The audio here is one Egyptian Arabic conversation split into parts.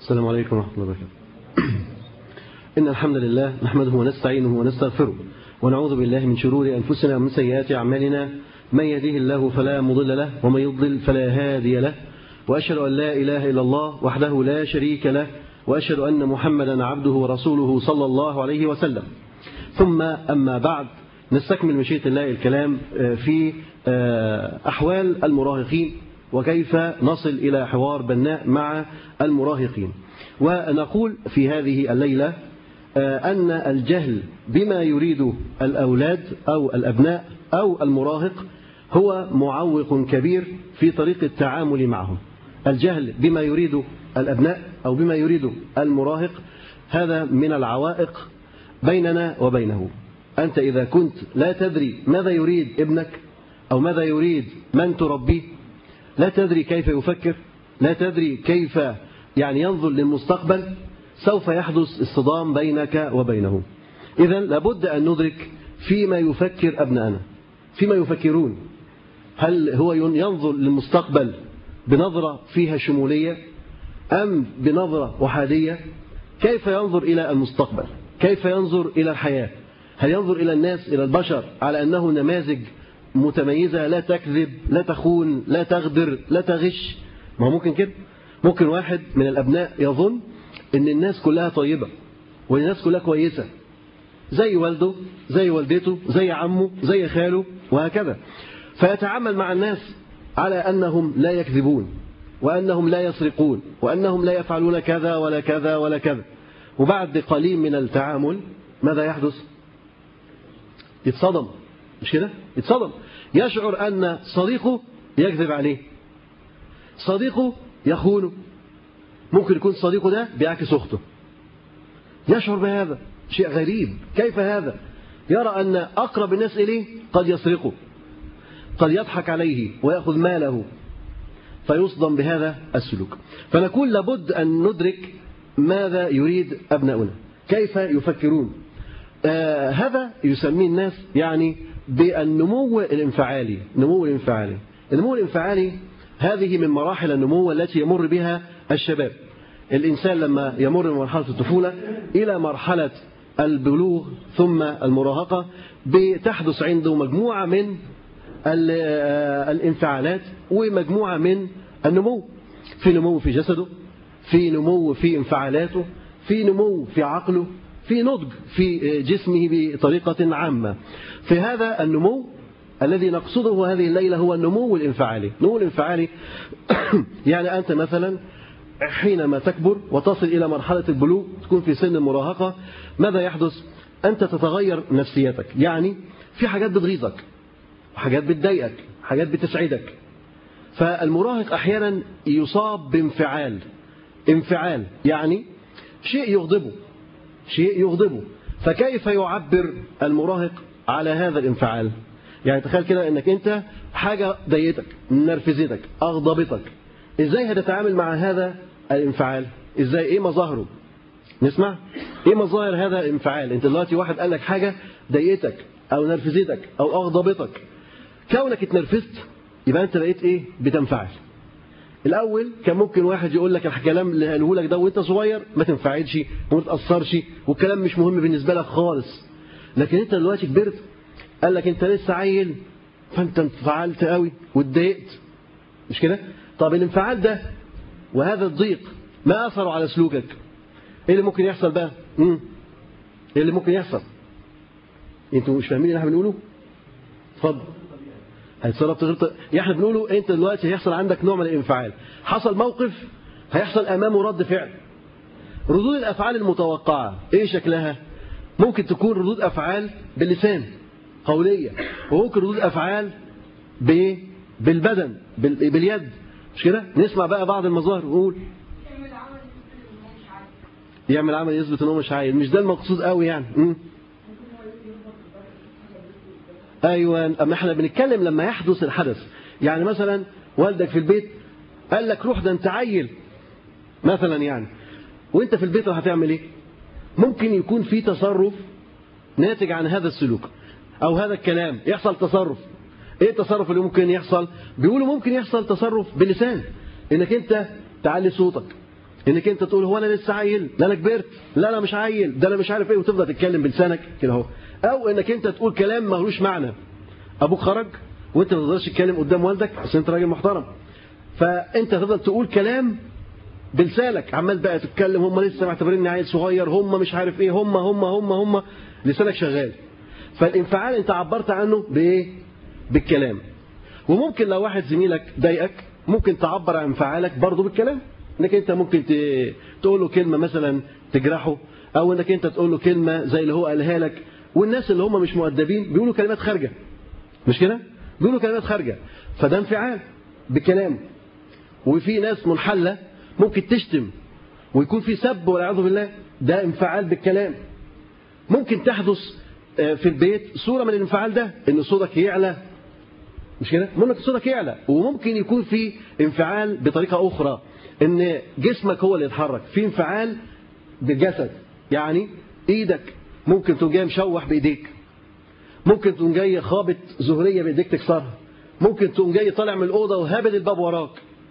السلام عليكم ورحمة الله وبركاته إن الحمد لله نحمده ونستعينه ونستغفره ونعوذ بالله من شرور أنفسنا ومن سيئات أعمالنا من يهده الله فلا مضل له ومن يضلل فلا هادي له وأشهد أن لا إله إلا الله وحده لا شريك له وأشهد أن محمدا عبده ورسوله صلى الله عليه وسلم ثم أما بعد نستكمل مشيئة الله الكلام في أحوال المراهقين وكيف نصل إلى حوار بناء مع المراهقين ونقول في هذه الليلة أن الجهل بما يريد الأولاد أو الأبناء أو المراهق هو معوق كبير في طريق التعامل معهم الجهل بما يريد الأبناء أو بما يريد المراهق هذا من العوائق بيننا وبينه أنت إذا كنت لا تدري ماذا يريد ابنك أو ماذا يريد من تربيه لا تدري كيف يفكر لا تدري كيف يعني ينظر للمستقبل سوف يحدث اصطدام بينك وبينه إذا لابد أن ندرك فيما يفكر أبنائنا فيما يفكرون هل هو ينظر للمستقبل بنظرة فيها شمولية أم بنظرة أحادية كيف ينظر إلى المستقبل كيف ينظر إلى الحياة هل ينظر إلى الناس إلى البشر على أنه نماذج متميزة لا تكذب لا تخون لا تغدر لا تغش ما هو ممكن كده ممكن واحد من الأبناء يظن أن الناس كلها طيبة والناس كلها كويسة زي والده زي والدته زي عمه زي خاله وهكذا فيتعامل مع الناس على أنهم لا يكذبون وأنهم لا يسرقون وأنهم لا يفعلون كذا ولا كذا ولا كذا وبعد قليل من التعامل ماذا يحدث يتصدم مش كده يتصدم يشعر أن صديقه يكذب عليه صديقه يخونه ممكن يكون صديقه ده بيعكس أخته يشعر بهذا شيء غريب كيف هذا يرى أن أقرب الناس إليه قد يسرقه قد يضحك عليه ويأخذ ماله فيصدم بهذا السلوك فنقول لابد أن ندرك ماذا يريد أبناؤنا كيف يفكرون آه هذا يسميه الناس يعني بالنمو الانفعالي نمو الانفعالي النمو الانفعالي هذه من مراحل النمو التي يمر بها الشباب الإنسان لما يمر من مرحلة الطفولة إلى مرحلة البلوغ ثم المراهقة بتحدث عنده مجموعة من الانفعالات ومجموعة من النمو في نمو في جسده في نمو في انفعالاته في نمو في عقله في نضج في جسمه بطريقة عامة في هذا النمو الذي نقصده هذه الليلة هو النمو الانفعالي النمو الانفعالي يعني أنت مثلا حينما تكبر وتصل إلى مرحلة البلوغ تكون في سن المراهقة ماذا يحدث أنت تتغير نفسيتك يعني في حاجات بتغيظك حاجات بتضايقك حاجات بتسعدك فالمراهق أحيانا يصاب بانفعال انفعال يعني شيء يغضبه شيء يغضبه فكيف يعبر المراهق على هذا الانفعال يعني تخيل كده انك انت حاجة ضايقتك نرفزتك اغضبتك ازاي هتتعامل مع هذا الانفعال ازاي ايه مظاهره نسمع ايه مظاهر هذا الانفعال انت دلوقتي واحد قال لك حاجة ضايقتك او نرفزتك او اغضبتك كونك اتنرفزت يبقى انت بقيت ايه بتنفعل الاول كان ممكن واحد يقول لك الكلام اللي قاله لك ده وانت صغير ما تنفعلش وما تاثرش والكلام مش مهم بالنسبه لك خالص لكن انت دلوقتي كبرت قال لك انت لسه عيل فانت انفعلت قوي واتضايقت مش كده طب الانفعال ده وهذا الضيق ما اثره على سلوكك ايه اللي ممكن يحصل بقى امم ايه اللي ممكن يحصل انتوا مش فاهمين اللي احنا بنقوله اتفضل هيتصرف تغير يعني احنا بنقوله انت دلوقتي هيحصل عندك نوع من الانفعال حصل موقف هيحصل امامه رد فعل ردود الافعال المتوقعه ايه شكلها ممكن تكون ردود افعال باللسان قوليه وممكن ردود افعال ب بالبدن بال... باليد مش كده نسمع بقى بعض المظاهر ونقول يعمل عمل يثبت ان هو مش عايل مش ده المقصود قوي يعني م? ايوه اما احنا بنتكلم لما يحدث الحدث يعني مثلا والدك في البيت قال لك روح ده انت عيل مثلا يعني وانت في البيت هتعمل ايه ممكن يكون في تصرف ناتج عن هذا السلوك او هذا الكلام يحصل تصرف ايه التصرف اللي ممكن يحصل بيقولوا ممكن يحصل تصرف باللسان انك انت تعلي صوتك انك انت تقول هو انا لسه عيل لا انا كبرت لا انا مش عيل ده انا مش عارف ايه وتفضل تتكلم بلسانك كده اهو او انك انت تقول كلام ملوش معنى ابوك خرج وانت ما تقدرش تتكلم قدام والدك اصل انت راجل محترم فانت تفضل تقول كلام بلسانك عمال بقى تتكلم هم لسه معتبريني عيل صغير هم مش عارف ايه هم هم هم هم لسانك شغال فالانفعال انت عبرت عنه بايه بالكلام وممكن لو واحد زميلك ضايقك ممكن تعبر عن انفعالك برضه بالكلام انك انت ممكن تقول له كلمه مثلا تجرحه او انك انت تقول له كلمه زي اللي هو قالها لك والناس اللي هم مش مؤدبين بيقولوا كلمات خارجه مش كده بيقولوا كلمات خارجه فده انفعال بالكلام وفي ناس منحله ممكن تشتم ويكون في سب والعياذ بالله ده انفعال بالكلام ممكن تحدث في البيت صورة من الانفعال ده ان صوتك يعلى مش كده ممكن صوتك يعلى وممكن يكون في انفعال بطريقة أخرى ان جسمك هو اللي يتحرك في انفعال بالجسد يعني ايدك ممكن تقوم جاي مشوح بايديك ممكن تقوم جاي خابط زهرية بايديك تكسرها ممكن تقوم جاي طالع من الأوضة وهابد الباب وراك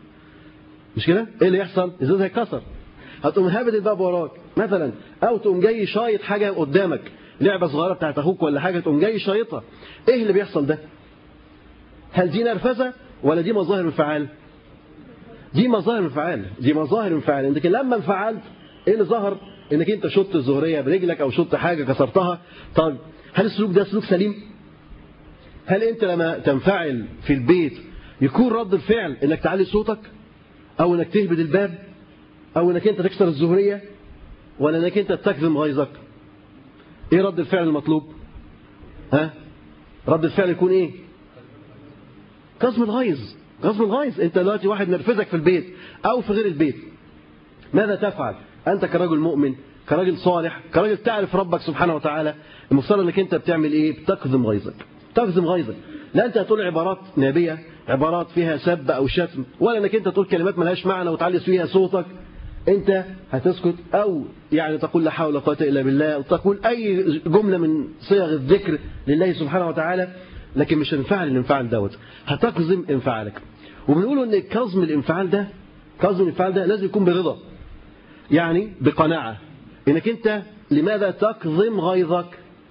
مش كده ايه اللي يحصل ازاز هيتكسر هتقوم هابد الباب وراك مثلا او تقوم جاي شايط حاجه قدامك لعبه صغيره بتاعت اخوك ولا حاجه تقوم جاي شايطها ايه اللي بيحصل ده هل دي نرفزه ولا دي مظاهر انفعال دي مظاهر انفعال دي مظاهر انفعال لكن لما انفعلت ايه اللي ظهر انك انت شط الزهريه برجلك او شط حاجه كسرتها طب هل السلوك ده سلوك سليم هل انت لما تنفعل في البيت يكون رد الفعل انك تعلي صوتك او انك تهبد الباب او انك انت تكسر الزهريه ولا انك انت تكظم غيظك ايه رد الفعل المطلوب ها رد الفعل يكون ايه كظم الغيظ كظم الغيظ انت دلوقتي واحد نرفزك في البيت او في غير البيت ماذا تفعل انت كرجل مؤمن كراجل صالح كراجل تعرف ربك سبحانه وتعالى المفترض انك انت بتعمل ايه بتكظم غيظك تكظم غيظك لا انت هتقول عبارات نابيه عبارات فيها سب او شتم ولا انك انت تقول كلمات ملهاش معنى وتعلي فيها صوتك انت هتسكت او يعني تقول لا حول ولا قوه الا بالله او تقول اي جمله من صيغ الذكر لله سبحانه وتعالى لكن مش هتنفعل الانفعال دوت هتقزم انفعالك وبنقولوا ان كظم الانفعال ده كظم الانفعال ده لازم يكون برضا يعني بقناعه انك انت لماذا تكظم غيظك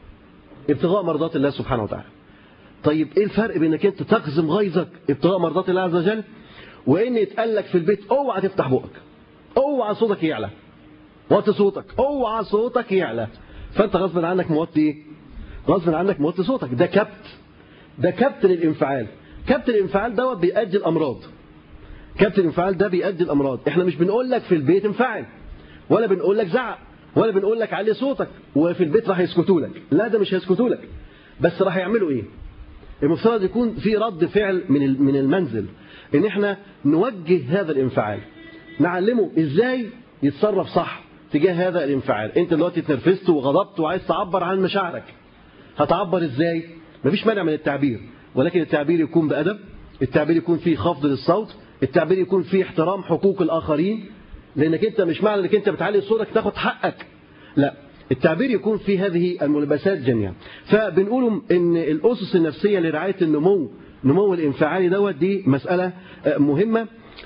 ابتغاء مرضات الله سبحانه وتعالى طيب ايه الفرق بين انك انت تكظم غيظك ابتغاء مرضات الله عز وجل وان يتقال لك في البيت اوعى تفتح بقك اوعى صوتك يعلى وطي صوتك اوعى صوتك يعلى فانت غصب عنك موطي ايه غصب عنك موطي صوتك ده كبت ده كبت للانفعال كبت الانفعال دوت بيؤدي الامراض كبت الانفعال ده بيؤدي الامراض احنا مش بنقول لك في البيت انفعل ولا بنقول لك زعق ولا بنقول لك علي صوتك وفي البيت راح يسكتوا لك لا ده مش هيسكتوا لك بس راح يعملوا ايه المفترض يكون في رد فعل من من المنزل ان احنا نوجه هذا الانفعال نعلمه ازاي يتصرف صح تجاه هذا الانفعال انت دلوقتي اتنرفزت وغضبت وعايز تعبر عن مشاعرك هتعبر ازاي مفيش مانع من التعبير ولكن التعبير يكون بأدب التعبير يكون فيه خفض للصوت التعبير يكون فيه احترام حقوق الآخرين لأنك أنت مش معنى أنك أنت بتعلي صوتك تاخد حقك لا التعبير يكون في هذه الملبسات جميعا فبنقول ان الأسس النفسية لرعاية النمو نمو الانفعالي دوت دي مسألة مهمة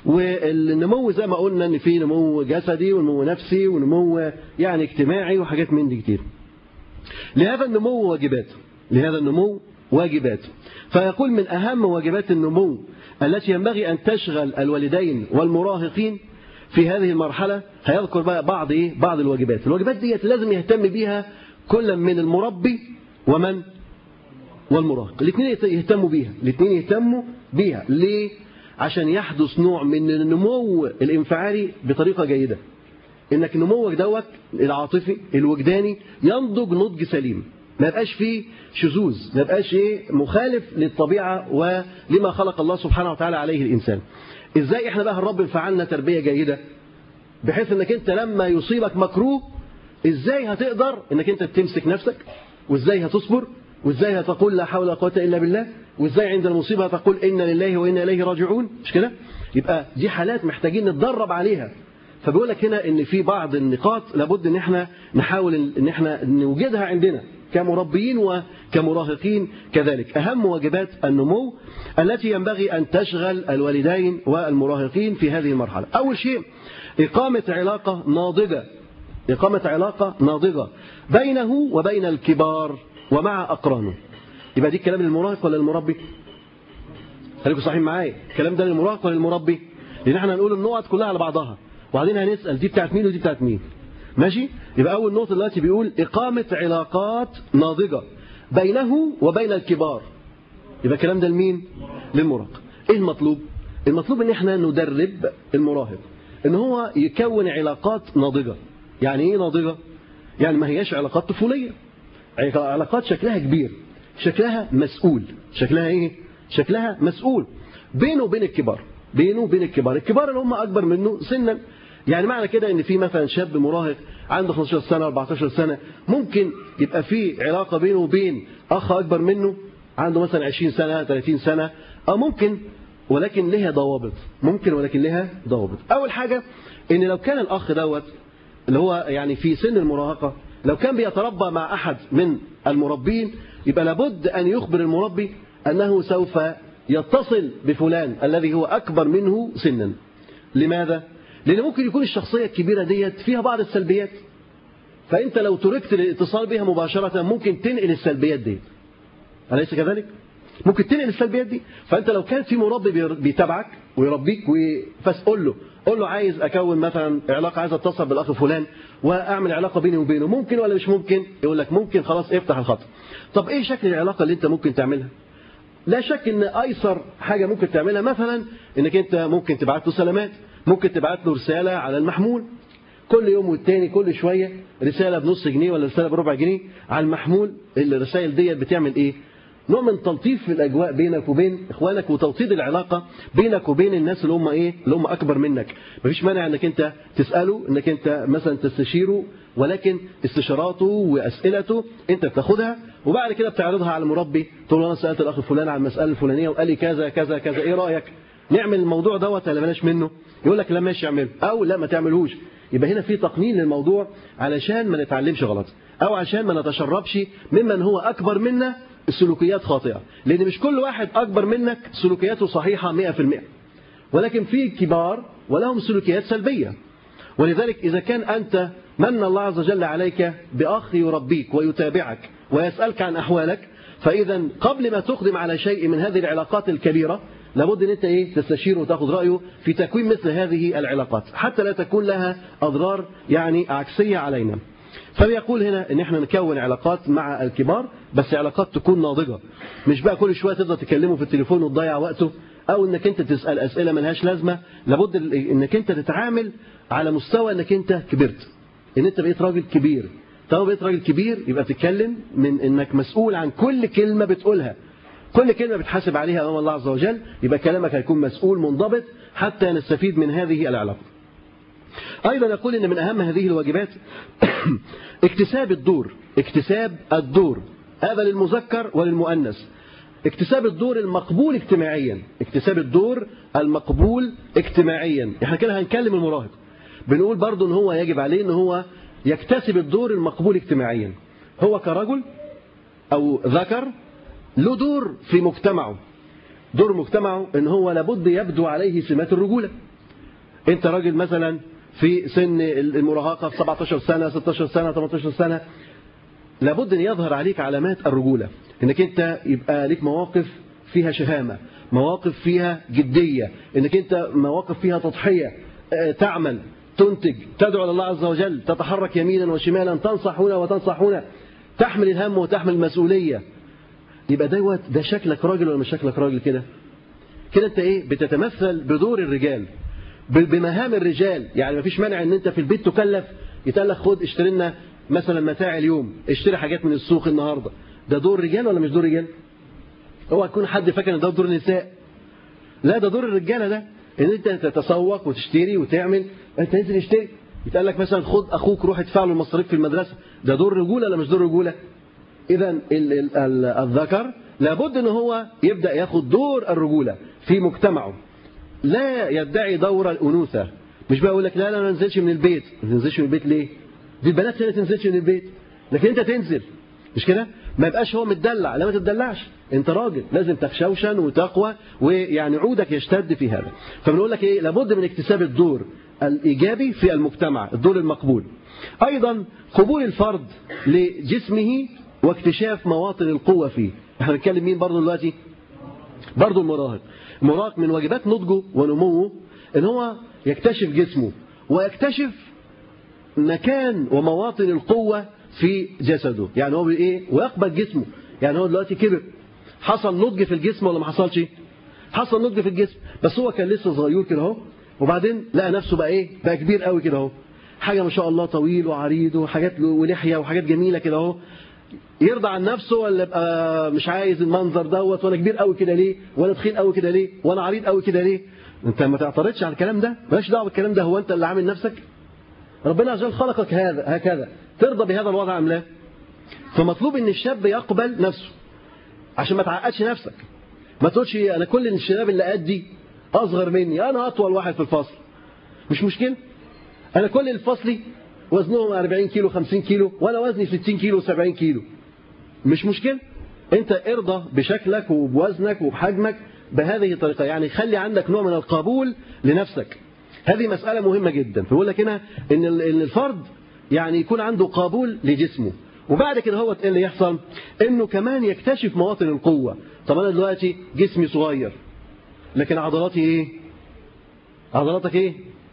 والنمو زي ما قلنا ان في نمو جسدي ونمو نفسي ونمو يعني اجتماعي وحاجات من دي كتير لهذا النمو واجبات لهذا النمو واجبات فيقول من أهم واجبات النمو التي ينبغي أن تشغل الوالدين والمراهقين في هذه المرحلة هيذكر بقى بعض إيه؟ بعض الواجبات الواجبات دي لازم يهتم بيها كل من المربي ومن والمراهق الاثنين يهتموا بيها الاثنين يهتموا بيها ليه عشان يحدث نوع من النمو الانفعالي بطريقة جيدة انك نموك دوت العاطفي الوجداني ينضج نضج سليم ما يبقاش فيه شذوذ ما يبقاش ايه مخالف للطبيعة ولما خلق الله سبحانه وتعالى عليه الإنسان ازاي احنا بقى الرب انفعلنا تربية جيدة بحيث انك انت لما يصيبك مكروه ازاي هتقدر انك انت تمسك نفسك وازاي هتصبر وازاي هتقول لا حول ولا قوه الا بالله وازاي عند المصيبه هتقول انا لله وانا اليه راجعون مش كده يبقى دي حالات محتاجين نتدرب عليها فبيقول لك هنا ان في بعض النقاط لابد ان احنا نحاول ان احنا نوجدها عندنا كمربيين وكمراهقين كذلك أهم واجبات النمو التي ينبغي أن تشغل الوالدين والمراهقين في هذه المرحلة أول شيء إقامة علاقة ناضجة إقامة علاقة ناضجة بينه وبين الكبار ومع أقرانه يبقى دي الكلام للمراهق ولا للمربي خليكم صحيحين معايا الكلام ده للمراهق ولا للمربي لأن احنا هنقول النقط كلها على بعضها وبعدين هنسأل دي بتاعت مين ودي بتاعت مين ماشي يبقى أول نقطة دلوقتي بيقول إقامة علاقات ناضجة بينه وبين الكبار يبقى الكلام ده لمين للمراهق ايه المطلوب المطلوب ان احنا ندرب المراهق ان هو يكون علاقات ناضجة يعني ايه ناضجة يعني ما هياش علاقات طفولية علاقات شكلها كبير شكلها مسؤول شكلها ايه شكلها مسؤول بينه وبين الكبار بينه وبين الكبار الكبار اللي هم اكبر منه سنا يعني معنى كده ان في مثلا شاب مراهق عنده 15 سنة 14 سنة ممكن يبقى في علاقة بينه وبين اخ اكبر منه عنده مثلا 20 سنة 30 سنة او ممكن ولكن لها ضوابط ممكن ولكن لها ضوابط اول حاجة ان لو كان الاخ دوت اللي هو يعني في سن المراهقة لو كان بيتربى مع احد من المربين يبقى لابد ان يخبر المربي انه سوف يتصل بفلان الذي هو اكبر منه سنا لماذا لان ممكن يكون الشخصية الكبيرة ديت فيها بعض السلبيات فانت لو تركت الاتصال بها مباشرة ممكن تنقل السلبيات دي أليس كذلك؟ ممكن تنقل السلبيات دي فأنت لو كان في مربي بيتابعك ويربيك فاسأل له قول له عايز أكون مثلا علاقة عايز أتصل بالأخ فلان وأعمل علاقة بيني وبينه ممكن ولا مش ممكن يقول لك ممكن خلاص افتح الخط طب إيه شكل العلاقة اللي أنت ممكن تعملها لا شك ان ايسر حاجة ممكن تعملها مثلا انك انت ممكن تبعت له سلامات ممكن تبعت له رسالة على المحمول كل يوم والتاني كل شوية رسالة بنص جنيه ولا رسالة بربع جنيه على المحمول الرسائل ديت بتعمل ايه نوع من تلطيف في الاجواء بينك وبين اخوانك وتوطيد العلاقه بينك وبين الناس اللي هم ايه اللي هم اكبر منك مفيش مانع انك انت تساله انك انت مثلا تستشيره ولكن استشاراته واسئلته انت بتاخدها وبعد كده بتعرضها على المربي تقول له انا سالت الاخ الفلاني عن المساله الفلانيه وقال لي كذا كذا كذا ايه رايك نعمل الموضوع دوت ولا بلاش منه يقول لك لا ماشي اعمله او لا ما تعملهوش يبقى هنا في تقنين للموضوع علشان ما نتعلمش غلط او عشان ما نتشربش ممن هو اكبر منا السلوكيات خاطئة لأن مش كل واحد أكبر منك سلوكياته صحيحة 100% ولكن في كبار ولهم سلوكيات سلبية ولذلك إذا كان أنت من الله عز وجل عليك بأخ يربيك ويتابعك ويسألك عن أحوالك فإذا قبل ما تقدم على شيء من هذه العلاقات الكبيرة لابد ان انت ايه تستشيره وتاخذ رايه في تكوين مثل هذه العلاقات حتى لا تكون لها اضرار يعني عكسيه علينا فبيقول هنا ان احنا نكون علاقات مع الكبار بس علاقات تكون ناضجة مش بقى كل شوية تفضل تكلمه في التليفون وتضيع وقته او انك انت تسأل اسئلة ملهاش لازمة لابد انك انت تتعامل على مستوى انك انت كبرت ان انت بقيت راجل كبير طالما بقيت راجل كبير يبقى تتكلم من انك مسؤول عن كل كلمة بتقولها كل كلمة بتحاسب عليها امام الله عز وجل يبقى كلامك هيكون مسؤول منضبط حتى نستفيد من هذه العلاقة أيضا يقول إن من أهم هذه الواجبات اكتساب الدور اكتساب الدور هذا للمذكر وللمؤنث اكتساب الدور المقبول اجتماعيا اكتساب الدور المقبول اجتماعيا احنا كده هنكلم المراهق بنقول برضو ان هو يجب عليه ان هو يكتسب الدور المقبول اجتماعيا هو كرجل او ذكر له دور في مجتمعه دور مجتمعه ان هو لابد يبدو عليه سمات الرجولة انت راجل مثلا في سن المراهقة في 17 سنة 16 سنة 18 سنة لابد أن يظهر عليك علامات الرجولة انك انت يبقى ليك مواقف فيها شهامة مواقف فيها جدية انك انت مواقف فيها تضحية تعمل تنتج تدعو الله عز وجل تتحرك يمينا وشمالا تنصح هنا وتنصح هنا تحمل الهم وتحمل المسؤولية يبقى دوت ده شكلك راجل ولا مش شكلك راجل كده كده انت ايه بتتمثل بدور الرجال بمهام الرجال يعني ما فيش مانع ان انت في البيت تكلف يتقال لك خد اشتري لنا مثلا متاع اليوم اشتري حاجات من السوق النهارده ده دور رجال ولا مش دور رجال هو يكون حد فاكر ان ده دور النساء لا ده دور الرجاله ده ان انت تتسوق وتشتري وتعمل انت تنزل اشتري يتقال لك مثلا خد اخوك روح ادفع له المصاريف في المدرسه ده دور رجوله ولا مش دور رجوله اذا الذكر لابد ان هو يبدا ياخد دور الرجوله في مجتمعه لا يدعي دور الأنوثة مش بقى يقول لك لا لا ما ننزلش من البيت ما تنزلش من البيت ليه دي البنات هي تنزلش من البيت لكن انت تنزل مش كده ما يبقاش هو متدلع لا ما تتدلعش انت راجل لازم تخشوشن وتقوى ويعني عودك يشتد في هذا فبنقول لك ايه لابد من اكتساب الدور الايجابي في المجتمع الدور المقبول ايضا قبول الفرد لجسمه واكتشاف مواطن القوه فيه احنا بنتكلم مين برضه دلوقتي برضه المراهق المراهق من واجبات نضجه ونموه ان هو يكتشف جسمه ويكتشف مكان ومواطن القوة في جسده يعني هو ايه ويقبل جسمه يعني هو دلوقتي كبر حصل نضج في الجسم ولا ما حصلش حصل نضج في الجسم بس هو كان لسه صغير كده اهو وبعدين لقى نفسه بقى ايه بقى كبير قوي كده اهو حاجه ما شاء الله طويل وعريض وحاجات ولحيه وحاجات جميله كده اهو يرضى عن نفسه ولا يبقى مش عايز المنظر دوت وانا كبير قوي كده ليه وانا تخين قوي كده ليه وانا عريض قوي كده ليه انت ما تعترضش على الكلام ده مالكش دعوه بالكلام ده هو انت اللي عامل نفسك ربنا عز وجل خلقك هذا هكذا ترضى بهذا الوضع ام لا فمطلوب ان الشاب يقبل نفسه عشان ما تعقدش نفسك ما تقولش انا كل الشباب اللي قدي اصغر مني انا اطول واحد في الفصل مش مشكله انا كل الفصلي وزنهم 40 كيلو 50 كيلو وانا وزني 60 كيلو 70 كيلو مش مشكله انت ارضى بشكلك وبوزنك وبحجمك بهذه الطريقه يعني خلي عندك نوع من القبول لنفسك هذه مسألة مهمة جدا فيقول لك هنا إن الفرد يعني يكون عنده قبول لجسمه وبعد كده هو ايه اللي يحصل انه كمان يكتشف مواطن القوة طب انا دلوقتي جسمي صغير لكن عضلاتي ايه عضلاتك ايه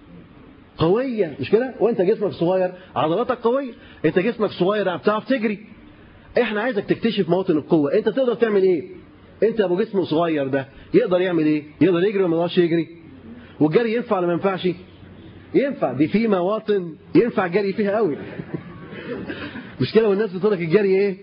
قوية مش كده وانت جسمك صغير عضلاتك قوية انت جسمك صغير يعني بتعرف تجري احنا عايزك تكتشف مواطن القوة انت تقدر تعمل ايه انت ابو جسم صغير ده يقدر يعمل ايه يقدر يجري ولا ما يقدرش يجري والجري ينفع ولا ما ينفعش ينفع دي في مواطن ينفع الجري فيها قوي مش كده والناس بتقول لك الجري ايه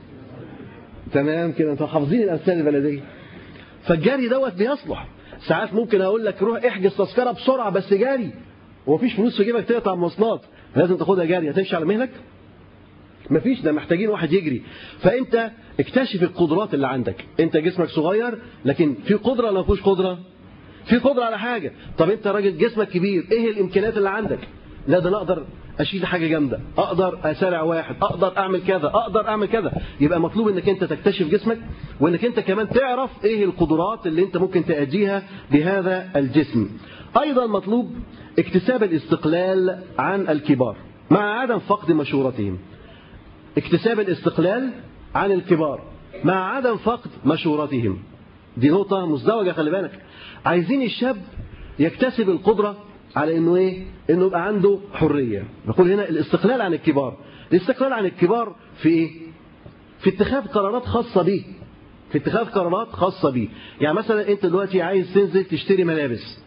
تمام كده انتوا حافظين الامثال البلديه فالجري دوت بيصلح ساعات ممكن اقول لك روح احجز تذكره بسرعه بس جري ومفيش فلوس في جيبك تقطع مواصلات لازم تاخدها جري هتمشي على مهلك مفيش ده محتاجين واحد يجري فانت اكتشف القدرات اللي عندك انت جسمك صغير لكن في قدره ولا ما فيهوش قدره في قدرة على حاجة طب انت راجل جسمك كبير ايه الامكانيات اللي عندك لا ده انا اقدر اشيل حاجة جامدة اقدر اسارع واحد اقدر اعمل كذا اقدر اعمل كذا يبقى مطلوب انك انت تكتشف جسمك وانك انت كمان تعرف ايه القدرات اللي انت ممكن تأديها بهذا الجسم ايضا مطلوب اكتساب الاستقلال عن الكبار مع عدم فقد مشورتهم اكتساب الاستقلال عن الكبار مع عدم فقد مشورتهم دي نقطة مزدوجة خلي بالك عايزين الشاب يكتسب القدرة على انه ايه انه يبقى عنده حرية نقول هنا الاستقلال عن الكبار الاستقلال عن الكبار في ايه في اتخاذ قرارات خاصة به في اتخاذ قرارات خاصة به يعني مثلا انت دلوقتي عايز تنزل تشتري ملابس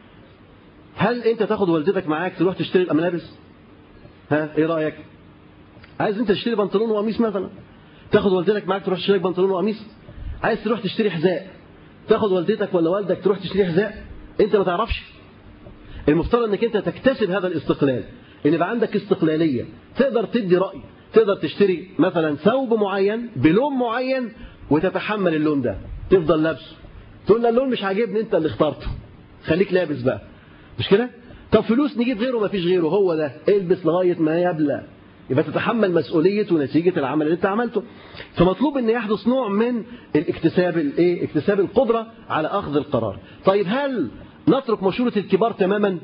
هل انت تاخد والدتك معاك تروح تشتري الملابس ها ايه رأيك عايز انت تشتري بنطلون وقميص مثلا تاخد والدتك معاك تروح تشتري بنطلون وقميص عايز تروح تشتري حذاء تاخد والدتك ولا والدك تروح تشتري حذاء انت ما تعرفش المفترض انك انت تكتسب هذا الاستقلال ان يبقى عندك استقلاليه تقدر تدي راي تقدر تشتري مثلا ثوب معين بلون معين وتتحمل اللون ده تفضل لابسه تقول له اللون مش عاجبني انت اللي اخترته خليك لابس بقى مش كده طب فلوس نجيب غيره ما فيش غيره هو ده البس لغايه ما يبلى يبقى تتحمل مسؤولية ونتيجة العمل اللي انت عملته فمطلوب ان يحدث نوع من الاكتساب الايه اكتساب القدرة على اخذ القرار طيب هل نترك مشورة الكبار تماما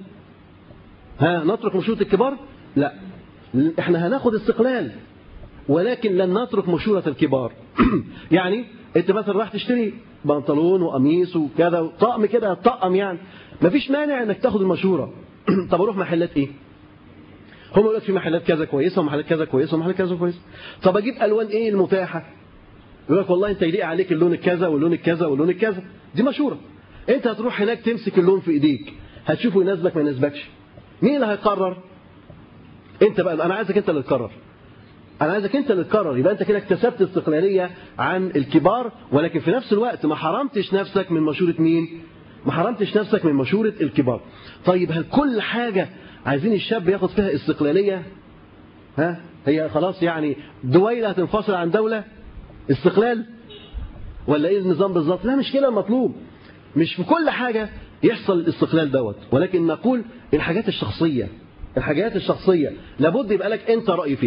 ها نترك مشورة الكبار لا احنا هناخد استقلال ولكن لن نترك مشورة الكبار يعني انت مثلا راح تشتري بنطلون وقميص وكذا طقم كده طقم يعني مفيش مانع انك تاخد المشورة طب اروح محلات ايه هم يقول لك في محلات كذا كويسه ومحلات كذا كويسه ومحلات كذا كويسه طب اجيب الوان ايه المتاحه يقول لك والله انت يليق عليك اللون الكذا واللون الكذا واللون الكذا دي مشوره انت هتروح هناك تمسك اللون في ايديك هتشوفه يناسبك ما يناسبكش مين اللي هيقرر انت بقى انا عايزك انت اللي تقرر انا عايزك انت اللي تقرر يبقى انت كده اكتسبت استقلاليه عن الكبار ولكن في نفس الوقت ما حرمتش نفسك من مشوره مين ما حرمتش نفسك من مشوره الكبار طيب هل كل حاجه عايزين الشاب ياخد فيها استقلالية ها هي خلاص يعني دويلة هتنفصل عن دولة استقلال ولا ايه النظام بالظبط لا مش كده المطلوب مش في كل حاجة يحصل الاستقلال دوت ولكن نقول الحاجات الشخصية الحاجات الشخصية لابد يبقى لك انت رأي فيها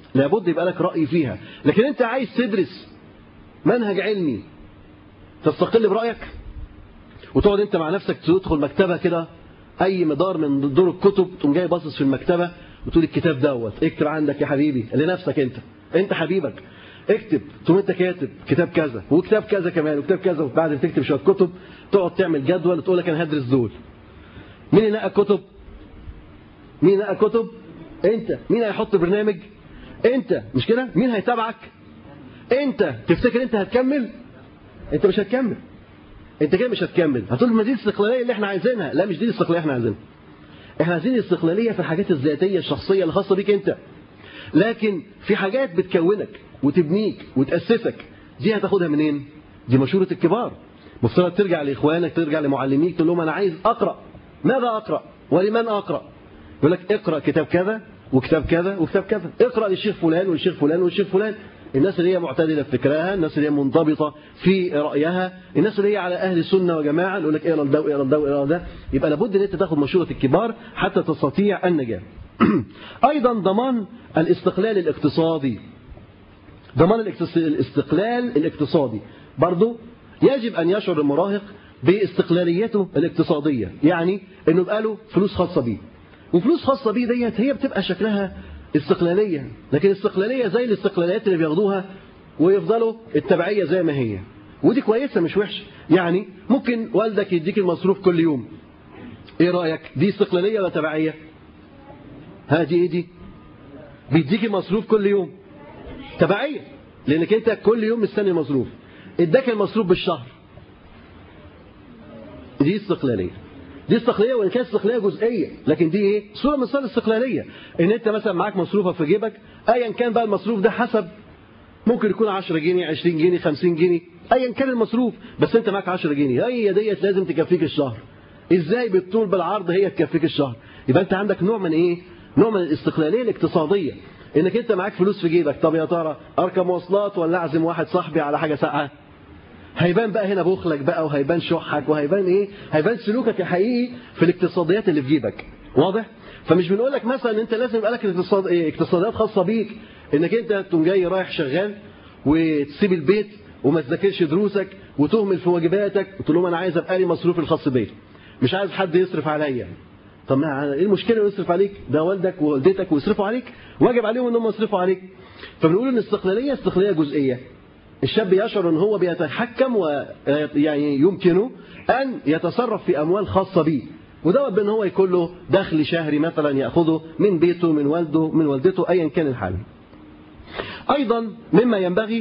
لابد يبقى لك رأي فيها لكن انت عايز تدرس منهج علمي تستقل برأيك وتقعد انت مع نفسك تدخل مكتبة كده اي مدار من دور الكتب تقوم جاي باصص في المكتبة وتقول الكتاب دوت اكتب عندك يا حبيبي لنفسك انت انت حبيبك اكتب تقوم انت كاتب كتاب كذا وكتاب كذا كمان وكتاب كذا وبعد ما تكتب شويه كتب تقعد تعمل جدول وتقول لك انا هدرس دول مين اللي نقى كتب مين نقى كتب انت مين هيحط برنامج انت مش كده مين هيتابعك انت تفتكر انت هتكمل انت مش هتكمل انت كده مش هتكمل هتقول ما دي الاستقلاليه اللي احنا عايزينها لا مش دي الاستقلاليه اللي احنا عايزينها احنا عايزين الاستقلاليه في الحاجات الذاتيه الشخصيه اللي خاصه بيك انت لكن في حاجات بتكونك وتبنيك وتاسسك دي هتاخدها منين دي مشوره الكبار مفترض ترجع لاخوانك ترجع لمعلميك تقول لهم انا عايز اقرا ماذا اقرا ولمن اقرا يقول لك اقرا كتاب كذا وكتاب كذا وكتاب كذا اقرا للشيخ فلان والشيخ فلان والشيخ فلان الناس اللي هي معتدله في فكرها الناس اللي هي منضبطه في رايها الناس اللي هي على اهل السنه وجماعه يقول لك اقرا ده واقرا ده واقرا ده يبقى لابد ان انت تاخد مشوره الكبار حتى تستطيع النجاه ايضا ضمان الاستقلال الاقتصادي ضمان الاستقلال الاقتصادي برضه يجب ان يشعر المراهق باستقلاليته الاقتصاديه يعني انه يبقى له فلوس خاصه بيه وفلوس خاصه بيه ديت هي بتبقى شكلها استقلالية لكن استقلالية زي الاستقلاليات اللي بياخدوها ويفضلوا التبعية زي ما هي ودي كويسة مش وحشة يعني ممكن والدك يديك المصروف كل يوم ايه رأيك دي استقلالية ولا تبعية ها دي ايه دي بيديك المصروف كل يوم تبعية لانك انت كل يوم مستني المصروف اداك المصروف بالشهر دي استقلالية دي استقلاليه وان كانت استقلاليه جزئيه لكن دي ايه صوره من صور الاستقلاليه ان انت مثلا معاك مصروفك في جيبك ايا كان بقى المصروف ده حسب ممكن يكون 10 جنيه 20 جنيه 50 جنيه ايا كان المصروف بس انت معاك 10 جنيه هي ديت لازم تكفيك الشهر ازاي بالطول بالعرض هي تكفيك الشهر يبقى انت عندك نوع من ايه نوع من الاستقلاليه الاقتصاديه انك انت معاك فلوس في جيبك طب يا ترى اركب مواصلات ولا اعزم واحد صاحبي على حاجه ساقعه هيبان بقى هنا بخلك بقى وهيبان شحك وهيبان ايه هيبان سلوكك الحقيقي في الاقتصاديات اللي في جيبك واضح فمش بنقول لك مثلا ان انت لازم يبقى لك اقتصاد إيه؟ اقتصاديات خاصه بيك انك انت تقوم جاي رايح شغال وتسيب البيت وما تذاكرش دروسك وتهمل في واجباتك وتقول لهم انا عايز ابقى لي مصروفي الخاص بيا مش عايز حد يصرف عليا طب ما ايه المشكله يصرف عليك ده والدك ووالدتك ويصرفوا عليك واجب عليهم انهم يصرفوا عليك فبنقول ان الاستقلاليه استقلاليه جزئيه الشاب يشعر ان هو بيتحكم ويعني يمكنه ان يتصرف في اموال خاصه به ودوت بان هو يكون له دخل شهري مثلا ياخذه من بيته من والده من والدته ايا كان الحال ايضا مما ينبغي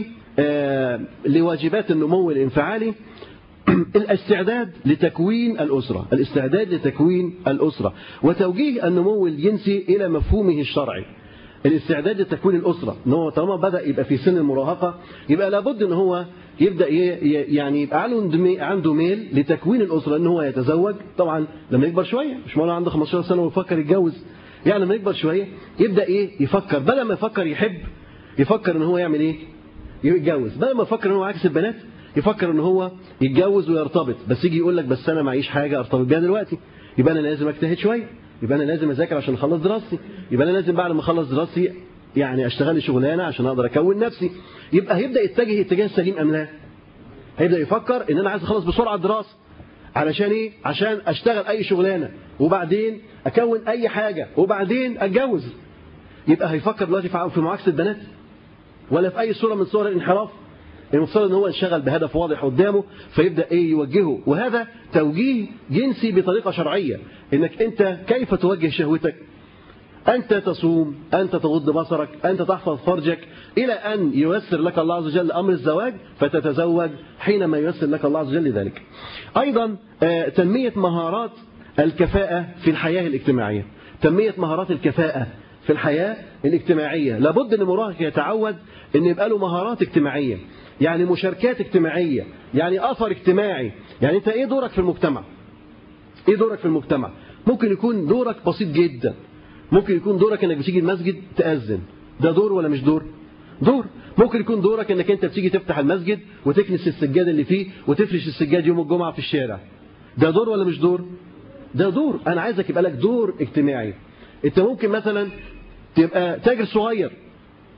لواجبات النمو الانفعالي الاستعداد لتكوين الأسرة الاستعداد لتكوين الأسرة وتوجيه النمو الجنسي إلى مفهومه الشرعي الاستعداد لتكوين الأسرة ان هو طالما بدأ يبقى في سن المراهقة يبقى لابد ان هو يبدأ يعني يبقى عنده ميل لتكوين الأسرة ان هو يتزوج طبعا لما يكبر شوية مش معنى عنده 15 سنة ويفكر يتجوز يعني لما يكبر شوية يبدأ ايه يفكر بدل ما يفكر يحب يفكر ان هو يعمل ايه يتجوز بدل ما يفكر ان هو عكس البنات يفكر ان هو يتجوز ويرتبط بس يجي يقول لك بس انا معيش حاجة ارتبط بيها دلوقتي يبقى انا لازم اجتهد شوية يبقى انا لازم اذاكر عشان اخلص دراستي يبقى انا لازم بعد ما اخلص دراستي يعني اشتغل لي شغلانه عشان اقدر اكون نفسي يبقى هيبدا يتجه اتجاه سليم ام لا هيبدا يفكر ان انا عايز اخلص بسرعه الدراسه علشان ايه عشان اشتغل اي شغلانه وبعدين اكون اي حاجه وبعدين اتجوز يبقى هيفكر دلوقتي في معاكسه البنات ولا في اي صوره من صور الانحراف المفترض ان هو ينشغل بهدف واضح قدامه فيبدا ايه يوجهه وهذا توجيه جنسي بطريقه شرعيه انك انت كيف توجه شهوتك أنت تصوم أنت تغض بصرك أنت تحفظ فرجك إلى أن ييسر لك الله عز وجل أمر الزواج فتتزوج حينما ييسر لك الله عز وجل ذلك أيضا تنمية مهارات الكفاءة في الحياة الاجتماعية تنمية مهارات الكفاءة في الحياة الاجتماعية لابد أن المراهق يتعود أن يبقى له مهارات اجتماعية يعني مشاركات اجتماعية يعني أثر اجتماعي يعني أنت إيه دورك في المجتمع إيه دورك في المجتمع ممكن يكون دورك بسيط جدا ممكن يكون دورك انك بتيجي المسجد تأذن ده دور ولا مش دور دور ممكن يكون دورك انك انت بتيجي تفتح المسجد وتكنس السجاد اللي فيه وتفرش السجاد يوم الجمعة في الشارع ده دور ولا مش دور ده دور انا عايزك يبقى لك دور اجتماعي انت ممكن مثلا تبقى تاجر صغير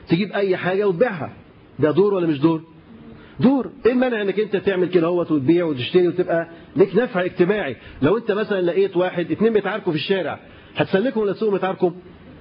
تجيب اي حاجه وتبيعها ده دور ولا مش دور دور ايه المانع انك انت تعمل كده اهوت وتبيع وتشتري وتبقى لك نفع اجتماعي لو انت مثلا لقيت واحد اتنين بيتعاركوا في الشارع هتسلكهم ولا تسوقهم يتعاركوا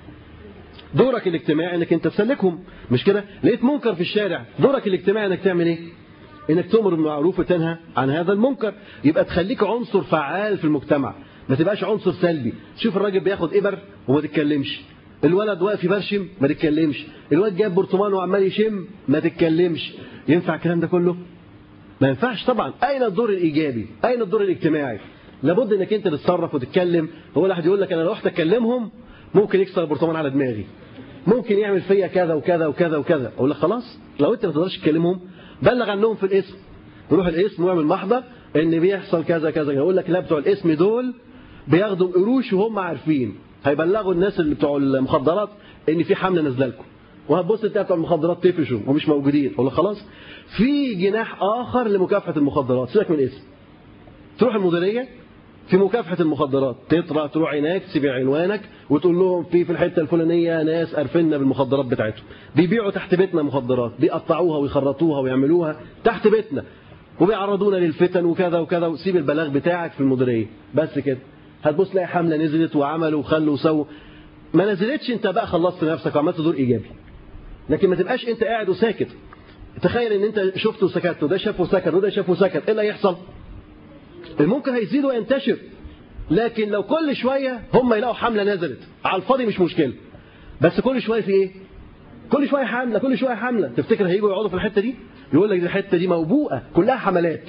دورك الاجتماعي انك انت تسلكهم مش كده لقيت منكر في الشارع دورك الاجتماعي انك تعمل ايه انك تؤمر بالمعروف وتنهى عن هذا المنكر يبقى تخليك عنصر فعال في المجتمع ما تبقاش عنصر سلبي شوف الراجل بياخد ابر وما تتكلمش الولد واقف يبرشم ما تتكلمش الواد جاب برطمان وعمال يشم ما تتكلمش ينفع الكلام ده كله ما ينفعش طبعا اين الدور الايجابي اين الدور الاجتماعي لابد انك انت تتصرف وتتكلم هو واحد يقول لك انا لو رحت اكلمهم ممكن يكسر البرطمان على دماغي ممكن يعمل فيا كذا وكذا وكذا وكذا اقول لك خلاص لو انت ما تقدرش تكلمهم بلغ عنهم في الاسم يروح الاسم ويعمل محضر ان بيحصل كذا كذا يقول لك لا بتوع الاسم دول بياخدوا قروش وهم عارفين هيبلغوا الناس اللي بتوع المخدرات ان في حمله نازله لكم وهتبص تلاقي بتوع المخدرات تفشوا ومش موجودين اقول لك خلاص في جناح اخر لمكافحه المخدرات سيبك من الاسم تروح المديريه في مكافحة المخدرات تطلع تروح هناك تسيب عنوانك وتقول لهم في في الحتة الفلانية ناس قرفنا بالمخدرات بتاعتهم بيبيعوا تحت بيتنا مخدرات بيقطعوها ويخرطوها ويعملوها تحت بيتنا وبيعرضونا للفتن وكذا وكذا وسيب البلاغ بتاعك في المديرية بس كده هتبص تلاقي حملة نزلت وعملوا وخلوا وسووا ما نزلتش انت بقى خلصت نفسك وعملت دور ايجابي لكن ما تبقاش انت قاعد وساكت تخيل ان انت شفت وسكت وده شاف وسكت وده شاف وسكت ايه اللي هيحصل المنكر هيزيد وينتشر لكن لو كل شوية هم يلاقوا حملة نزلت على الفاضي مش مشكلة بس كل شوية في ايه كل شوية حملة كل شوية حملة تفتكر هيجوا يقعدوا في الحتة دي يقول لك دي الحتة دي موبوءة كلها حملات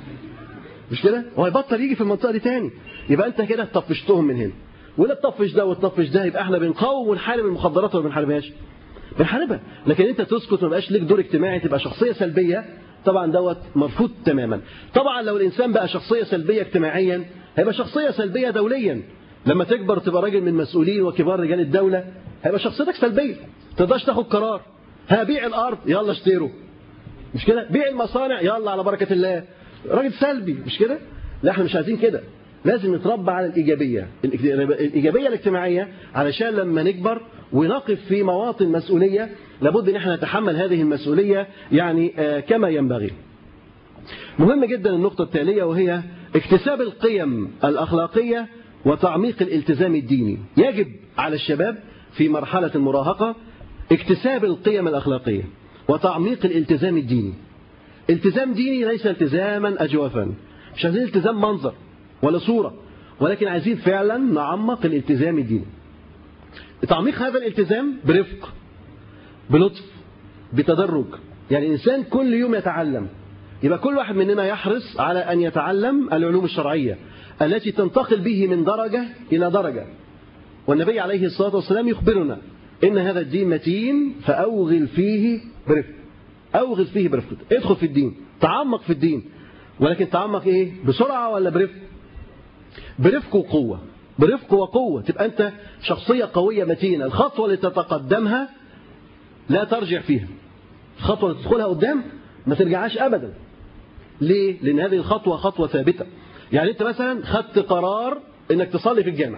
مش كده هو هيبطل يجي في المنطقة دي تاني يبقى انت كده طفشتهم من هنا ولا تطفش ده وتطفش ده يبقى احنا بنقاوم ونحارب المخدرات ولا بنحاربهاش بنحاربها لكن انت تسكت ما بقاش ليك دور اجتماعي تبقى شخصية سلبية طبعا دوت مرفوض تماما طبعا لو الإنسان بقى شخصية سلبية اجتماعيا هيبقى شخصية سلبية دوليا لما تكبر تبقى راجل من مسؤولين وكبار رجال الدولة هيبقى شخصيتك سلبية تقدرش تاخد قرار هبيع الأرض يلا اشتروا مش كده بيع المصانع يلا على بركة الله راجل سلبي مش كده لا احنا مش عايزين كده لازم نتربى على الإيجابية الإيجابية الاجتماعية علشان لما نكبر ونقف في مواطن مسؤولية لابد ان احنا نتحمل هذه المسؤولية يعني كما ينبغي مهم جدا النقطة التالية وهي اكتساب القيم الأخلاقية وتعميق الالتزام الديني يجب على الشباب في مرحلة المراهقة اكتساب القيم الأخلاقية وتعميق الالتزام الديني التزام ديني ليس التزاما أجوافا مش عايزين التزام منظر ولا صورة ولكن عايزين فعلا نعمق الالتزام الديني تعميق هذا الالتزام برفق بلطف بتدرج يعني الإنسان كل يوم يتعلم يبقى كل واحد مننا يحرص على أن يتعلم العلوم الشرعية التي تنتقل به من درجة إلى درجة والنبي عليه الصلاة والسلام يخبرنا إن هذا الدين متين فأوغل فيه برفق أوغل فيه برفق ادخل في الدين تعمق في الدين ولكن تعمق إيه بسرعة ولا برفق برفق وقوة برفق وقوة تبقى أنت شخصية قوية متينة الخطوة اللي تتقدمها لا ترجع فيها الخطوة اللي تدخلها قدام ما ترجعهاش أبدا ليه؟ لأن هذه الخطوة خطوة ثابتة يعني أنت مثلا خدت قرار أنك تصلي في الجامع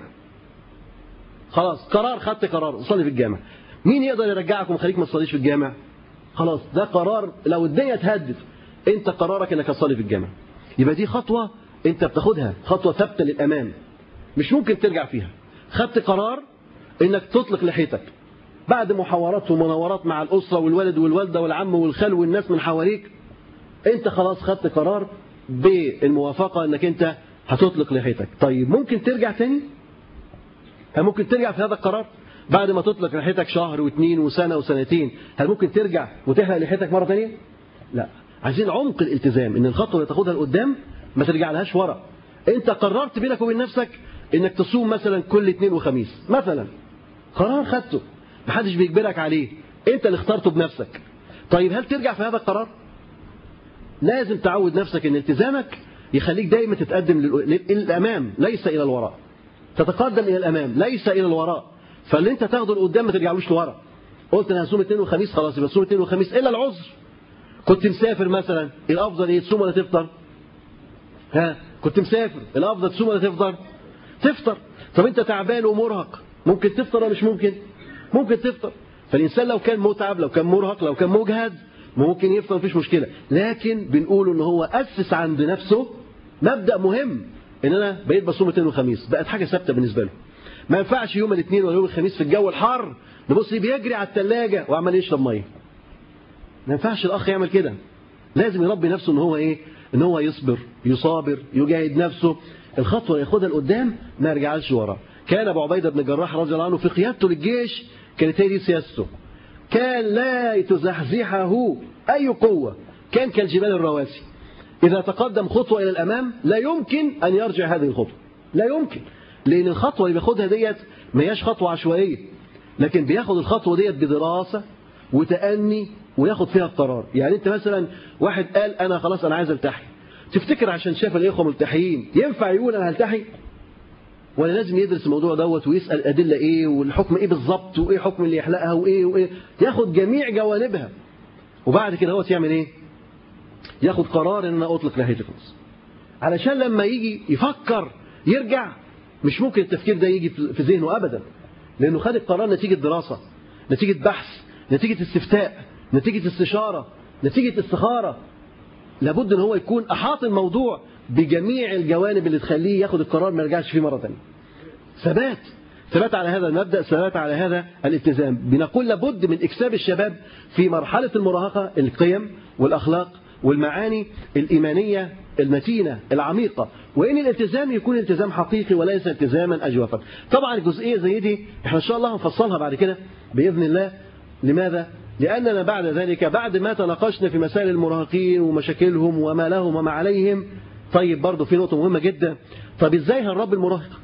خلاص قرار خدت قرار تصلي في الجامع مين يقدر يرجعك ومخليك ما تصليش في الجامع خلاص ده قرار لو الدنيا تهدد انت قرارك انك تصلي في الجامع يبقى دي خطوة انت بتاخدها خطوة ثابتة للأمام مش ممكن ترجع فيها خدت قرار انك تطلق لحيتك بعد محاورات ومناورات مع الأسرة والولد والوالدة والعم والخال والناس من حواليك انت خلاص خدت قرار بالموافقة انك انت هتطلق لحيتك طيب ممكن ترجع تاني هل ممكن ترجع في هذا القرار بعد ما تطلق لحيتك شهر واثنين وسنة وسنتين هل ممكن ترجع وتحلق لحيتك مرة تانية لا عايزين عمق الالتزام ان الخطوة اللي تاخدها لقدام ما ترجع لهاش ورا انت قررت بينك وبين نفسك انك تصوم مثلا كل اثنين وخميس مثلا قرار خدته محدش بيجبرك عليه انت اللي اخترته بنفسك طيب هل ترجع في هذا القرار لازم تعود نفسك ان التزامك يخليك دايما تتقدم للامام ليس الى الوراء تتقدم الى الامام ليس الى الوراء فاللي انت تاخده لقدام ما ترجعلوش لورا قلت انا هصوم اثنين وخميس خلاص يبقى تصوم اثنين وخميس الا العذر كنت مسافر مثلا الافضل ايه تصوم ولا تفطر ها كنت مسافر الافضل تصوم ولا تفطر تفطر طب انت تعبان ومرهق ممكن تفطر ولا مش ممكن ممكن تفطر فالإنسان لو كان متعب لو كان مرهق لو كان مجهد ممكن يفطر مفيش مشكلة لكن بنقول ان هو أسس عند نفسه مبدأ مهم ان انا بقيت بصوم اثنين وخميس بقت حاجة ثابتة بالنسبة له ما ينفعش يوم الاثنين ولا يوم الخميس في الجو الحار نبص بيجري على الثلاجة وعمال يشرب ميه ما ينفعش الاخ يعمل كده لازم يربي نفسه ان هو ايه ان هو يصبر يصابر يجاهد نفسه الخطوه ياخدها لقدام ما يرجعش ورا كان ابو عبيده بن الجراح رضي الله عنه في قيادته للجيش كانت هي دي سياسته كان لا تزحزحه اي قوه كان كالجبال الرواسي اذا تقدم خطوه الى الامام لا يمكن ان يرجع هذه الخطوه لا يمكن لان الخطوه اللي بياخدها ديت ما هياش خطوه عشوائيه لكن بياخد الخطوه ديت بدراسه وتأني وياخد فيها القرار يعني انت مثلا واحد قال انا خلاص انا عايز التحي تفتكر عشان شاف الاخوه ملتحيين ينفع يقول انا هلتحي ولا لازم يدرس الموضوع دوت ويسال الادله ايه والحكم ايه بالظبط وايه حكم اللي يحلقها وايه وايه ياخد جميع جوانبها وبعد كده هو يعمل ايه ياخد قرار ان انا اطلق ناحيه الخمس علشان لما يجي يفكر يرجع مش ممكن التفكير ده يجي في ذهنه ابدا لانه خد القرار نتيجه دراسه نتيجه بحث نتيجه استفتاء نتيجة استشارة نتيجة استخارة لابد ان هو يكون احاط الموضوع بجميع الجوانب اللي تخليه ياخد القرار ما يرجعش فيه مرة ثانيه ثبات ثبات على هذا المبدأ ثبات على هذا الالتزام بنقول لابد من إكساب الشباب في مرحلة المراهقة القيم والأخلاق والمعاني الإيمانية المتينة العميقة وإن الالتزام يكون التزام حقيقي وليس التزاما أجوفا طبعا الجزئية زي دي احنا إن شاء الله هنفصلها بعد كده بإذن الله لماذا؟ لأننا بعد ذلك بعد ما تناقشنا في مسائل المراهقين ومشاكلهم وما لهم وما عليهم طيب برضه في نقطة مهمة جدا طب ازاي هنربي المراهق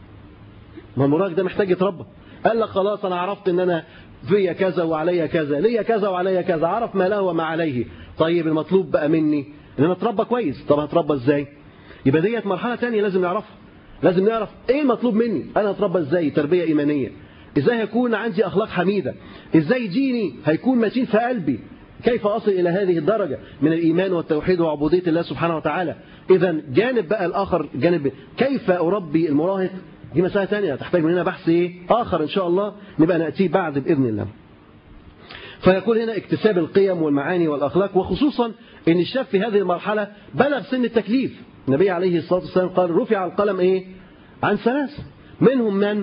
ما المراهق ده محتاج يتربى قال لك خلاص انا عرفت ان انا فيا كذا وعليا كذا ليا كذا وعليا كذا عرف ما له وما عليه طيب المطلوب بقى مني ان انا اتربى كويس طب هتربى ازاي يبقى ديت مرحلة ثانيه لازم نعرفها لازم نعرف ايه المطلوب مني انا اتربى ازاي تربية ايمانية ازاي هيكون عندي اخلاق حميدة ازاي ديني هيكون متين في قلبي كيف أصل إلى هذه الدرجة من الإيمان والتوحيد وعبودية الله سبحانه وتعالى إذا جانب بقى الآخر جانب كيف أربي المراهق دي مسألة ثانية تحتاج مننا بحث إيه؟ آخر إن شاء الله نبقى نأتيه بعد بإذن الله فيقول هنا اكتساب القيم والمعاني والأخلاق وخصوصا أن الشاب في هذه المرحلة بلغ سن التكليف النبي عليه الصلاة والسلام قال رفع القلم إيه؟ عن ثلاث منهم من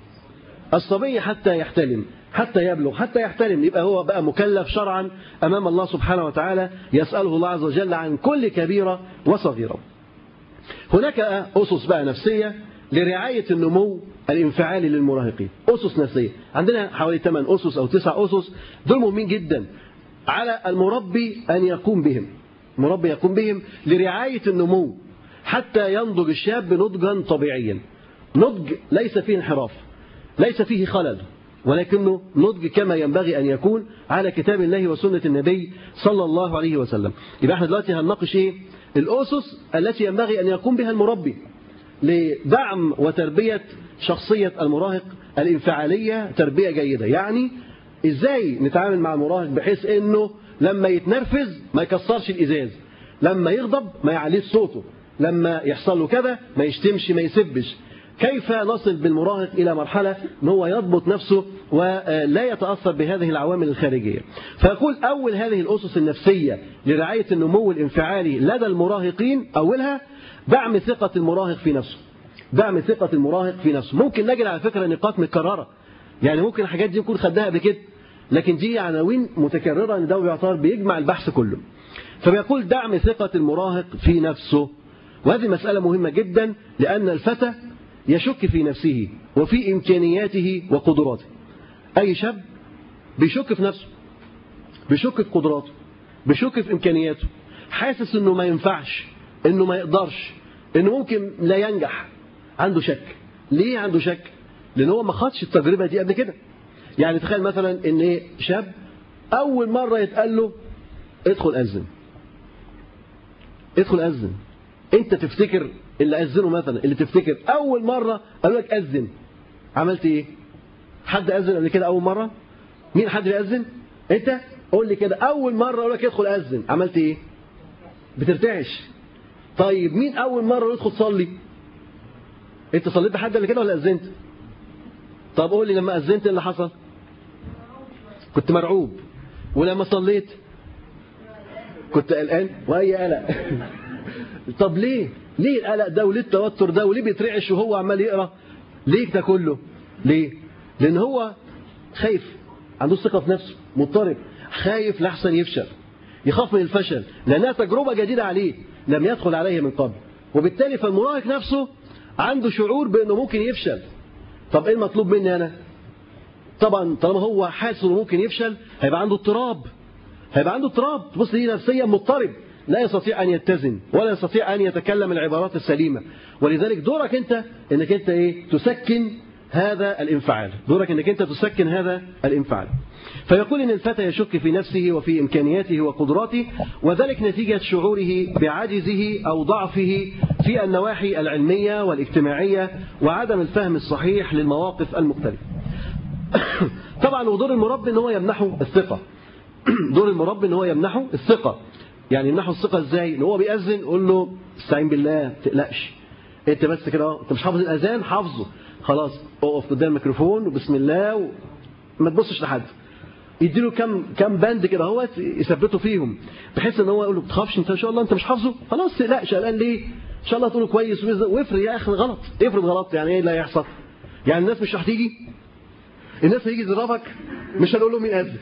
الصبي حتى يحتلم حتى يبلغ حتى يحتلم يبقى هو بقى مكلف شرعا أمام الله سبحانه وتعالى يسأله الله عز وجل عن كل كبيرة وصغيرة هناك أسس بقى نفسية لرعاية النمو الانفعالي للمراهقين أسس نفسية عندنا حوالي 8 أسس أو 9 أسس دول مهمين جدا على المربي أن يقوم بهم المربي يقوم بهم لرعاية النمو حتى ينضج الشاب نضجا طبيعيا نضج ليس فيه انحراف ليس فيه خلل ولكنه نضج كما ينبغي أن يكون على كتاب الله وسنة النبي صلى الله عليه وسلم يبقى احنا دلوقتي هنناقش ايه الأسس التي ينبغي أن يقوم بها المربي لدعم وتربية شخصية المراهق الانفعالية تربية جيدة يعني ازاي نتعامل مع المراهق بحيث انه لما يتنرفز ما يكسرش الازاز لما يغضب ما يعليش صوته لما يحصل له كذا ما يشتمش ما يسبش كيف نصل بالمراهق إلى مرحلة ان هو يضبط نفسه ولا يتأثر بهذه العوامل الخارجية فيقول أول هذه الأسس النفسية لرعاية النمو الانفعالي لدى المراهقين أولها دعم ثقة المراهق في نفسه دعم ثقة المراهق في نفسه ممكن نجد على فكرة نقاط متكررة يعني ممكن الحاجات دي نكون خدناها قبل كده لكن دي عناوين متكررة ان ده بيعتبر بيجمع البحث كله فبيقول دعم ثقة المراهق في نفسه وهذه مسألة مهمة جدا لأن الفتى يشك في نفسه وفي إمكانياته وقدراته أي شاب بيشك في نفسه بيشك في قدراته بيشك في إمكانياته حاسس إنه ما ينفعش إنه ما يقدرش إنه ممكن لا ينجح عنده شك ليه عنده شك لأن هو ما خدش التجربة دي قبل كده يعني تخيل مثلا إن إيه شاب أول مرة يتقال له ادخل أذن ادخل أذن أنت تفتكر اللي أذنه مثلا اللي تفتكر أول مرة قالوا لك أذن عملت إيه حد أذن قبل كده أول مرة مين حد بيأذن أنت قول لي كده أول مرة أقول لك ادخل أذن عملت إيه بترتعش طيب مين أول مرة يدخل تصلي أنت صليت بحد قبل كده ولا أذنت طب قول لي لما أذنت اللي حصل كنت مرعوب ولما صليت كنت قلقان واي قلق طب ليه ليه القلق ده وليه التوتر ده وليه بيترعش وهو عمال يقرا ليه ده كله ليه لان هو خايف عنده ثقه في نفسه مضطرب خايف لحسن يفشل يخاف من الفشل لانها تجربه جديده عليه لم يدخل عليه من قبل وبالتالي فالمراهق نفسه عنده شعور بانه ممكن يفشل طب ايه المطلوب مني انا طبعا طالما هو حاسس انه ممكن يفشل هيبقى عنده اضطراب هيبقى عنده اضطراب تبص ليه نفسيا مضطرب لا يستطيع ان يتزن ولا يستطيع ان يتكلم العبارات السليمه ولذلك دورك انت انك انت ايه تسكن هذا الانفعال دورك انك انت تسكن هذا الانفعال فيقول ان الفتى يشك في نفسه وفي امكانياته وقدراته وذلك نتيجه شعوره بعجزه او ضعفه في النواحي العلميه والاجتماعيه وعدم الفهم الصحيح للمواقف المختلفه طبعا ودور المربي ان هو يمنحه الثقه دور المربي ان هو يمنحه الثقه يعني يمنحه الثقه ازاي ان هو بيأذن قول له استعين بالله ما تقلقش انت بس كده انت مش حافظ الاذان حافظه خلاص اقف قدام الميكروفون وبسم الله وما تبصش لحد يديله كم كم باند كده هو يثبته فيهم بحيث ان هو يقول له ما تخافش انت ان شاء الله انت مش حافظه خلاص تقلقش قلقان ليه ان شاء الله تقوله كويس وافرض يا اخي غلط افرض غلط يعني ايه اللي هيحصل يعني الناس مش هتيجي الناس هيجي يضربك مش هنقول له مين اذن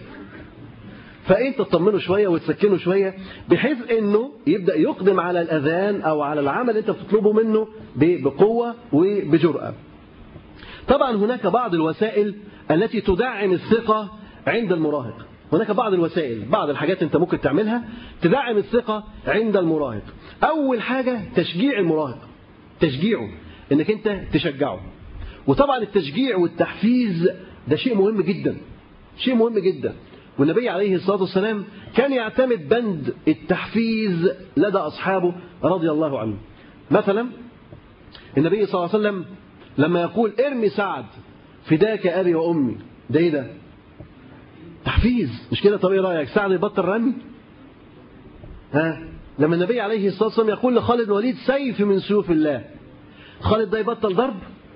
فانت تطمنه شويه وتسكنه شويه بحيث انه يبدا يقدم على الاذان او على العمل اللي انت بتطلبه منه بقوه وبجرأه. طبعا هناك بعض الوسائل التي تدعم الثقه عند المراهق. هناك بعض الوسائل بعض الحاجات انت ممكن تعملها تدعم الثقه عند المراهق. اول حاجه تشجيع المراهق. تشجيعه انك انت تشجعه. وطبعا التشجيع والتحفيز ده شيء مهم جدا. شيء مهم جدا. والنبي عليه الصلاة والسلام كان يعتمد بند التحفيز لدى أصحابه رضي الله عنهم مثلا النبي صلى الله عليه وسلم لما يقول ارمي سعد فداك أبي وأمي ده ايه ده تحفيز مش كده طب ايه رأيك سعد يبطل رمي ها لما النبي عليه الصلاة والسلام يقول لخالد بن الوليد سيف من سيوف الله خالد ده يبطل ضرب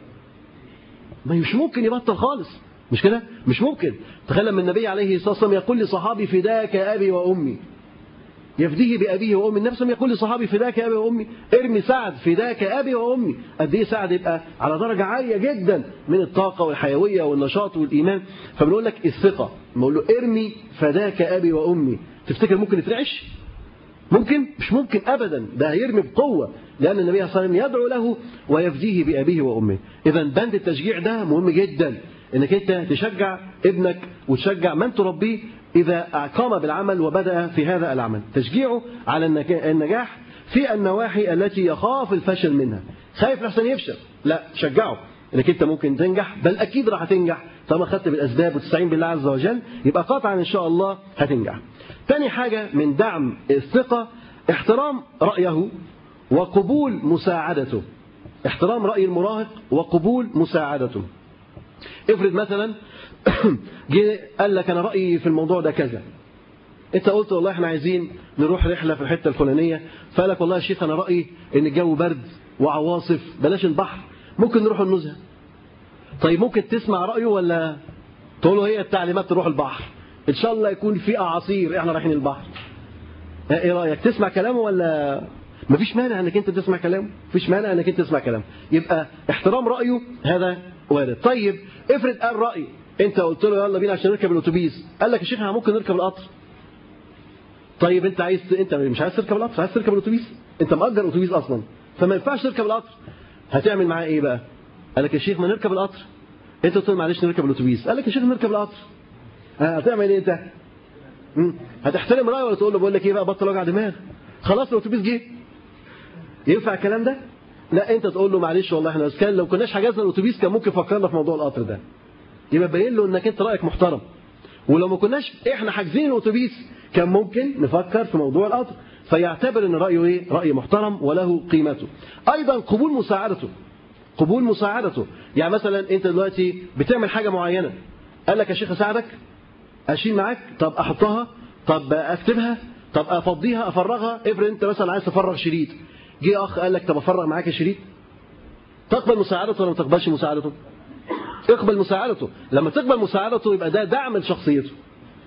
ما مش ممكن يبطل خالص مش كده مش ممكن تخيل لما النبي عليه الصلاه والسلام يقول لصحابي فداك ابي وامي يفديه بابيه وامي النبي صلى يقول لصحابي فداك ابي وامي ارمي سعد فداك ابي وامي قد ايه سعد يبقى على درجه عاليه جدا من الطاقه والحيويه والنشاط والايمان فبنقول لك الثقه بنقول له ارمي فداك ابي وامي تفتكر ممكن يترعش ممكن مش ممكن ابدا ده هيرمي بقوه لان النبي صلى الله عليه وسلم يدعو له ويفديه بابيه وامه اذا بند التشجيع ده مهم جدا انك انت تشجع ابنك وتشجع من تربيه اذا قام بالعمل وبدا في هذا العمل تشجيعه على النجاح في النواحي التي يخاف الفشل منها خايف لحسن يفشل لا شجعه انك انت ممكن تنجح بل اكيد راح تنجح طالما خدت بالاسباب وتستعين بالله عز وجل يبقى قاطعا ان شاء الله هتنجح تاني حاجه من دعم الثقه احترام رايه وقبول مساعدته احترام راي المراهق وقبول مساعدته افرض مثلا جه قال لك انا رايي في الموضوع ده كذا انت قلت والله احنا عايزين نروح رحله في الحته الفلانيه فقال لك والله يا شيخ انا رايي ان الجو برد وعواصف بلاش البحر ممكن نروح النزهه طيب ممكن تسمع رايه ولا تقول له هي التعليمات تروح البحر ان شاء الله يكون في اعاصير احنا رايحين البحر ايه رايك تسمع كلامه ولا مفيش مانع انك انت تسمع كلامه مفيش مانع انك انت تسمع كلامه يبقى احترام رايه هذا وارد طيب افرض قال راي انت قلت له يلا بينا عشان نركب الاتوبيس قال لك يا شيخ احنا ممكن نركب القطر طيب انت عايز انت مش عايز تركب القطر عايز تركب الاتوبيس انت مأجر اتوبيس اصلا فما ينفعش تركب القطر هتعمل معاه ايه بقى قال لك يا شيخ ما نركب القطر انت قلت له معلش نركب الاتوبيس قال لك يا شيخ نركب القطر هتعمل ايه انت هتحترم رايه ولا تقول له بقول لك ايه بقى بطل وجع دماغ خلاص الاتوبيس جه ينفع الكلام ده لا انت تقول له معلش والله احنا كان لو كناش حجزنا الاتوبيس كان ممكن فكرنا في موضوع القطر ده يبقى باين له انك انت رايك محترم ولو ما كناش احنا حاجزين الاتوبيس كان ممكن نفكر في موضوع القطر فيعتبر ان رايه ايه راي محترم وله قيمته ايضا قبول مساعدته قبول مساعدته يعني مثلا انت دلوقتي بتعمل حاجه معينه قال لك يا شيخ اساعدك اشيل معاك طب احطها طب اكتبها طب افضيها افرغها افرض انت مثلا عايز تفرغ شريط جه اخ قال لك طب افرغ معاك الشريط تقبل مساعدته ولا ما تقبلش مساعدته اقبل مساعدته لما تقبل مساعدته يبقى ده دعم لشخصيته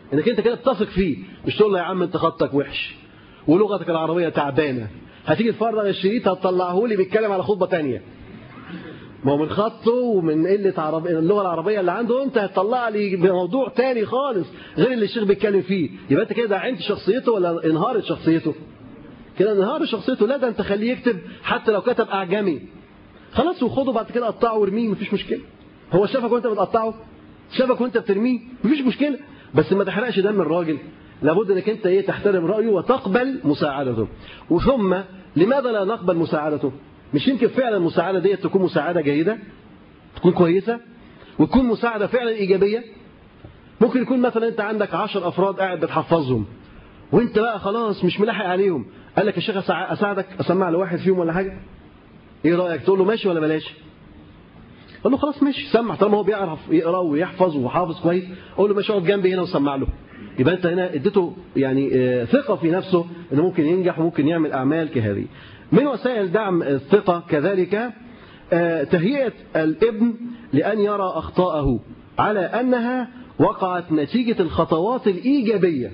انك انت كده بتثق فيه مش تقول له يا عم انت خطك وحش ولغتك العربيه تعبانه هتيجي تفرغ الشريط هتطلعه لي بيتكلم على خطبه ثانيه ما هو من خطه ومن قله عربي اللغه العربيه اللي عنده انت هتطلع لي بموضوع تاني خالص غير اللي الشيخ بيتكلم فيه يبقى انت كده دعمت شخصيته ولا انهارت شخصيته كده انهار شخصيته لا ده انت خليه يكتب حتى لو كتب اعجمي خلاص وخده بعد كده قطعه وارميه مفيش مشكله هو شافك وانت بتقطعه شافك وانت بترميه مفيش مشكله بس ما تحرقش دم الراجل لابد انك انت ايه تحترم رايه وتقبل مساعدته وثم لماذا لا نقبل مساعدته مش يمكن فعلا المساعده ديت تكون مساعده جيده تكون كويسه وتكون مساعده فعلا ايجابيه ممكن يكون مثلا انت عندك عشر افراد قاعد بتحفظهم وانت بقى خلاص مش ملاحق عليهم قال لك يا شيخ اساعدك اسمع لواحد فيهم ولا حاجه ايه رايك تقول له ماشي ولا بلاش قال له خلاص ماشي سمع طالما هو بيعرف يقرا ويحفظ وحافظ كويس قول له ماشي اقعد جنبي هنا وسمع له يبقى انت هنا اديته يعني ثقه في نفسه انه ممكن ينجح وممكن يعمل اعمال كهذه من وسائل دعم الثقه كذلك تهيئه الابن لان يرى اخطاءه على انها وقعت نتيجه الخطوات الايجابيه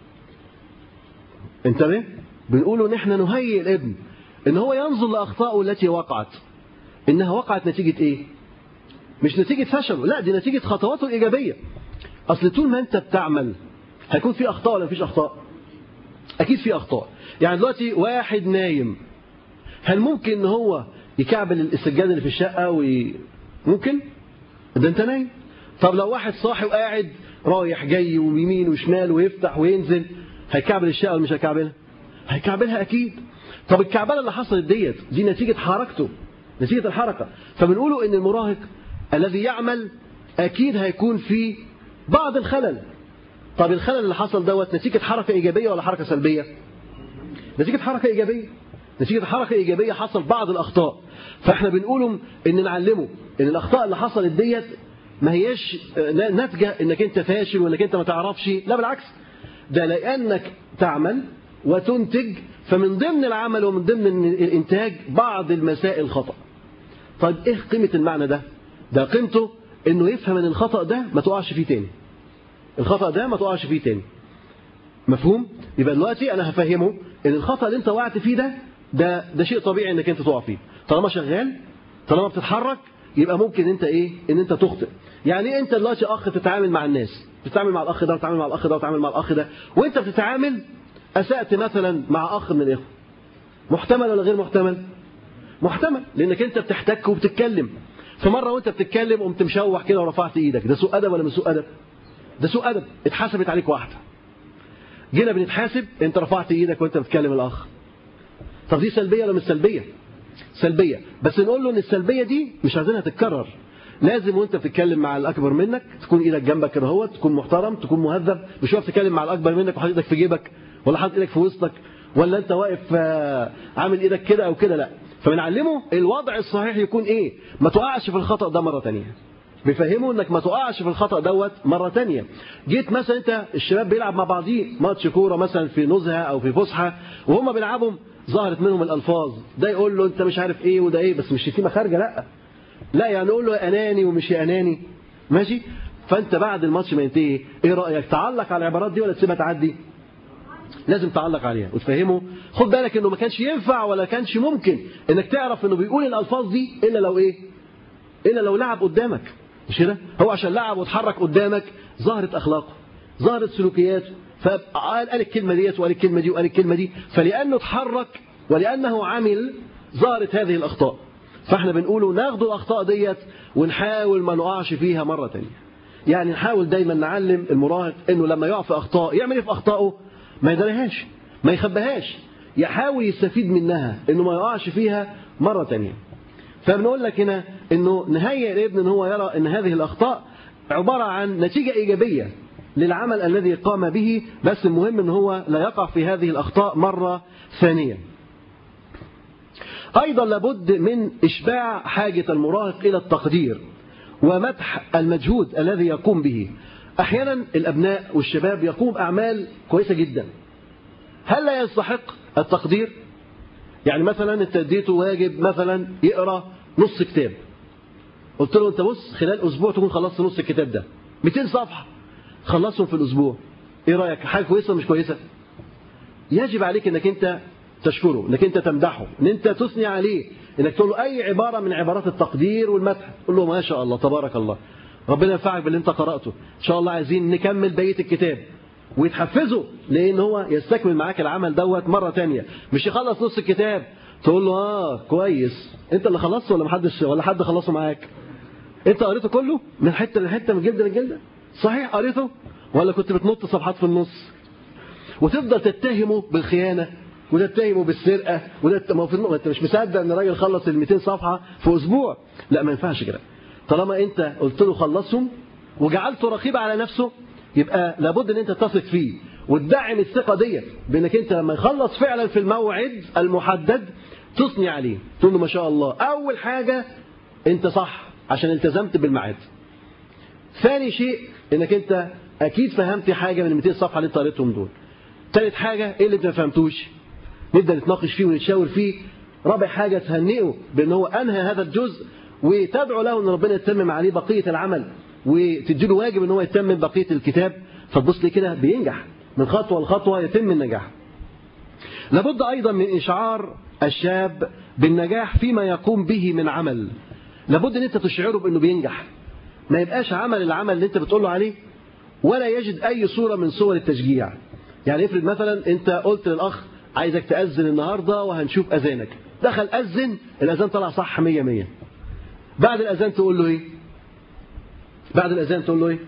انتبه بنقول ان احنا نهيئ الابن ان هو ينظر لاخطائه التي وقعت انها وقعت نتيجه ايه مش نتيجه فشله لا دي نتيجه خطواته الايجابيه اصل طول ما انت بتعمل هيكون في اخطاء ولا مفيش اخطاء اكيد في اخطاء يعني دلوقتي واحد نايم هل ممكن ان هو يكعبل السجاده اللي في الشقه وي... ممكن ده انت نايم طب لو واحد صاحي وقاعد رايح جاي ويمين وشمال ويفتح وينزل هيكعبل الشقه ولا مش هيكعبلها هيكعبلها اكيد طب الكعبله اللي حصلت ديت دي نتيجه حركته نتيجه الحركه فبنقوله ان المراهق الذي يعمل اكيد هيكون في بعض الخلل طب الخلل اللي حصل دوت نتيجه حركه ايجابيه ولا حركه سلبيه نتيجه حركه ايجابيه نتيجه حركه ايجابيه حصل بعض الاخطاء فاحنا بنقوله ان نعلمه ان الاخطاء اللي حصلت ديت ما هياش ناتجه انك انت فاشل وانك انت ما تعرفش لا بالعكس ده لانك تعمل وتنتج فمن ضمن العمل ومن ضمن الانتاج بعض المسائل خطا طيب ايه قيمه المعنى ده ده قيمته انه يفهم ان الخطا ده ما تقعش فيه تاني الخطا ده ما تقعش فيه تاني مفهوم يبقى دلوقتي انا هفهمه ان الخطا اللي انت وقعت فيه ده ده ده شيء طبيعي انك انت تقع فيه طالما شغال طالما بتتحرك يبقى ممكن انت ايه ان انت تخطئ يعني انت دلوقتي اخ تتعامل مع الناس بتتعامل مع الاخ ده وتتعامل مع الاخ ده وتتعامل مع الاخ ده وانت بتتعامل اسات مثلا مع اخ من الاخوه محتمل ولا غير محتمل محتمل لانك انت بتحتك وبتتكلم فمره وانت بتتكلم قمت مشوح كده ورفعت ايدك ده سوء ادب ولا مش سوء ادب ده سوء ادب اتحسبت عليك واحده جينا بنتحاسب انت رفعت ايدك وانت بتكلم الاخ طب دي سلبيه ولا مش سلبيه سلبيه بس نقول له ان السلبيه دي مش عايزينها تتكرر لازم وانت بتتكلم مع الاكبر منك تكون ايدك جنبك كده اهوت تكون محترم تكون مهذب مش واقف تتكلم مع الاكبر منك وحاطط ايدك في جيبك ولا حاطط ايدك في وسطك ولا انت واقف عامل ايدك كده او كده لا فبنعلمه الوضع الصحيح يكون ايه ما تقعش في الخطا ده مره ثانيه بيفهموا انك ما تقعش في الخطا دوت مره ثانيه جيت مثلا انت الشباب بيلعب مع بعضيه ماتش كوره مثلا في نزهه او في فسحه وهم بيلعبوا ظهرت منهم الالفاظ ده يقول له انت مش عارف ايه وده ايه بس مش شتيمه خارجه لا لا يعني يقول له يا اناني ومش يا اناني ماشي فانت بعد الماتش ما ينتهي ايه رايك تعلق على العبارات دي ولا تسيبها تعدي لازم تعلق عليها وتفهمه خد بالك انه ما كانش ينفع ولا كانش ممكن انك تعرف انه بيقول الالفاظ دي الا لو ايه الا لو لعب قدامك مش كده هو عشان لعب واتحرك قدامك ظهرت اخلاقه ظهرت سلوكياته فقال قال الكلمه ديت وقال الكلمه دي وقال الكلمه دي فلانه اتحرك ولانه عمل ظهرت هذه الاخطاء فاحنا بنقوله ناخد الاخطاء ديت ونحاول ما نقعش فيها مره ثانيه يعني نحاول دايما نعلم المراهق انه لما يقع في اخطاء يعمل ايه في اخطائه ما يدريهاش ما يخبيهاش يحاول يستفيد منها انه ما يقعش فيها مره ثانيه فبنقول لك هنا انه نهيئ الابن ان هو يرى ان هذه الاخطاء عباره عن نتيجه ايجابيه للعمل الذي قام به بس المهم ان هو لا يقع في هذه الاخطاء مره ثانيه ايضا لابد من اشباع حاجه المراهق الى التقدير ومدح المجهود الذي يقوم به احيانا الابناء والشباب يقوم اعمال كويسه جدا هل لا يستحق التقدير يعني مثلا انت اديته واجب مثلا يقرا نص كتاب قلت له انت بص خلال اسبوع تكون خلصت نص الكتاب ده 200 صفحه خلصهم في الاسبوع ايه رايك حاجه كويسه ولا مش كويسه يجب عليك انك انت تشكره انك انت تمدحه ان انت تثني عليه انك تقول له اي عباره من عبارات التقدير والمدح قول له ما شاء الله تبارك الله ربنا ينفعك باللي انت قراته ان شاء الله عايزين نكمل بقيه الكتاب ويتحفزه لان هو يستكمل معاك العمل دوت مره تانية مش يخلص نص الكتاب تقول له اه كويس انت اللي خلصته ولا محدش ولا حد خلصه معاك انت قريته كله من حته لحته من جلد لجلده صحيح قريته ولا كنت بتنط صفحات في النص وتفضل تتهمه بالخيانه وتتهمه بالسرقه وده ما في انت مش مصدق ان الراجل خلص ال 200 صفحه في اسبوع لا ما ينفعش كده طالما انت قلت له خلصهم وجعلته رقيب على نفسه يبقى لابد ان انت تثق فيه وتدعم الثقه ديت بانك انت لما يخلص فعلا في الموعد المحدد تثني عليه تقول له ما شاء الله اول حاجه انت صح عشان التزمت بالميعاد ثاني شيء انك انت اكيد فهمت حاجه من 200 صفحه اللي انت قريتهم دول ثالث حاجه ايه اللي انت ما فهمتوش نبدا نتناقش فيه ونتشاور فيه رابع حاجه تهنئه بان هو انهى هذا الجزء وتدعو له ان ربنا يتمم عليه بقيه العمل وتدي له واجب ان هو يتمم بقيه الكتاب فتبص لي كده بينجح من خطوه لخطوه يتم النجاح لابد ايضا من اشعار الشاب بالنجاح فيما يقوم به من عمل لابد ان انت تشعره بانه بينجح ما يبقاش عمل العمل اللي انت بتقول له عليه ولا يجد اي صوره من صور التشجيع يعني افرض مثلا انت قلت للاخ عايزك تاذن النهارده وهنشوف اذانك دخل اذن الاذان طلع صح 100 100 بعد الاذان تقول له ايه بعد الاذان تقول له ايه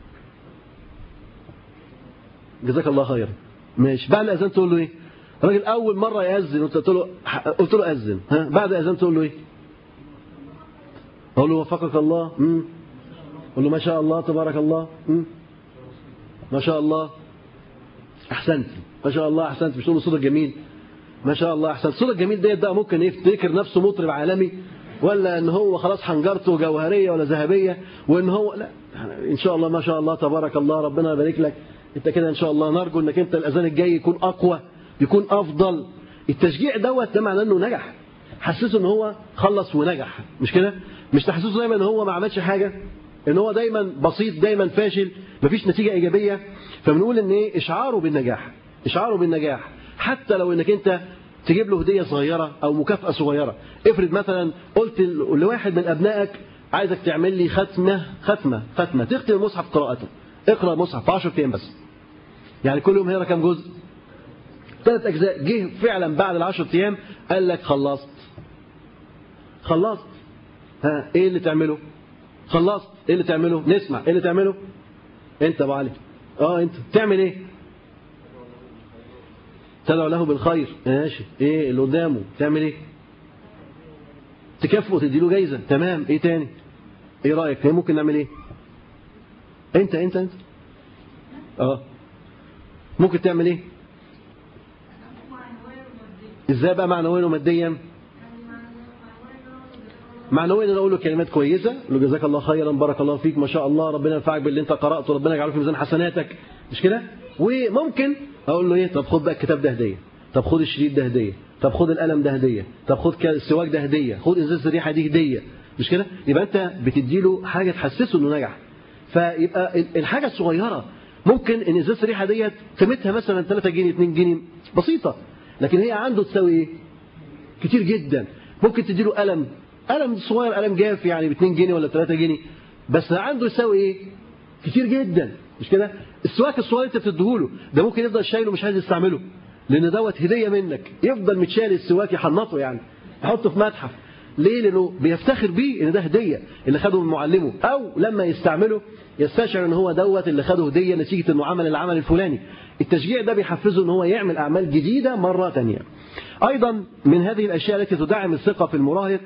جزاك الله خيرا ماشي بعد الاذان تقول له ايه الراجل اول مره ياذن وانت قلت له قلت له اذن ها بعد الاذان تقول له ايه اقول له وفقك الله امم قول له ما شاء الله تبارك الله امم ما شاء الله احسنت ما شاء الله احسنت مش تقول له صوتك جميل ما شاء الله احسنت صوتك جميل ديت بقى ممكن يفتكر نفسه مطرب عالمي ولا ان هو خلاص حنجرته جوهريه ولا ذهبيه وان هو لا ان شاء الله ما شاء الله تبارك الله ربنا يبارك لك انت كده ان شاء الله نرجو انك انت الاذان الجاي يكون اقوى يكون افضل التشجيع دوت ده معناه انه نجح حسسه ان هو خلص ونجح مش كده مش تحسسه دايما ان هو ما عملش حاجه ان هو دايما بسيط دايما فاشل مفيش نتيجه ايجابيه فبنقول ان ايه اشعاره بالنجاح اشعاره بالنجاح حتى لو انك انت تجيب له هديه صغيره او مكافاه صغيره افرض مثلا قلت لواحد من ابنائك عايزك تعمل لي ختمه ختمه ختمه تختم المصحف قراءته اقرا مصحف في 10 ايام بس يعني كل يوم هيقرا كام جزء ثلاث اجزاء جه فعلا بعد العشر ايام قال لك خلصت خلصت ها ايه اللي تعمله خلصت ايه اللي تعمله نسمع ايه اللي تعمله انت ابو علي اه انت تعمل ايه تدعو له بالخير ماشي ايه اللي قدامه تعمل ايه تكافئه تديله جايزه تمام ايه تاني ايه رايك هي ممكن نعمل ايه انت انت انت اه ممكن تعمل ايه ازاي بقى معنويا وماديا معنويا انا اقول له كلمات كويسه اقول له جزاك الله خيرا بارك الله فيك ما شاء الله ربنا ينفعك باللي انت قراته ربنا يجعله في ميزان حسناتك مش كده وممكن اقول له ايه طب خد بقى الكتاب ده هديه طب خد الشريط ده هديه طب خد القلم ده هديه طب خد السواك ده هديه خد ازازه الريحه دي هديه مش كده يبقى انت بتدي له حاجه تحسسه انه نجح فيبقى الحاجه الصغيره ممكن ان ازازه الريحه ديت قيمتها مثلا 3 جنيه 2 جنيه بسيطه لكن هي عنده تساوي ايه كتير جدا ممكن تدي له قلم قلم صغير قلم جاف يعني ب 2 جنيه ولا 3 جنيه بس عنده يساوي ايه كتير جدا مش كده السواك الصغير انت بتديهوله ده ممكن يفضل شايله مش عايز يستعمله لان دوت هديه منك يفضل متشال السواك يحنطه يعني يحطه في متحف ليه لانه بيفتخر بيه ان ده هديه اللي خده من معلمه او لما يستعمله يستشعر ان هو دوت اللي خده هديه نتيجه انه عمل العمل الفلاني التشجيع ده بيحفزه ان هو يعمل اعمال جديده مره ثانيه ايضا من هذه الاشياء التي تدعم الثقه في المراهق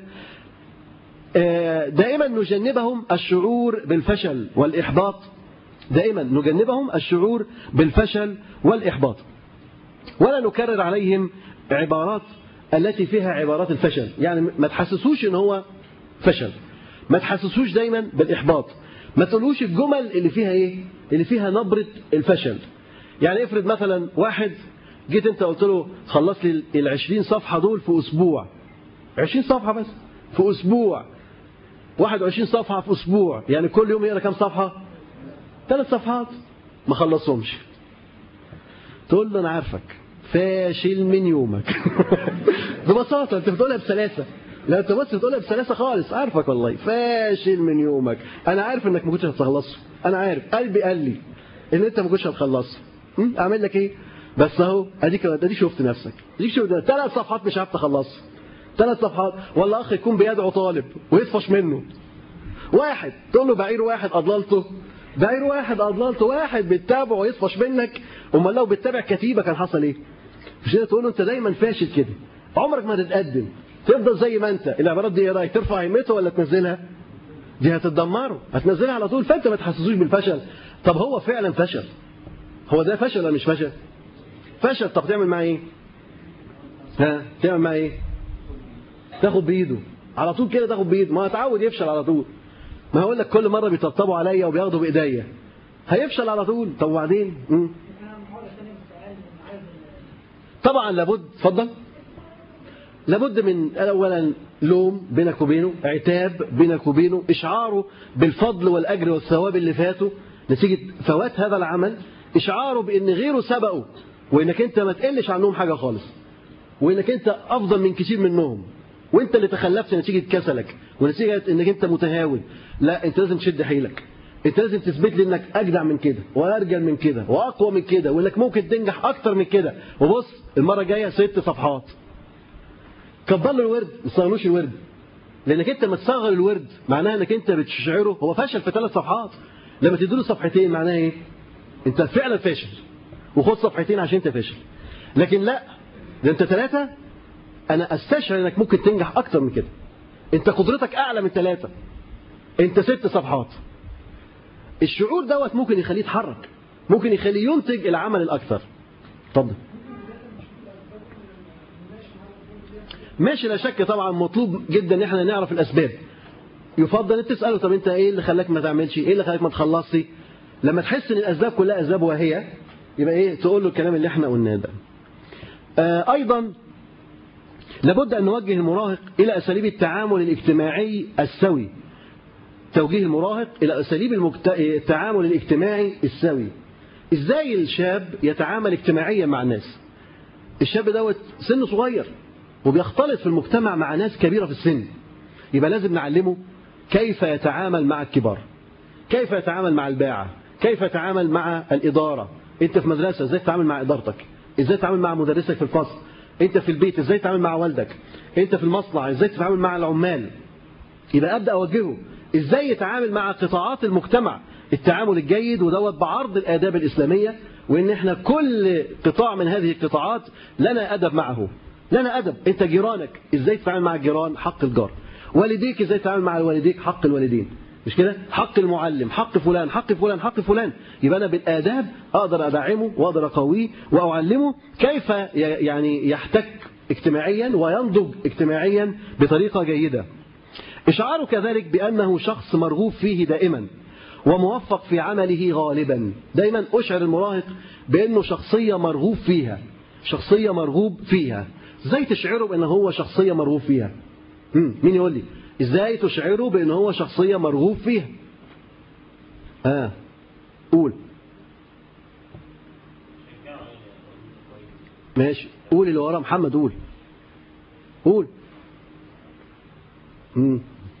دائما نجنبهم الشعور بالفشل والإحباط دائما نجنبهم الشعور بالفشل والإحباط ولا نكرر عليهم عبارات التي فيها عبارات الفشل يعني ما تحسسوش ان هو فشل ما تحسسوش دايما بالإحباط ما تقولوش الجمل اللي فيها ايه اللي فيها نبرة الفشل يعني افرض مثلا واحد جيت انت قلت له خلص لي ال 20 صفحة دول في أسبوع 20 صفحة بس في أسبوع 21 صفحة في أسبوع يعني كل يوم يقرأ كام صفحة ثلاث صفحات ما خلصهمش تقول له انا عارفك فاشل من يومك ببساطه انت بتقولها بسلاسه لا انت بس بتقولها بسلاسه خالص عارفك والله فاشل من يومك انا عارف انك ما كنتش هتخلصه انا عارف قلبي قال لي ان انت ما كنتش هتخلصه م? اعمل لك ايه بس اهو اديك اديك شفت نفسك اديك شفت ثلاث صفحات مش عارف تخلصه ثلاث صفحات ولا اخ يكون بيدعو طالب ويطفش منه واحد تقول له بعير واحد اضللته بعير واحد اضللته واحد بتتابعه ويطفش منك امال لو بتتابع كتيبه كان حصل ايه مش كده تقول له انت دايما فاشل كده عمرك ما تتقدم تفضل زي ما انت العبارات دي ايه رايك ترفع همته ولا تنزلها دي هتتدمره هتنزلها على طول فانت ما تحسسوش بالفشل طب هو فعلا فشل هو ده فشل ولا مش فشل فشل طب تعمل معاه ايه ها تعمل معاه ايه تاخد بايده على طول كده تاخد بايده ما اتعود يفشل على طول ما هقول لك كل مره بيطبطبوا عليا وبياخدوا بايديا هيفشل على طول طب وبعدين مم. طبعا لابد اتفضل لابد من اولا لوم بينك وبينه عتاب بينك وبينه اشعاره بالفضل والاجر والثواب اللي فاتوا نتيجه فوات هذا العمل اشعاره بان غيره سبقه وانك انت ما تقلش عنهم حاجه خالص وانك انت افضل من كتير منهم وانت اللي تخلفت نتيجه كسلك ونتيجه انك انت متهاون لا انت لازم تشد حيلك انت لازم تثبت لي انك اجدع من كده وارجل من كده واقوى من كده وانك ممكن تنجح اكتر من كده وبص المره الجايه ست صفحات كبر له الورد ما تصغرلوش الورد لانك انت لما تصغر الورد معناها انك انت بتشعره هو فشل في ثلاث صفحات لما تديله صفحتين معناها ايه انت فعلا فاشل وخد صفحتين عشان انت فاشل لكن لا ده انت ثلاثه انا استشعر انك ممكن تنجح اكتر من كده انت قدرتك اعلى من ثلاثه انت ست صفحات الشعور دوت ممكن يخليه يتحرك ممكن يخليه ينتج العمل الاكثر اتفضل ماشي لا شك طبعا مطلوب جدا ان احنا نعرف الاسباب يفضل ان تساله طب انت ايه اللي خلاك ما تعملش ايه اللي خلاك ما تخلصش لما تحس ان الاسباب كلها اسباب واهيه يبقى ايه تقول له الكلام اللي احنا قلناه ده آه ايضا لابد ان نوجه المراهق الى اساليب التعامل الاجتماعي السوي توجيه المراهق الى اساليب المجت... التعامل الاجتماعي السوي ازاي الشاب يتعامل اجتماعيا مع الناس الشاب دوت سنه صغير وبيختلط في المجتمع مع ناس كبيرة في السن يبقى لازم نعلمه كيف يتعامل مع الكبار كيف يتعامل مع الباعة كيف يتعامل مع الإدارة أنت في مدرسة إزاي تتعامل مع إدارتك إزاي تتعامل مع مدرسك في الفصل أنت في البيت إزاي تتعامل مع والدك أنت في المصنع إزاي تتعامل مع العمال يبقى أبدأ أوجهه إزاي يتعامل مع قطاعات المجتمع التعامل الجيد ودوت بعرض الآداب الإسلامية وإن إحنا كل قطاع من هذه القطاعات لنا أدب معه لنا أدب أنت جيرانك إزاي تتعامل مع الجيران حق الجار والديك إزاي تتعامل مع والديك حق الوالدين مش كده حق المعلم حق فلان حق فلان حق فلان يبقى أنا بالآداب أقدر أدعمه وأقدر أقويه وأعلمه كيف يعني يحتك اجتماعيا وينضج اجتماعيا بطريقة جيدة إشعاره كذلك بأنه شخص مرغوب فيه دائما وموفق في عمله غالبا دايما أشعر المراهق بأنه شخصية مرغوب فيها شخصية مرغوب فيها ازاي تشعره بأنه هو شخصية مرغوب فيها مم. مين يقول لي ازاي تشعره بأنه هو شخصية مرغوب فيها ها آه. قول ماشي قول اللي ورا محمد قول قول مم.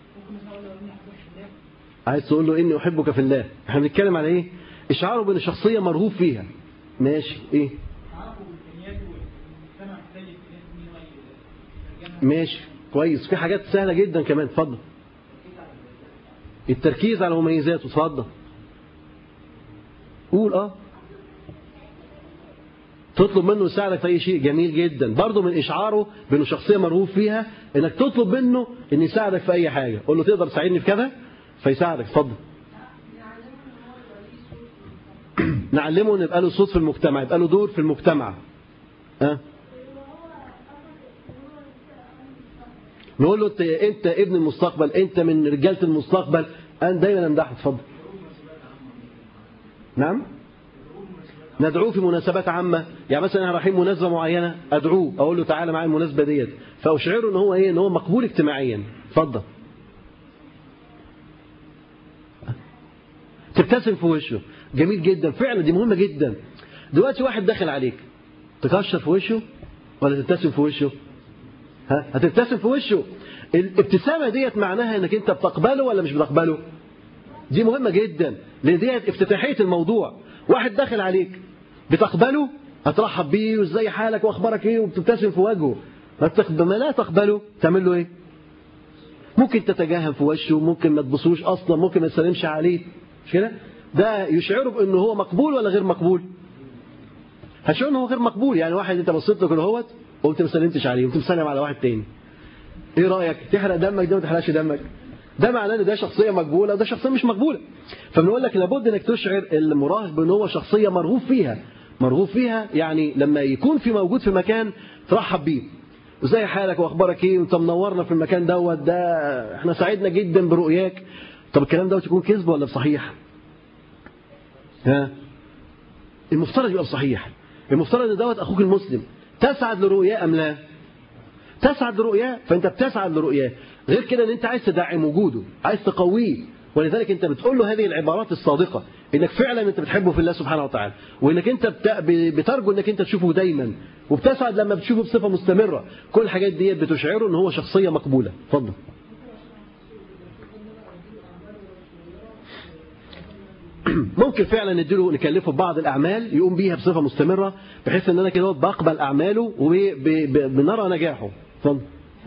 عايز تقول له اني احبك في الله احنا بنتكلم على ايه اشعاره بان الشخصيه مرغوب فيها ماشي ايه ماشي كويس في حاجات سهله جدا كمان اتفضل التركيز على مميزاته اتفضل قول اه تطلب منه يساعدك في اي شيء جميل جدا برضه من اشعاره بانه شخصيه مرغوب فيها انك تطلب منه ان يساعدك في اي حاجه قول له تقدر تساعدني في كذا فيساعدك اتفضل نعلمه ان يبقى له صوت في المجتمع يبقى له دور في المجتمع ها أه؟ نقول له انت انت ابن المستقبل انت من رجاله المستقبل انا دايما امدحه اتفضل نعم ندعوه في مناسبات عامة يعني مثلا احنا رايحين مناسبة معينة ادعوه اقول له تعالى معايا المناسبة ديت فاشعره ان هو ايه ان هو مقبول اجتماعيا اتفضل تبتسم في وشه جميل جدا فعلا دي مهمة جدا دلوقتي واحد داخل عليك تكشر في وشه ولا تبتسم في وشه ها هتبتسم في وشه الابتسامة ديت معناها انك انت بتقبله ولا مش بتقبله دي مهمة جدا لان ديت افتتاحية الموضوع واحد داخل عليك بتقبله هترحب بيه وازاي حالك واخبارك ايه وبتبتسم في وجهه ما لا تقبله تعمل له ايه ممكن تتجاهل في وشه ممكن ما تبصوش اصلا ممكن ما تسلمش عليه مش كده ده يشعره بانه هو مقبول ولا غير مقبول هتشعر انه هو غير مقبول يعني واحد انت بصيت له كده اهوت وقمت ما سلمتش عليه وقمت مسلم على واحد تاني ايه رايك تحرق دمك ده ما تحرقش دمك ده معناه ان ده شخصيه مقبوله وده شخصيه مش مقبوله فبنقول لك لابد انك تشعر المراهق بان هو شخصيه مرغوب فيها مرغوب فيها يعني لما يكون في موجود في مكان ترحب بيه وزي حالك واخبارك ايه وانت منورنا في المكان دوت ده احنا سعدنا جدا برؤياك طب الكلام دوت يكون كذب ولا بصحيح ها المفترض يبقى بصحيح المفترض ان دوت اخوك المسلم تسعد لرؤياه ام لا تسعد لرؤياه فانت بتسعد لرؤياه غير كده ان انت عايز تدعم وجوده عايز تقويه ولذلك انت بتقول له هذه العبارات الصادقه انك فعلا انت بتحبه في الله سبحانه وتعالى وانك انت بترجو انك انت تشوفه دايما وبتسعد لما بتشوفه بصفه مستمره كل الحاجات دي بتشعره ان هو شخصيه مقبوله اتفضل ممكن فعلا نديله نكلفه ببعض الاعمال يقوم بيها بصفه مستمره بحيث ان انا كده بقبل اعماله وبنرى نجاحه اتفضل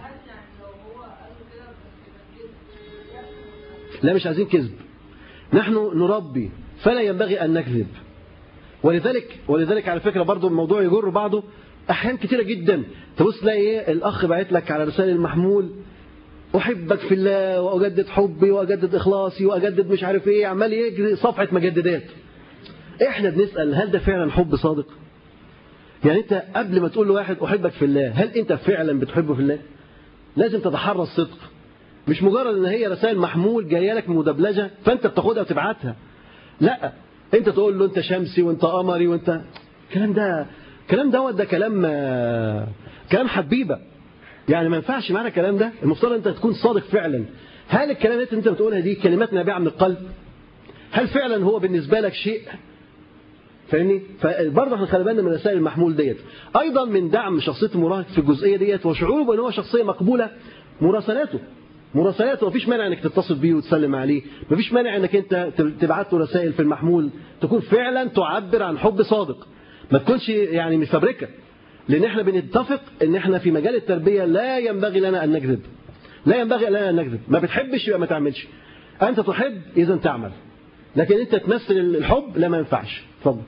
لا مش عايزين كذب نحن نربي فلا ينبغي أن نكذب ولذلك ولذلك على فكرة برضو الموضوع يجر بعضه أحيان كثيرة جدا تبص تلاقي إيه الأخ بعت لك على رسائل المحمول أحبك في الله وأجدد حبي وأجدد إخلاصي وأجدد مش عارف إيه عمال يجري صفحة مجددات إحنا بنسأل هل ده فعلا حب صادق يعني أنت قبل ما تقول لواحد أحبك في الله هل أنت فعلا بتحبه في الله لازم تتحرى الصدق مش مجرد ان هي رسائل محمول جايه لك مدبلجه فانت بتاخدها وتبعتها لا انت تقول له انت شمسي وانت قمري وانت الكلام ده الكلام دوت ده كلام كلام حبيبه يعني ما ينفعش معانا الكلام ده المفترض انت تكون صادق فعلا هل الكلمات اللي انت بتقولها دي كلمات نابعه من القلب هل فعلا هو بالنسبه لك شيء فاهمني فبرضه احنا خلي بالنا من رسائل المحمول ديت ايضا من دعم شخصيه المراهق في الجزئيه ديت وشعوره بان هو شخصيه مقبوله مراسلاته مراسلات مفيش مانع انك تتصل بيه وتسلم عليه مفيش مانع انك انت تبعت له رسائل في المحمول تكون فعلا تعبر عن حب صادق ما تكونش يعني مفبركه لان احنا بنتفق ان احنا في مجال التربيه لا ينبغي لنا ان نكذب لا ينبغي لنا ان نكذب ما بتحبش يبقى ما تعملش انت تحب اذا تعمل لكن انت تمثل الحب لا ما ينفعش اتفضل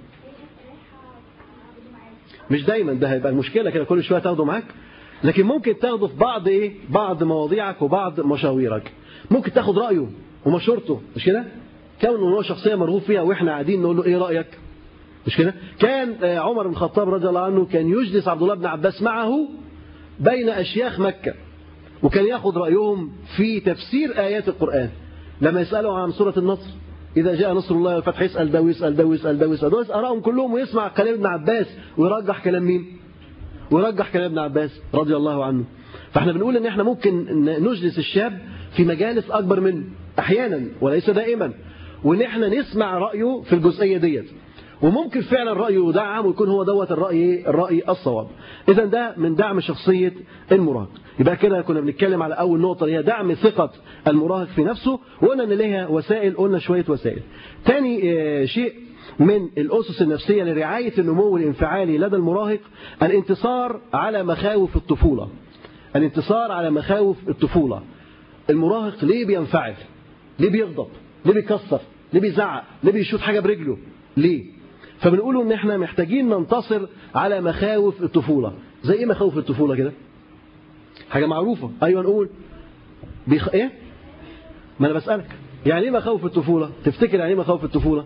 مش دايما ده هيبقى المشكله كده كل شويه تاخده معاك لكن ممكن تاخده في بعض ايه بعض مواضيعك وبعض مشاويرك ممكن تاخد رايه ومشورته مش كده كون ان هو شخصيه مرغوب فيها واحنا قاعدين نقول له ايه رايك مش كده كان عمر بن الخطاب رضي الله عنه كان يجلس عبد الله بن عباس معه بين اشياخ مكه وكان ياخد رايهم في تفسير ايات القران لما يسالوا عن سوره النصر إذا جاء نصر الله والفتح يسأل ده ويسأل ده ويسأل ده ويسأل ده ويسأل آرائهم كلهم ويسمع كلام ابن عباس ويرجح كلام مين؟ ويرجح كلام ابن عباس رضي الله عنه فاحنا بنقول ان احنا ممكن نجلس الشاب في مجالس اكبر منه احيانا وليس دائما وان احنا نسمع رايه في الجزئيه ديت وممكن فعلا رايه يدعم ويكون هو دوت الراي الراي الصواب اذا ده من دعم شخصيه المراهق يبقى كده كنا بنتكلم على اول نقطه هي دعم ثقه المراهق في نفسه وقلنا ان ليها وسائل قلنا شويه وسائل تاني شيء من الأسس النفسية لرعاية النمو الانفعالي لدى المراهق الانتصار على مخاوف الطفولة الانتصار على مخاوف الطفولة المراهق ليه بينفعل ليه بيغضب ليه بيكسر ليه بيزعق ليه بيشوط حاجة برجله ليه فبنقوله ان احنا محتاجين ننتصر على مخاوف الطفولة زي ايه مخاوف الطفولة كده حاجة معروفة ايوه نقول بيخ... ايه ما انا بسألك يعني ايه مخاوف الطفولة تفتكر يعني ايه مخاوف الطفولة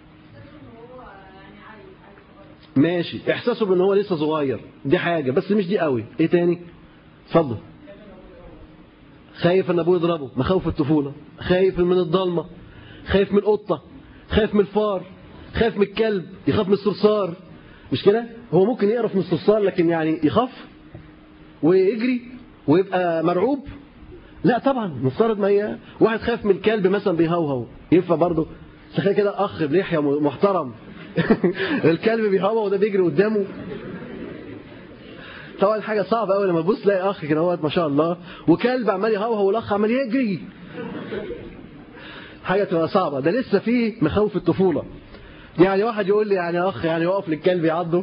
ماشي احساسه بان هو لسه صغير دي حاجة بس مش دي قوي ايه تاني اتفضل خايف ان ابوه يضربه مخاوف الطفولة خايف من الضلمة خايف من القطة خايف من الفار خايف من الكلب يخاف من الصرصار مش كده هو ممكن يقرف من الصرصار لكن يعني يخاف ويجري ويبقى مرعوب لا طبعا مفترض ما هي واحد خايف من الكلب مثلا بيهوهو ينفع برضه تخيل كده اخ بلحيه محترم الكلب بيهوى وده بيجري قدامه طبعا حاجه صعبه قوي لما تبص تلاقي اخ كده ما شاء الله وكلب عمال يهوى والاخ عمال يجري حاجه تبقى صعبه ده لسه فيه مخاوف الطفوله يعني واحد يقول لي يعني اخ يعني يقف للكلب يعضه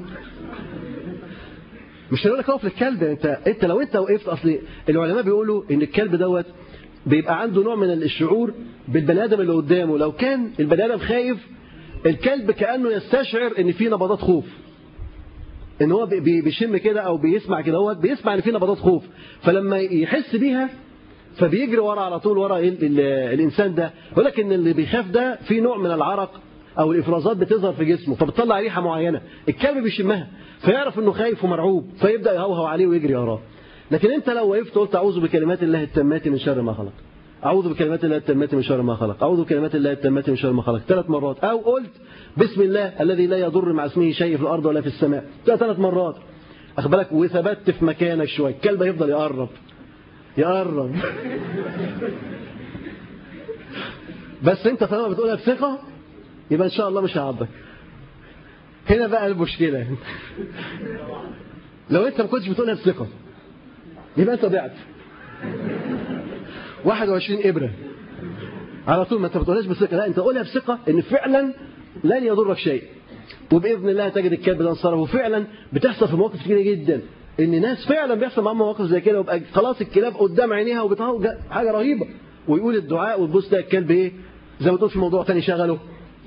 مش هنقول لك اقف للكلب انت انت لو انت وقفت اصل العلماء بيقولوا ان الكلب دوت بيبقى عنده نوع من الشعور بالبني ادم اللي قدامه لو كان البني ادم خايف الكلب كانه يستشعر ان في نبضات خوف ان هو بيشم كده او بيسمع كده هو بيسمع ان في نبضات خوف فلما يحس بيها فبيجري ورا على طول ورا الانسان ده يقول لك ان اللي بيخاف ده في نوع من العرق او الافرازات بتظهر في جسمه فبتطلع ريحه معينه الكلب بيشمها فيعرف انه خايف ومرعوب فيبدا يهوهو عليه ويجري وراه لكن انت لو وقفت قلت اعوذ بكلمات الله التامات من شر ما خلق اعوذ بكلمات الله التامات من شر ما خلق اعوذ بكلمات الله التامات من شر ما خلق ثلاث مرات او قلت بسم الله الذي لا يضر مع اسمه شيء في الارض ولا في السماء ثلاث مرات اخبرك وثبت في مكانك شويه الكلب هيفضل يقرب يقرب بس انت طالما بتقولها بثقه يبقى ان شاء الله مش هيعضك هنا بقى المشكله لو انت ما كنتش بتقولها بثقه يبقى انت ضعت 21 ابره على طول ما انت ما بتقولهاش بثقه لا انت قولها بثقه ان فعلا لن يضرك شيء وباذن الله تجد الكلب ده انصرف وفعلا بتحصل في مواقف كتيره جدا ان ناس فعلا بيحصل معاهم مواقف زي كده ويبقى خلاص الكلاب قدام عينيها وبتهوج حاجه رهيبه ويقول الدعاء وتبص تلاقي الكلب ايه زي ما تقول في موضوع تاني شغله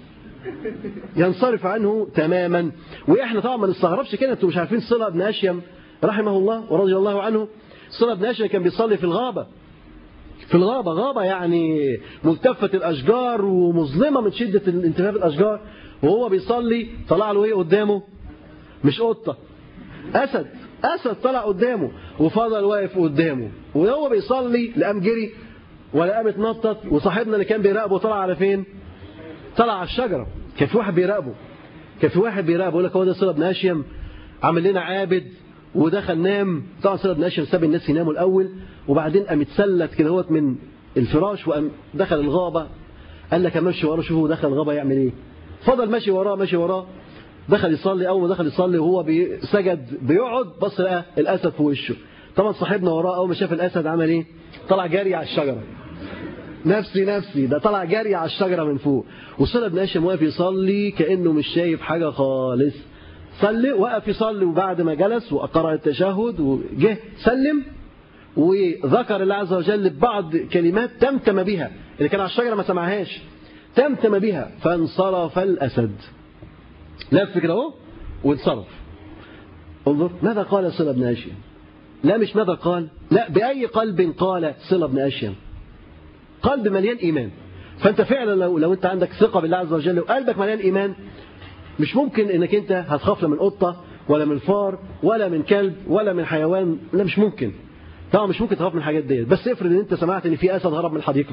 ينصرف عنه تماما واحنا طبعا ما نستغربش كده انتوا مش عارفين صله بن اشيم رحمه الله ورضي الله عنه صله بن اشيم كان بيصلي في الغابه في الغابة غابة يعني ملتفة الأشجار ومظلمة من شدة الانتفاف الأشجار وهو بيصلي طلع له إيه قدامه مش قطة أسد أسد طلع قدامه وفضل واقف قدامه وهو بيصلي لقام جري ولا قام اتنطط وصاحبنا اللي كان بيراقبه طلع على فين طلع على الشجرة كان في واحد بيراقبه كان في واحد بيراقبه يقول لك هو ده صلة بن هاشم عامل لنا عابد ودخل نام طبعا صلة بن هاشم ساب الناس يناموا الأول وبعدين قام اتسلت كده هوت من الفراش وقام دخل الغابة قال لك امشي وراه شوفوا دخل الغابة يعمل ايه فضل ماشي وراه ماشي وراه دخل يصلي اول ما دخل يصلي وهو سجد بيقعد بص لقى الاسد في وشه طبعا صاحبنا وراه اول ما شاف الاسد عمل ايه طلع جاري على الشجره نفسي نفسي ده طلع جاري على الشجره من فوق وصلى ابن هاشم واقف يصلي كانه مش شايف حاجه خالص صلي وقف يصلي وبعد ما جلس وقرأ التشهد وجه سلم وذكر الله عز وجل بعض كلمات تمتم بها اللي كان على الشجره ما سمعهاش تمتم بها فانصرف الاسد لف كده اهو وانصرف انظر ماذا قال صلة بن أشيم لا مش ماذا قال لا بأي قلب قال صلة بن أشيم قلب مليان إيمان فأنت فعلا لو, لو أنت عندك ثقة بالله عز وجل وقلبك مليان إيمان مش ممكن أنك أنت هتخاف لا من قطة ولا من فار ولا من كلب ولا من حيوان لا مش ممكن طبعا مش ممكن تخاف من الحاجات ديت بس افرض ان انت سمعت ان في اسد هرب من الحديقه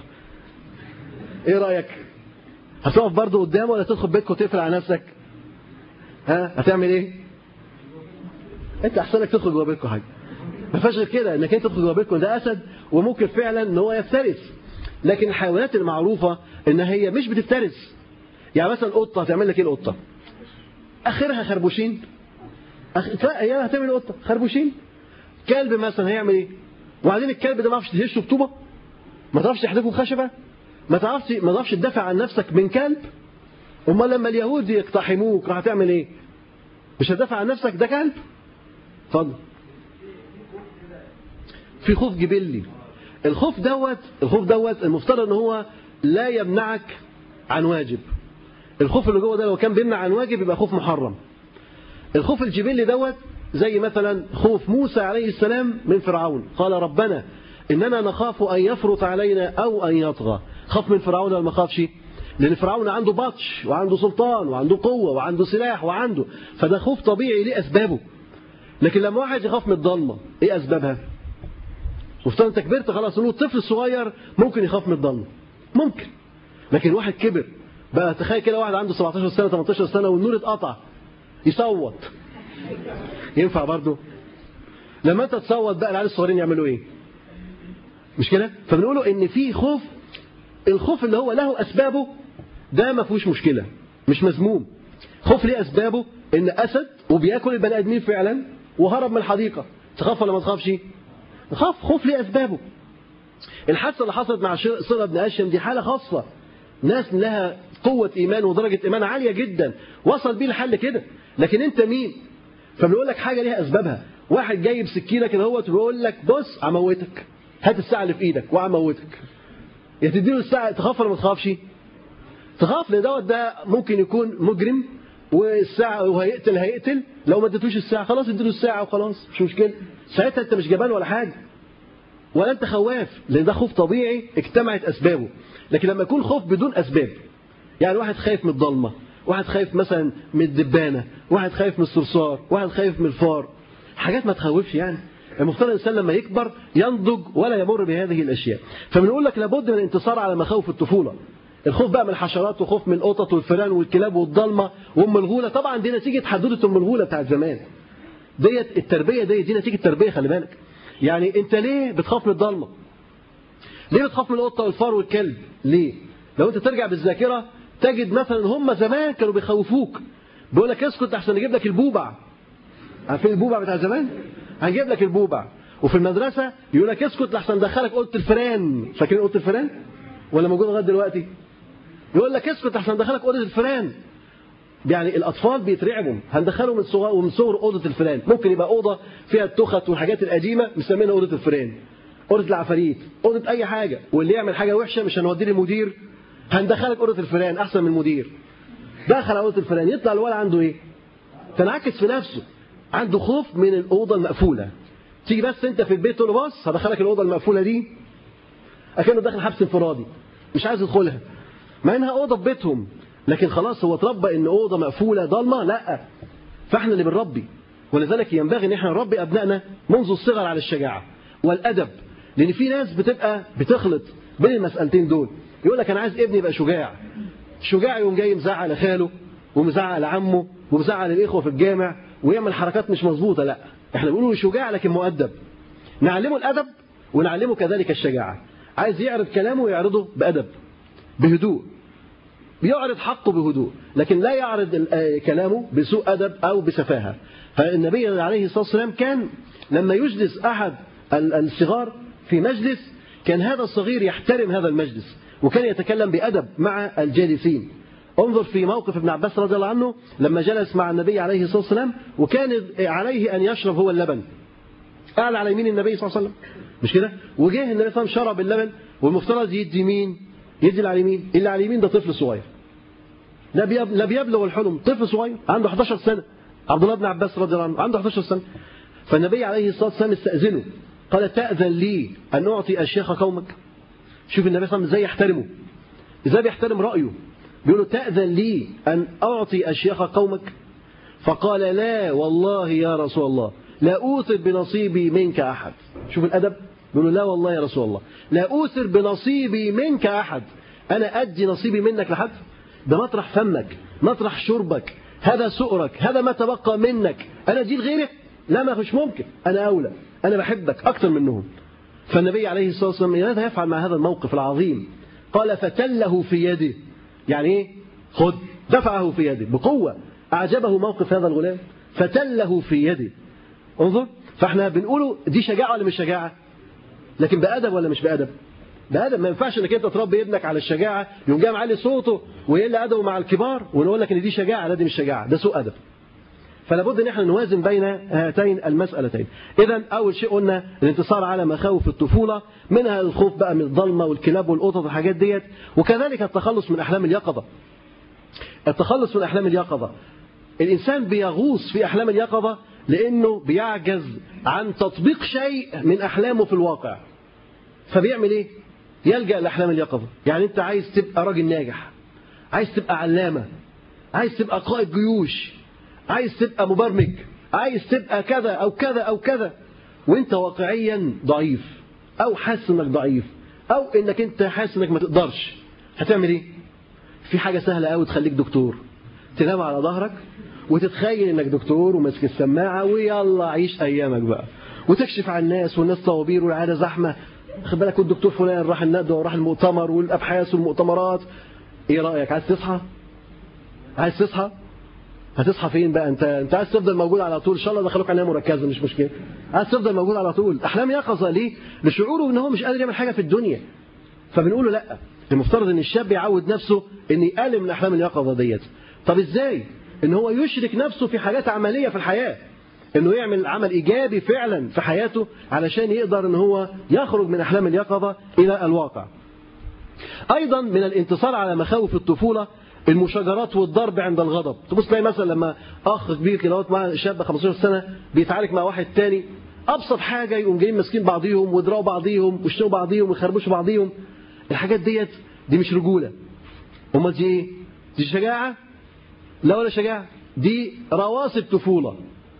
ايه رايك هتقف برضه قدامه ولا تدخل بيتك وتقفل على نفسك ها هتعمل ايه انت احسن لك تدخل جوه بيتكم حاجه ما فيهاش غير كده انك انت تدخل جوه بيتكم ده اسد وممكن فعلا ان هو يفترس لكن الحيوانات المعروفه ان هي مش بتفترس يعني مثلا قطه هتعمل لك ايه القطه اخرها خربوشين أخ... هي هتعمل قطه خربوشين كلب مثلا هيعمل ايه وبعدين الكلب ده ما يعرفش تهشه بطوبه ما تعرفش تحدفه بخشبه ما تعرفش ما تعرفش تدافع عن نفسك من كلب امال لما اليهود يقتحموك راح تعمل ايه مش هتدافع عن نفسك ده كلب اتفضل في خوف جبلي الخوف دوت الخوف دوت المفترض ان هو لا يمنعك عن واجب الخوف اللي جوه ده لو كان بيمنع عن واجب يبقى خوف محرم الخوف الجبلي دوت زي مثلا خوف موسى عليه السلام من فرعون قال ربنا إننا نخاف أن يفرط علينا أو أن يطغى خاف من فرعون ولا ما خافش لأن فرعون عنده بطش وعنده سلطان وعنده قوة وعنده سلاح وعنده فده خوف طبيعي ليه أسبابه لكن لما واحد يخاف من الضلمة إيه أسبابها وافترض أنت كبرت خلاص نقول الطفل الصغير ممكن يخاف من الضلمة ممكن لكن واحد كبر بقى تخيل كده واحد عنده 17 سنة 18 سنة والنور اتقطع يصوت ينفع برضه لما انت تصوت بقى العيال الصغيرين يعملوا ايه مش كده فبنقولوا ان في خوف الخوف اللي هو له اسبابه ده ما فيهوش مشكله مش مذموم خوف ليه اسبابه ان اسد وبياكل البني ادمين فعلا وهرب من الحديقه تخاف ولا ما تخافش تخاف خوف ليه اسبابه الحادثه اللي حصلت مع صله بن هاشم دي حاله خاصه ناس لها قوه ايمان ودرجه ايمان عاليه جدا وصل بيه الحل كده لكن انت مين فبيقول لك حاجه ليها اسبابها واحد جايب سكينه كده هو بيقول لك بص اموتك هات الساعه اللي في ايدك واموتك يا تديله الساعه تخاف ولا ما تخافش تخاف لان دوت ده ممكن يكون مجرم والساعه وهيقتل هيقتل لو ما اديتوش الساعه خلاص اديله الساعه وخلاص مش مشكله ساعتها انت مش جبان ولا حاجه ولا انت خواف لان ده خوف طبيعي اجتمعت اسبابه لكن لما يكون خوف بدون اسباب يعني واحد خايف من الضلمه واحد خايف مثلا من الدبانه واحد خايف من الصرصار واحد خايف من الفار حاجات ما تخوفش يعني المفترض الانسان لما يكبر ينضج ولا يمر بهذه الاشياء فبنقول لك لابد من الانتصار على مخاوف الطفوله الخوف بقى من الحشرات وخوف من القطط والفئران والكلاب والضلمه وام الغوله طبعا دي نتيجه حدوده ام الغوله بتاعت زمان ديت التربيه دي دي نتيجه تربيه خلي بالك يعني انت ليه بتخاف من الضلمه ليه بتخاف من القطه والفار والكلب ليه لو انت ترجع بالذاكره تجد مثلا هم زمان كانوا بيخوفوك بيقول لك اسكت احسن نجيب لك البوبع عارفين البوبع بتاع زمان هنجيب لك البوبع وفي المدرسه يقول لك اسكت لحسن ندخلك اوضه الفيران فاكرين اوضه الفيران ولا موجوده لغايه دلوقتي يقول لك اسكت لحسن ندخلك اوضه الفيران يعني الاطفال بيترعبوا هندخله من صغر ومن صغر اوضه الفيران ممكن يبقى اوضه فيها التخت والحاجات القديمه مسمينها اوضه الفيران اوضه العفاريت اوضه اي حاجه واللي يعمل حاجه وحشه مش هنوديه للمدير هندخلك اوضه الفيران احسن من المدير دخل اوضه الفيران يطلع الولد عنده ايه تنعكس في نفسه عنده خوف من الأوضة المقفولة تيجي بس أنت في البيت تقول له بص هدخلك الأوضة المقفولة دي أكنه داخل حبس انفرادي مش عايز يدخلها مع إنها أوضة في بيتهم لكن خلاص هو اتربى إن أوضة مقفولة ضلمة لا فإحنا اللي بنربي ولذلك ينبغي إن إحنا نربي أبنائنا منذ الصغر على الشجاعة والأدب لأن في ناس بتبقى بتخلط بين المسألتين دول يقول لك أنا عايز ابني يبقى شجاع شجاع يقوم جاي مزعل لخاله ومزعل لعمه ومزعل الإخوة في الجامع ويعمل حركات مش مظبوطه لا احنا بنقوله شجاع لكن مؤدب نعلمه الادب ونعلمه كذلك الشجاعه عايز يعرض كلامه ويعرضه بادب بهدوء بيعرض حقه بهدوء لكن لا يعرض كلامه بسوء ادب او بسفاهه فالنبي عليه الصلاه والسلام كان لما يجلس احد الصغار في مجلس كان هذا الصغير يحترم هذا المجلس وكان يتكلم بادب مع الجالسين انظر في موقف ابن عباس رضي الله عنه لما جلس مع النبي عليه الصلاة والسلام وكان عليه أن يشرب هو اللبن قال على يمين النبي صلى الله عليه وسلم مش كده وجه النبي صلى الله عليه وسلم شرب اللبن والمفترض يدي مين يدي اللي على اليمين اللي على اليمين ده طفل صغير لا بيبلغ الحلم طفل صغير عنده 11 سنة عبد الله بن عباس رضي الله عنه عنده 11 سنة فالنبي عليه الصلاة والسلام استأذنه قال تأذن لي أن أعطي أشياخ قومك شوف النبي صلى الله عليه وسلم ازاي يحترمه ازاي بيحترم رأيه بيقول له تأذن لي أن أعطي أشياخ قومك فقال لا والله يا رسول الله لا أوثر بنصيبي منك أحد شوف الأدب بيقول له لا والله يا رسول الله لا أوثر بنصيبي منك أحد أنا أدي نصيبي منك لحد ده مطرح فمك مطرح شربك هذا سؤرك هذا ما تبقى منك أنا دي لغيرك لا ما مش ممكن أنا أولى أنا بحبك أكثر منهم فالنبي عليه الصلاة والسلام ماذا يفعل مع هذا الموقف العظيم قال فتله في يده يعني ايه خد دفعه في يده بقوة أعجبه موقف هذا الغلام فتله في يده انظر فاحنا بنقوله دي شجاعة ولا مش شجاعة لكن بأدب ولا مش بأدب بأدب ما ينفعش انك انت تربي ابنك على الشجاعة يقوم جاي معلي صوته ويقل أدبه مع الكبار ونقول لك ان دي شجاعة لا دي مش شجاعة ده سوء أدب فلا بد ان احنا نوازن بين هاتين المسألتين اذا اول شيء قلنا الانتصار على مخاوف الطفولة منها الخوف بقى من الظلمة والكلاب والقطط والحاجات ديت وكذلك التخلص من احلام اليقظة التخلص من احلام اليقظة الانسان بيغوص في احلام اليقظة لانه بيعجز عن تطبيق شيء من احلامه في الواقع فبيعمل ايه يلجأ لاحلام اليقظة يعني انت عايز تبقى راجل ناجح عايز تبقى علامة عايز تبقى قائد جيوش عايز تبقى مبرمج عايز تبقى كذا أو كذا أو كذا وانت واقعيا ضعيف أو حاسس انك ضعيف أو انك انت حاسس انك ما تقدرش هتعمل ايه في حاجة سهلة قوي تخليك دكتور تنام على ظهرك وتتخيل انك دكتور وماسك السماعة ويلا عيش ايامك بقى وتكشف على الناس والناس طوابير والعادة زحمة خد بالك والدكتور فلان راح الندوة وراح المؤتمر والابحاث والمؤتمرات ايه رأيك عايز تصحى عايز تصحى هتصحى فين بقى انت انت عايز تفضل موجود على طول ان شاء الله دخلوك عنايه مركزه مش مشكله عايز تفضل موجود على طول احلام يقظه ليه لشعوره ان هو مش قادر يعمل حاجه في الدنيا فبنقول له لا المفترض ان الشاب يعود نفسه ان يقلل من احلام اليقظه ديت طب ازاي ان هو يشرك نفسه في حاجات عمليه في الحياه انه يعمل عمل ايجابي فعلا في حياته علشان يقدر ان هو يخرج من احلام اليقظه الى الواقع ايضا من الانتصار على مخاوف الطفوله المشاجرات والضرب عند الغضب تبص تلاقي مثلا لما اخ كبير كده مع شاب 15 سنه بيتعارك مع واحد تاني ابسط حاجه يقوم جايين ماسكين بعضيهم ويضربوا بعضيهم ويشتموا بعضيهم ويخربشوا بعضيهم الحاجات ديت دي مش رجوله امال دي ايه دي شجاعه لا ولا شجاعه دي رواسب طفوله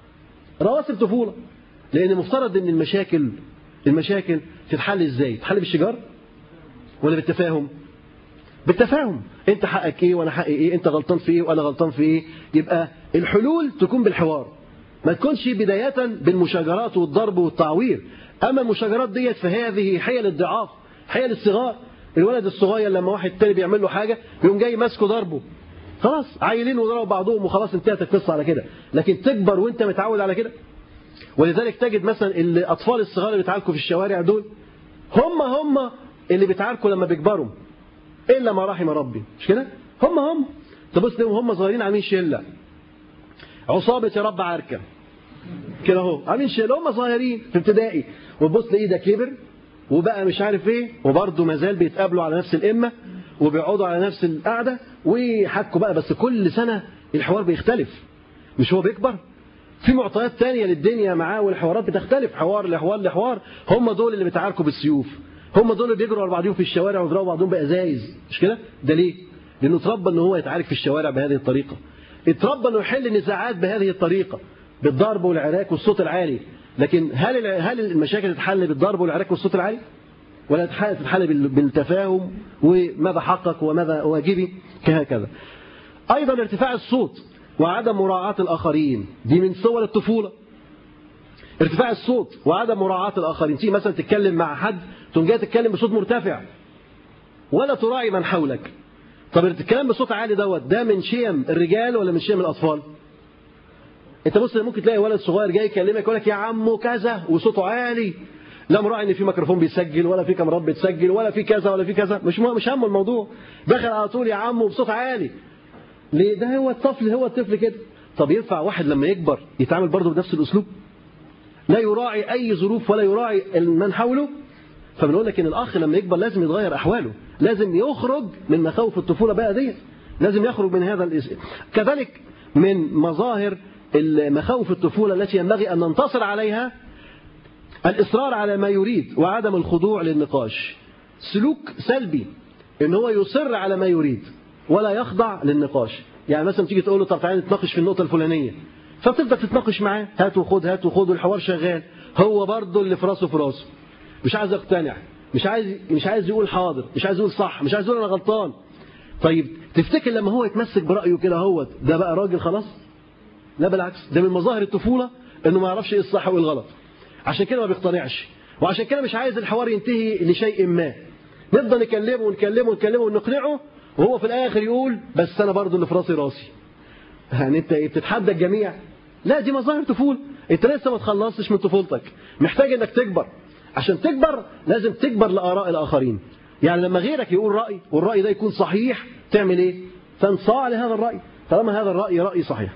رواسب طفوله لان المفترض ان المشاكل المشاكل تتحل ازاي تتحل بالشجار ولا بالتفاهم بالتفاهم انت حقك ايه وانا حقي ايه انت غلطان في ايه وانا غلطان في ايه يبقى الحلول تكون بالحوار ما تكونش بداية بالمشاجرات والضرب والتعوير اما المشاجرات ديت فهذه حيل الضعاف حيل الصغار الولد الصغير لما واحد تاني بيعمل له حاجه يقوم جاي ماسكه ضربه خلاص عيلين وضربوا بعضهم وخلاص انتهت القصه على كده لكن تكبر وانت متعود على كده ولذلك تجد مثلا الاطفال الصغار اللي بيتعاركوا في الشوارع دول هم هم اللي بيتعاركوا لما بيكبروا الا ما رحم ربي مش كده هم هم تبص تلاقيهم هم صغيرين عاملين شله عصابه يا رب عركه كده اهو عاملين شله هم صغيرين في ابتدائي وتبص تلاقيه ده كبر وبقى مش عارف ايه وبرضه ما زال بيتقابلوا على نفس الامه وبيقعدوا على نفس القعده ويحكوا بقى بس كل سنه الحوار بيختلف مش هو بيكبر في معطيات تانية للدنيا معاه والحوارات بتختلف حوار لحوار لحوار هم دول اللي بيتعاركوا بالسيوف هم دول اللي بيجروا على بعضهم في الشوارع ويضربوا بعضهم بازايز مش كده ده ليه لانه اتربى ان هو يتعارك في الشوارع بهذه الطريقه اتربى انه يحل النزاعات بهذه الطريقه بالضرب والعراك والصوت العالي لكن هل هل المشاكل تتحل بالضرب والعراك والصوت العالي ولا تتحل بالتفاهم وماذا حقك وماذا واجبي كهكذا ايضا ارتفاع الصوت وعدم مراعاة الآخرين دي من صور الطفولة ارتفاع الصوت وعدم مراعاة الآخرين تيجي مثلا تتكلم مع حد تقوم جاي تتكلم بصوت مرتفع ولا تراعي من حولك طب الكلام بصوت عالي دوت ده من شيم الرجال ولا من شيم الأطفال انت بص ممكن تلاقي ولد صغير جاي يكلمك يقول لك يا عمو كذا وصوته عالي لا مراعي ان في ميكروفون بيسجل ولا في كاميرات بتسجل ولا في كذا ولا في كذا مش مش همه الموضوع دخل على طول يا عمو بصوت عالي ليه ده هو الطفل هو الطفل كده طب ينفع واحد لما يكبر يتعامل برضه بنفس الاسلوب لا يراعي اي ظروف ولا يراعي من حوله فبنقول لك ان الاخ لما يكبر لازم يتغير احواله لازم يخرج من مخاوف الطفوله بقى ديت لازم يخرج من هذا الاسم كذلك من مظاهر مخاوف الطفوله التي ينبغي ان ننتصر عليها الاصرار على ما يريد وعدم الخضوع للنقاش سلوك سلبي ان هو يصر على ما يريد ولا يخضع للنقاش يعني مثلا تيجي تقول له طب تعالى نتناقش في النقطه الفلانيه فبتبدا تتناقش معاه هات وخد هات وخد والحوار شغال هو برضه اللي في راسه في راسه مش عايز يقتنع مش عايز مش عايز يقول حاضر مش عايز يقول صح مش عايز يقول انا غلطان طيب تفتكر لما هو يتمسك برايه كده هو ده بقى راجل خلاص لا بالعكس ده من مظاهر الطفوله انه ما يعرفش ايه الصح وايه الغلط عشان كده ما بيقتنعش وعشان كده مش عايز الحوار ينتهي لشيء ما نفضل نكلمه ونكلمه ونكلمه ونقنعه وهو في الاخر يقول بس انا برضه اللي في راسي راسي يعني انت بتتحدى الجميع لا دي مظاهر طفوله انت لسه ما تخلصتش من طفولتك محتاج انك تكبر عشان تكبر لازم تكبر لاراء الاخرين يعني لما غيرك يقول راي والراي ده يكون صحيح تعمل ايه تنصاع لهذا الراي طالما هذا الراي راي صحيح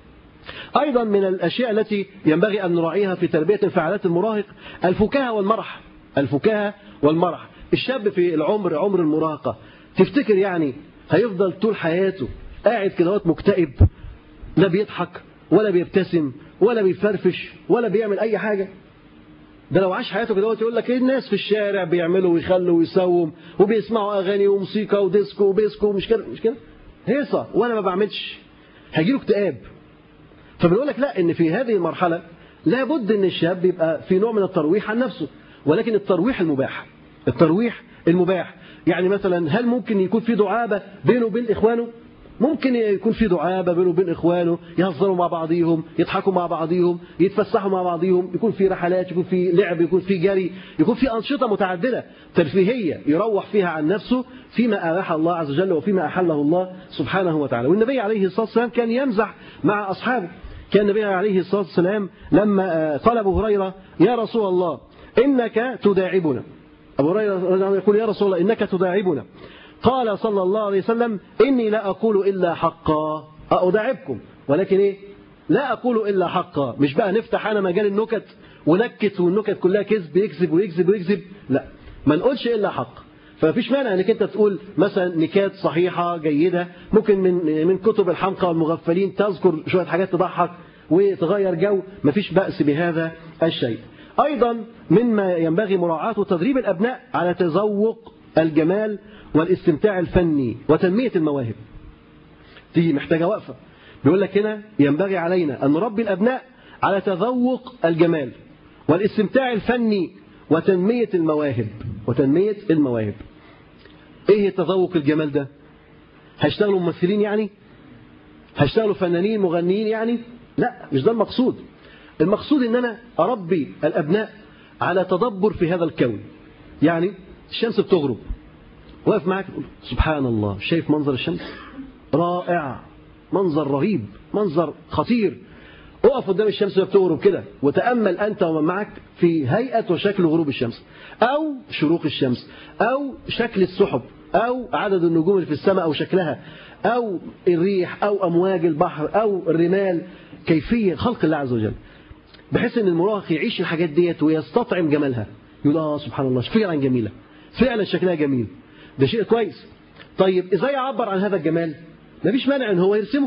أيضا من الأشياء التي ينبغي أن نراعيها في تربية انفعالات المراهق الفكاهة والمرح الفكاهة والمرح الشاب في العمر عمر المراهقة تفتكر يعني هيفضل طول حياته قاعد كده مكتئب لا بيضحك ولا بيبتسم ولا بيفرفش ولا بيعمل أي حاجة ده لو عاش حياته كده يقول لك ايه الناس في الشارع بيعملوا ويخلوا ويسووا وبيسمعوا اغاني وموسيقى وديسكو وبيسكو مش كده مش كده هيصه وانا ما بعملش هيجيله اكتئاب فبنقول لك لا ان في هذه المرحله لابد ان الشاب يبقى في نوع من الترويح عن نفسه ولكن الترويح المباح الترويح المباح يعني مثلا هل ممكن يكون في دعابه بينه وبين اخوانه ممكن يكون في دعابة بينه وبين إخوانه يهزروا مع بعضيهم يضحكوا مع بعضيهم يتفسحوا مع بعضيهم يكون في رحلات يكون في لعب يكون في جري يكون في أنشطة متعددة ترفيهية يروح فيها عن نفسه فيما أباح الله عز وجل وفيما أحله الله سبحانه وتعالى والنبي عليه الصلاة والسلام كان يمزح مع أصحابه كان النبي عليه الصلاة والسلام لما قال أبو هريرة يا رسول الله إنك تداعبنا أبو هريرة يقول يا رسول الله إنك تداعبنا قال صلى الله عليه وسلم إني لا أقول إلا حقا أداعبكم ولكن إيه لا أقول إلا حقا مش بقى نفتح أنا مجال النكت ونكت والنكت كلها كذب يكذب ويكذب ويكذب لا ما نقولش إلا حق فمفيش مانع انك انت تقول مثلا نكات صحيحة جيدة ممكن من من كتب الحمقى والمغفلين تذكر شوية حاجات تضحك وتغير جو مفيش بأس بهذا الشيء أيضا مما ينبغي مراعاته تدريب الأبناء على تذوق الجمال والاستمتاع الفني وتنمية المواهب دي محتاجة وقفة بيقول لك هنا ينبغي علينا أن نربي الأبناء على تذوق الجمال والاستمتاع الفني وتنمية المواهب وتنمية المواهب ايه تذوق الجمال ده هيشتغلوا ممثلين يعني هيشتغلوا فنانين مغنيين يعني لا مش ده المقصود المقصود ان انا اربي الابناء على تدبر في هذا الكون يعني الشمس بتغرب واقف معاك تقول سبحان الله شايف منظر الشمس رائع منظر رهيب منظر خطير اقف قدام الشمس وهي بتغرب كده وتامل انت ومن معك في هيئه وشكل غروب الشمس او شروق الشمس او شكل السحب او عدد النجوم اللي في السماء او شكلها او الريح او امواج البحر او الرمال كيفيه خلق الله عز وجل بحيث ان المراهق يعيش الحاجات ديت ويستطعم جمالها يقول اه سبحان الله فعلا جميله فعلا شكلها جميل ده شيء كويس طيب ازاي يعبر عن هذا الجمال مفيش مانع ان هو يرسمه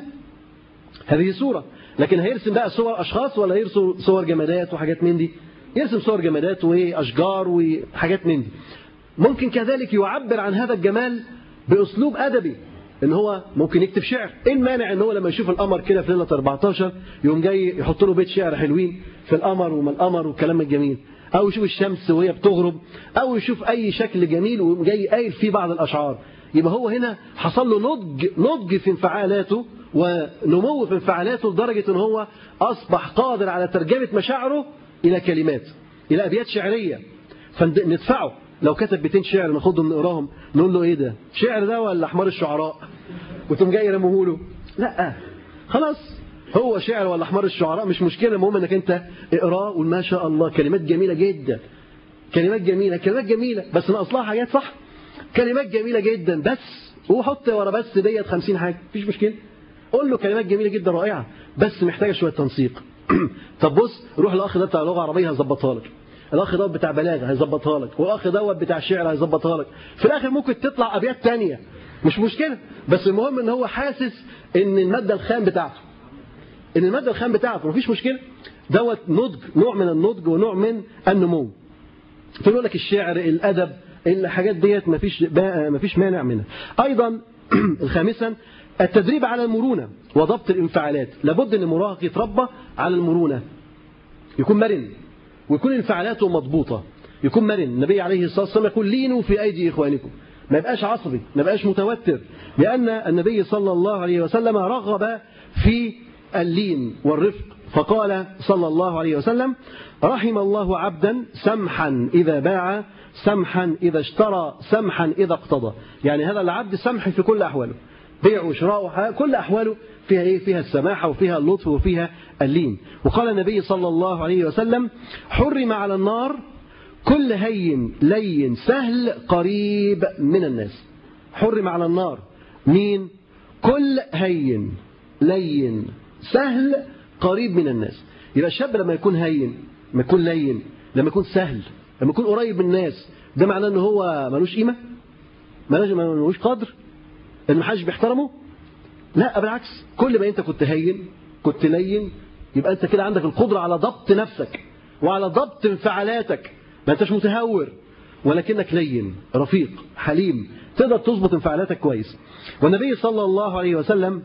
هذه صوره لكن هيرسم بقى صور اشخاص ولا يرسم صور جمادات وحاجات من دي يرسم صور جمادات واشجار وحاجات من دي ممكن كذلك يعبر عن هذا الجمال باسلوب ادبي ان هو ممكن يكتب شعر ايه المانع ان هو لما يشوف القمر كده في ليله 14 يقوم جاي يحط له بيت شعر حلوين في القمر وما القمر والكلام الجميل او يشوف الشمس وهي بتغرب او يشوف اي شكل جميل ويقوم جاي قايل فيه بعض الاشعار يبقى هو هنا حصل له نضج نضج في انفعالاته ونمو في انفعالاته لدرجه ان هو اصبح قادر على ترجمه مشاعره الى كلمات الى ابيات شعريه فندفعه لو كتب بيتين شعر ناخدهم نقراهم نقول له ايه ده شعر ده ولا حمار الشعراء وتقوم جاي رموه له لا خلاص هو شعر ولا حمار الشعراء مش مشكله المهم انك انت اقراه وقول ما شاء الله كلمات جميله جدا كلمات جميله كلمات جميله بس ناقص لها حاجات صح كلمات جميله جدا بس وحط ورا بس ديت 50 حاجه مفيش مشكله قول له كلمات جميله جدا رائعه بس محتاجه شويه تنسيق طب بص روح الاخ ده بتاع لغه عربيه هيظبطها لك الاخ دوت بتاع بلاغه هيظبطها لك والاخ دوت بتاع شعر هيظبطها لك في الاخر ممكن تطلع ابيات تانية مش مشكله بس المهم ان هو حاسس ان الماده الخام بتاعته ان الماده الخام بتاعته مفيش مشكله دوت نضج نوع من النضج ونوع من النمو فيقول لك الشعر الادب الحاجات ديت مفيش مفيش مانع منها ايضا الخامسا التدريب على المرونه وضبط الانفعالات لابد ان المراهق يتربى على المرونه يكون مرن ويكون انفعالاته مضبوطة يكون مرن النبي عليه الصلاة والسلام يقول لينوا في أيدي إخوانكم ما يبقاش عصبي ما يبقاش متوتر لأن النبي صلى الله عليه وسلم رغب في اللين والرفق فقال صلى الله عليه وسلم رحم الله عبدا سمحا إذا باع سمحا إذا اشترى سمحا إذا اقتضى يعني هذا العبد سمح في كل أحواله بيع وشراء كل أحواله فيها إيه؟ فيها السماحة وفيها اللطف وفيها اللين وقال النبي صلى الله عليه وسلم حرم على النار كل هين لين سهل قريب من الناس حرم على النار مين كل هين لين سهل قريب من الناس يبقى الشاب لما يكون هين لما يكون لين لما يكون سهل لما يكون قريب من الناس ده معناه ان هو ملوش قيمه ملوش قدر ان محدش بيحترمه لا بالعكس كل ما انت كنت هين كنت لين يبقى انت كده عندك القدره على ضبط نفسك وعلى ضبط انفعالاتك ما انتش متهور ولكنك لين رفيق حليم تقدر تظبط انفعالاتك كويس والنبي صلى الله عليه وسلم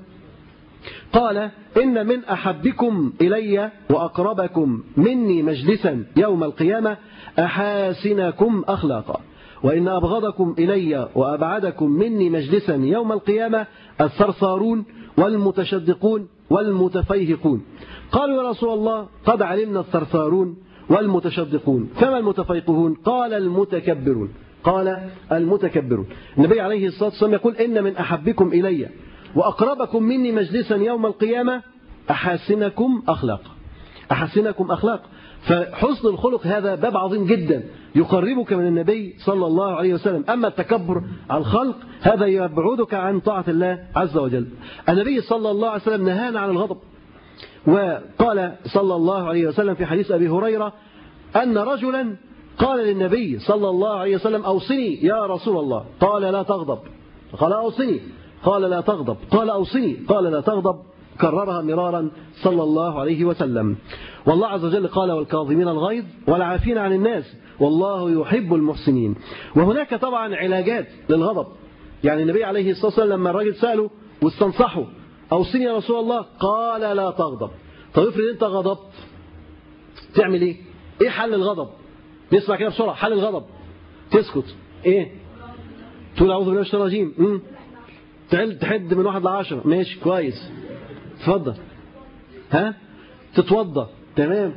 قال إن من أحبكم إلي وأقربكم مني مجلسا يوم القيامة أحاسنكم أخلاقا وإن أبغضكم إلي وأبعدكم مني مجلسا يوم القيامة الثرثارون والمتشدقون والمتفيهقون قالوا يا رسول الله قد علمنا الثرثارون والمتشدقون فما المتفيقهون قال المتكبرون قال المتكبرون النبي عليه الصلاة والسلام يقول إن من أحبكم إلي وأقربكم مني مجلسا يوم القيامة أحاسنكم أخلاق أحسنكم أخلاق فحسن الخلق هذا باب عظيم جدا يقربك من النبي صلى الله عليه وسلم أما التكبر على الخلق هذا يبعدك عن طاعة الله عز وجل النبي صلى الله عليه وسلم نهانا عن الغضب وقال صلى الله عليه وسلم في حديث أبي هريرة أن رجلا قال للنبي صلى الله عليه وسلم أوصني يا رسول الله قال لا تغضب قال أوصني قال لا تغضب قال أوصني قال لا تغضب كررها مرارا صلى الله عليه وسلم والله عز وجل قال والكاظمين الغيظ والعافين عن الناس والله يحب المحسنين وهناك طبعا علاجات للغضب يعني النبي عليه الصلاة والسلام لما الراجل سأله واستنصحه أوصني يا رسول الله قال لا تغضب طب افرض انت غضبت تعمل ايه ايه حل الغضب نسمع كده بسرعة حل الغضب تسكت ايه تقول اعوذ بالله من الشيطان الرجيم تحد من واحد لعشرة ماشي كويس اتفضل ها تتوضى تمام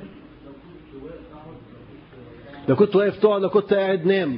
لو كنت واقف تقعد لو كنت قاعد نام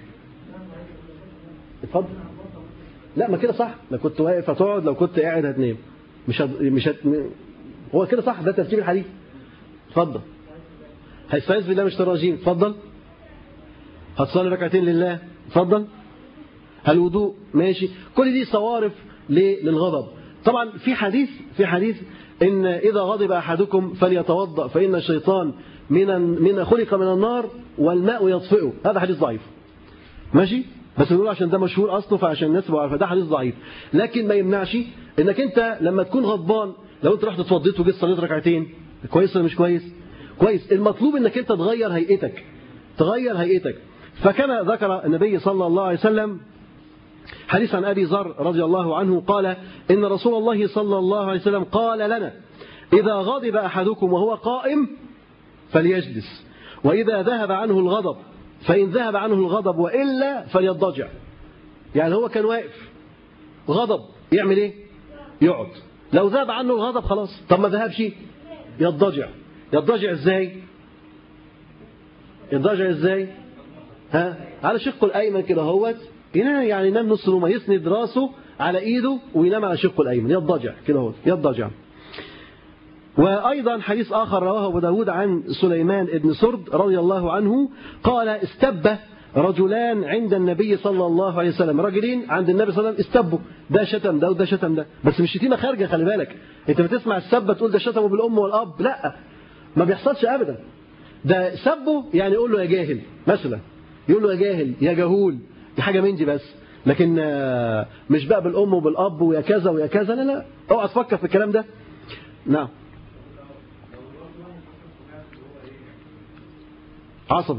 اتفضل لا ما كده صح لو كنت واقف هتقعد لو كنت قاعد هتنام مش هد... مش هت... هو كده صح ده ترتيب الحديث اتفضل هيستعيذ بالله من الشيطان الرجيم اتفضل هتصلي ركعتين لله اتفضل الوضوء ماشي كل دي صوارف للغضب طبعا في حديث في حديث ان اذا غضب احدكم فليتوضا فان الشيطان من من خلق من النار والماء يطفئه هذا حديث ضعيف ماشي بس نقول عشان ده مشهور اصله فعشان الناس تبقى عارفه ده حديث ضعيف لكن ما يمنعش انك انت لما تكون غضبان لو انت رحت اتوضيت وجيت صليت ركعتين كويس ولا مش كويس كويس المطلوب انك انت تغير هيئتك تغير هيئتك فكما ذكر النبي صلى الله عليه وسلم حديث عن أبي ذر رضي الله عنه قال إن رسول الله صلى الله عليه وسلم قال لنا إذا غضب أحدكم وهو قائم فليجلس وإذا ذهب عنه الغضب فإن ذهب عنه الغضب وإلا فليضجع يعني هو كان واقف غضب يعمل إيه يقعد لو ذهب عنه الغضب خلاص طب ما ذهبش يضجع يضجع إزاي يضجع إزاي ها على شقه الأيمن كده هوت ينام يعني ينام نص نومه يسند راسه على ايده وينام على شقه الايمن يضجع كده هو يضجع وأيضا حديث آخر رواه أبو داود عن سليمان بن سرد رضي الله عنه قال استب رجلان عند النبي صلى الله عليه وسلم رجلين عند النبي صلى الله عليه وسلم استبوا ده شتم ده وده شتم ده بس مش شتيمه خارجه خلي بالك انت بتسمع السبه تقول ده شتمه بالام والاب لا ما بيحصلش ابدا ده سبه يعني يقول له يا جاهل مثلا يقول له يا جاهل يا جهول دي حاجة من دي بس لكن مش بقى بالأم وبالأب ويا كذا ويا كذا لا لا اوعى تفكر في الكلام ده نعم عصبي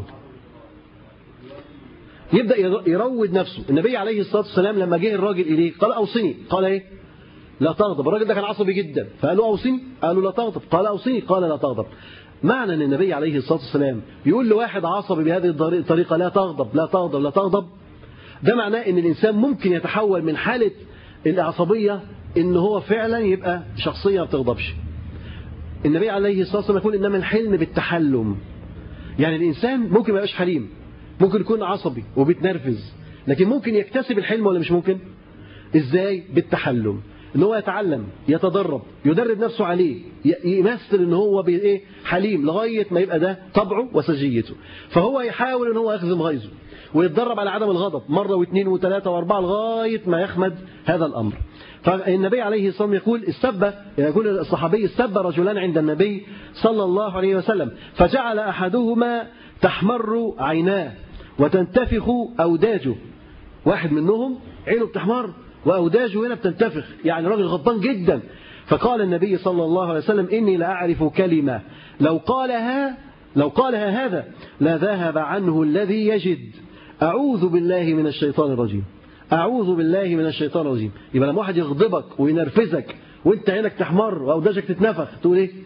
يبدأ يروض نفسه النبي عليه الصلاة والسلام لما جه الراجل إليه قال أوصني قال إيه لا تغضب الراجل ده كان عصبي جدا فقال له أوصني قالوا لا تغضب قال أوصني قال لا تغضب معنى أن النبي عليه الصلاة والسلام يقول لواحد عصبي بهذه الطريقة لا تغضب لا تغضب لا تغضب ده معناه ان الانسان ممكن يتحول من حالة العصبية ان هو فعلا يبقى شخصية ما بتغضبش النبي عليه الصلاة والسلام يقول انما الحلم بالتحلم يعني الانسان ممكن ما يبقاش حليم ممكن يكون عصبي وبيتنرفز لكن ممكن يكتسب الحلم ولا مش ممكن ازاي بالتحلم ان هو يتعلم يتدرب يدرب نفسه عليه يمثل ان هو بايه حليم لغايه ما يبقى ده طبعه وسجيته فهو يحاول ان هو يخزم غيظه ويتدرب على عدم الغضب مرة واثنين وثلاثة واربعة لغاية ما يخمد هذا الأمر فالنبي عليه الصلاة والسلام يقول السب يقول الصحابي السب رجلان عند النبي صلى الله عليه وسلم فجعل أحدهما تحمر عيناه وتنتفخ أوداجه واحد منهم عينه بتحمر وأوداجه هنا بتنتفخ يعني راجل غضبان جدا فقال النبي صلى الله عليه وسلم إني لأعرف كلمة لو قالها لو قالها هذا لذهب عنه الذي يجد أعوذ بالله من الشيطان الرجيم أعوذ بالله من الشيطان الرجيم يبقى لما واحد يغضبك وينرفزك وانت عينك تحمر وأوداجك تتنفخ تقول ايه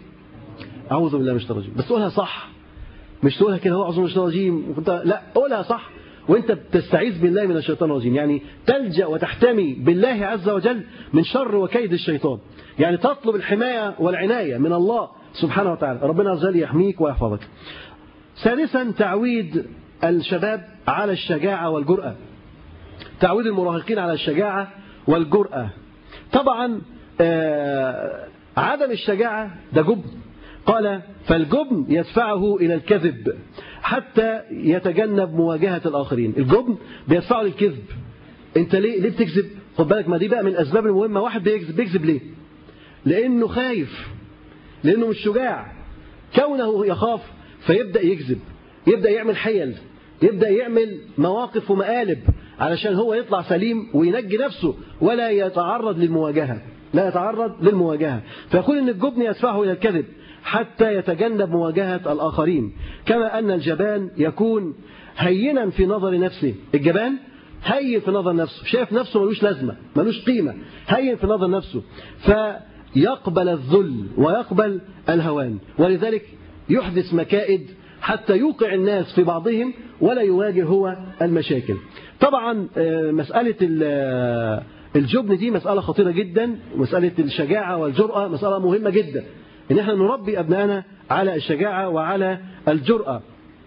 أعوذ بالله من الشيطان الرجيم بس قولها صح مش تقولها كده هو أعوذ بالله من الشيطان الرجيم لا قولها صح وانت بتستعيذ بالله من الشيطان الرجيم يعني تلجأ وتحتمي بالله عز وجل من شر وكيد الشيطان يعني تطلب الحماية والعناية من الله سبحانه وتعالى ربنا عز وجل يحميك ويحفظك ثالثا تعويد الشباب على الشجاعة والجرأة تعويد المراهقين على الشجاعة والجرأة طبعا آه عدم الشجاعة ده جبن قال فالجبن يدفعه إلى الكذب حتى يتجنب مواجهة الآخرين الجبن بيدفعه للكذب انت ليه ليه بتكذب خد بالك ما دي بقى من الأسباب المهمة واحد بيكذب بيكذب ليه لأنه خايف لأنه مش شجاع كونه يخاف فيبدأ يكذب يبدأ يعمل حيل يبدأ يعمل مواقف ومقالب علشان هو يطلع سليم وينجي نفسه ولا يتعرض للمواجهة لا يتعرض للمواجهة فيقول أن الجبن يدفعه إلى الكذب حتى يتجنب مواجهة الآخرين كما أن الجبان يكون هينا في نظر نفسه الجبان هين في نظر نفسه شايف نفسه ملوش لازمة ملوش قيمة هين في نظر نفسه فيقبل الذل ويقبل الهوان ولذلك يحدث مكائد حتى يوقع الناس في بعضهم ولا يواجه هو المشاكل طبعا مسألة الجبن دي مسألة خطيرة جدا مسألة الشجاعة والجرأة مسألة مهمة جدا إن احنا نربي أبنائنا على الشجاعة وعلى الجرأة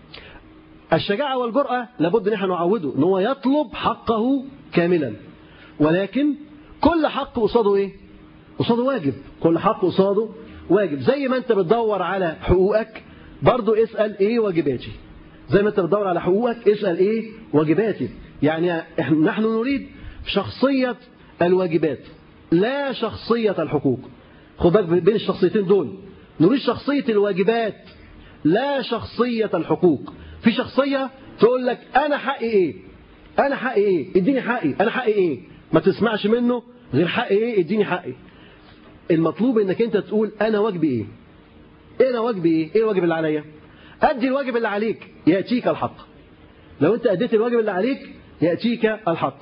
الشجاعة والجرأة لابد ان احنا نعوده ان هو يطلب حقه كاملا ولكن كل حق قصاده ايه قصاده واجب كل حق قصاده واجب زي ما انت بتدور على حقوقك برضو اسأل ايه واجباتي زي ما انت بتدور على حقوقك اسأل ايه واجباتي يعني نحن نريد شخصية الواجبات لا شخصية الحقوق خد بالك بين الشخصيتين دول نريد شخصية الواجبات لا شخصية الحقوق في شخصية تقول لك أنا حقي إيه أنا حقي إيه اديني حقي أنا حقي إيه ما تسمعش منه غير حقي إيه اديني حقي المطلوب إنك أنت تقول أنا واجبي إيه إيه أنا واجبي إيه إيه الواجب اللي عليا أدي الواجب اللي عليك يأتيك الحق لو أنت أديت الواجب اللي عليك يأتيك الحق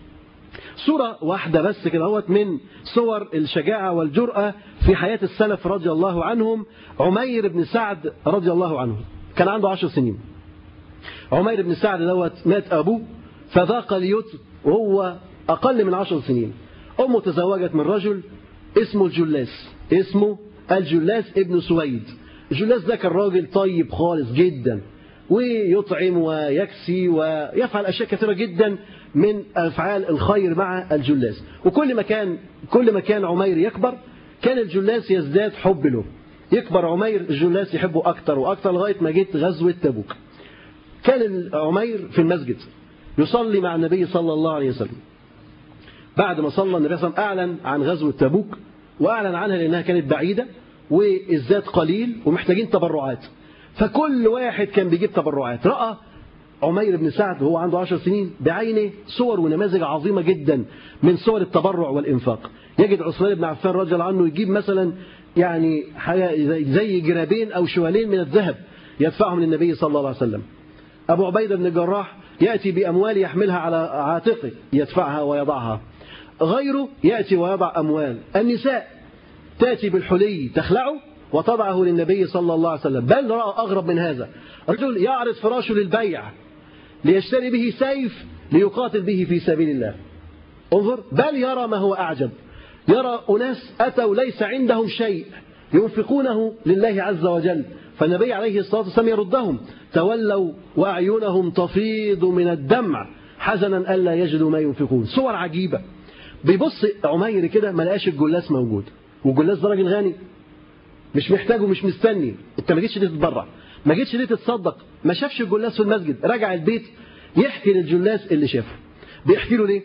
صورة واحدة بس كده هوت من صور الشجاعة والجرأة في حياة السلف رضي الله عنهم عمير بن سعد رضي الله عنه كان عنده عشر سنين عمير بن سعد دوت مات أبوه فذاق اليتم وهو أقل من عشر سنين أمه تزوجت من رجل اسمه الجلاس اسمه الجلاس ابن سويد الجلاس ده كان راجل طيب خالص جدا ويطعم ويكسي ويفعل أشياء كثيرة جدا من أفعال الخير مع الجلاس وكل ما كان كل ما كان عمير يكبر كان الجلاس يزداد حب له يكبر عمير الجلاس يحبه أكتر وأكتر لغاية ما جيت غزوة تبوك كان عمير في المسجد يصلي مع النبي صلى الله عليه وسلم بعد ما صلى النبي صلى الله عليه وسلم أعلن عن غزوة تبوك وأعلن عنها لأنها كانت بعيدة والزاد قليل ومحتاجين تبرعات فكل واحد كان بيجيب تبرعات رأى عمير بن سعد وهو عنده عشر سنين بعينه صور ونماذج عظيمة جدا من صور التبرع والإنفاق يجد عثمان بن عفان رضي الله عنه يجيب مثلا يعني حاجة زي جرابين أو شوالين من الذهب يدفعهم للنبي صلى الله عليه وسلم أبو عبيدة بن الجراح يأتي بأموال يحملها على عاتقه يدفعها ويضعها غيره يأتي ويضع أموال النساء تأتي بالحلي تخلعه وتضعه للنبي صلى الله عليه وسلم بل رأى أغرب من هذا رجل يعرض فراشه للبيع ليشتري به سيف ليقاتل به في سبيل الله انظر بل يرى ما هو أعجب يرى أناس أتوا ليس عندهم شيء ينفقونه لله عز وجل فالنبي عليه الصلاة والسلام يردهم تولوا وأعينهم تفيض من الدمع حزنا ألا يجدوا ما ينفقون صور عجيبة بيبص عمير كده ما لقاش الجلاس موجود والجلاس ده راجل غني مش محتاج ومش مستني انت ما جيتش ليه تتبرع ما جيتش ليه تتصدق ما شافش الجلاس في المسجد رجع البيت يحكي للجلاس اللي شافه بيحكي له ليه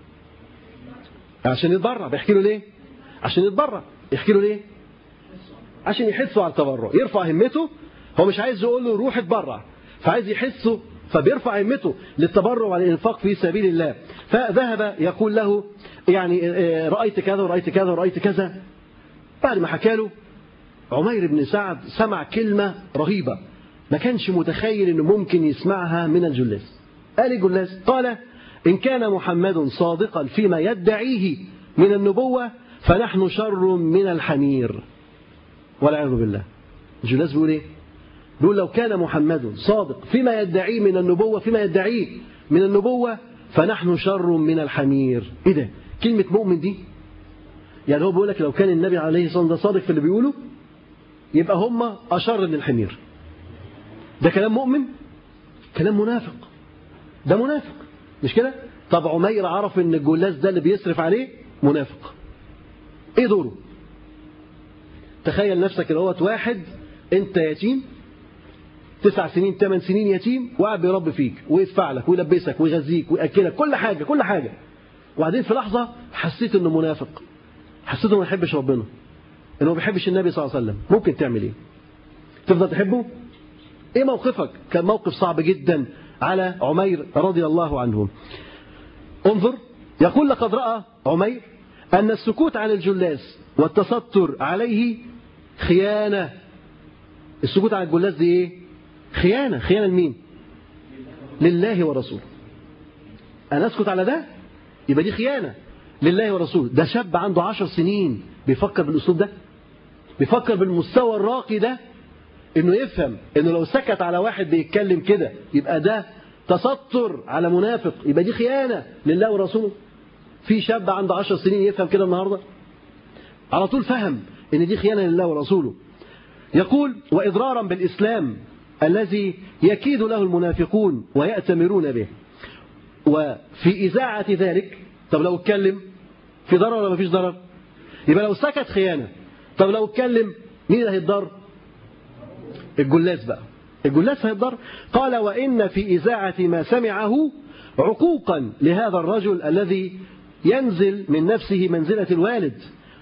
عشان يتبرع بيحكي له ليه عشان يتبرع يحكي له ليه عشان يحسوا على التبرع يرفع همته هو مش عايز يقول له روح اتبرع فعايز يحسه فبيرفع همته للتبرع والإنفاق في سبيل الله فذهب يقول له يعني رأيت كذا ورأيت كذا ورأيت كذا بعد ما حكى له عمير بن سعد سمع كلمة رهيبة ما كانش متخيل انه ممكن يسمعها من الجلاس قال الجلاس قال إن كان محمد صادقا فيما يدعيه من النبوة فنحن شر من الحمير والعياذ بالله الجلاس بيقول ايه بيقول لو كان محمد صادق فيما يدعيه من النبوة فيما يدعيه من النبوة فنحن شر من الحمير إيه ده كلمة مؤمن دي يعني هو بيقول لك لو كان النبي عليه الصلاة والسلام صادق في اللي بيقوله يبقى هم أشر من الحمير ده كلام مؤمن كلام منافق ده منافق مش كده طب عمير عرف ان الجلاس ده اللي بيصرف عليه منافق ايه دوره تخيل نفسك اللي هو واحد انت يتيم تسع سنين ثمان سنين يتيم وقاعد بيربي فيك ويدفع لك ويلبسك ويغذيك ويأكلك كل حاجة كل حاجة وبعدين في لحظة حسيت انه منافق حسيت انه ما يحبش ربنا انه ما بيحبش النبي صلى الله عليه وسلم ممكن تعمل ايه تفضل تحبه ايه موقفك كان موقف صعب جدا على عمير رضي الله عنه انظر يقول لقد رأى عمير أن السكوت عن الجلاس والتستر عليه خيانة السكوت عن الجلاس دي ايه خيانة خيانة لمين لله ورسوله أنا أسكت على ده يبقى دي خيانة لله ورسوله ده شاب عنده عشر سنين بيفكر بالأسلوب ده بيفكر بالمستوى الراقي ده انه يفهم انه لو سكت على واحد بيتكلم كده يبقى ده تستر على منافق يبقى دي خيانة لله ورسوله في شاب عنده عشر سنين يفهم كده النهاردة على طول فهم ان دي خيانة لله ورسوله يقول وإضرارا بالإسلام الذي يكيد له المنافقون ويأتمرون به وفي إذاعة ذلك طب لو اتكلم في ضرر ولا مفيش ضرر يبقى لو سكت خيانة طب لو اتكلم مين اللي هيتضر الجلاس بقى الجلاس هيتضر قال وإن في إذاعة ما سمعه عقوقا لهذا الرجل الذي ينزل من نفسه منزلة الوالد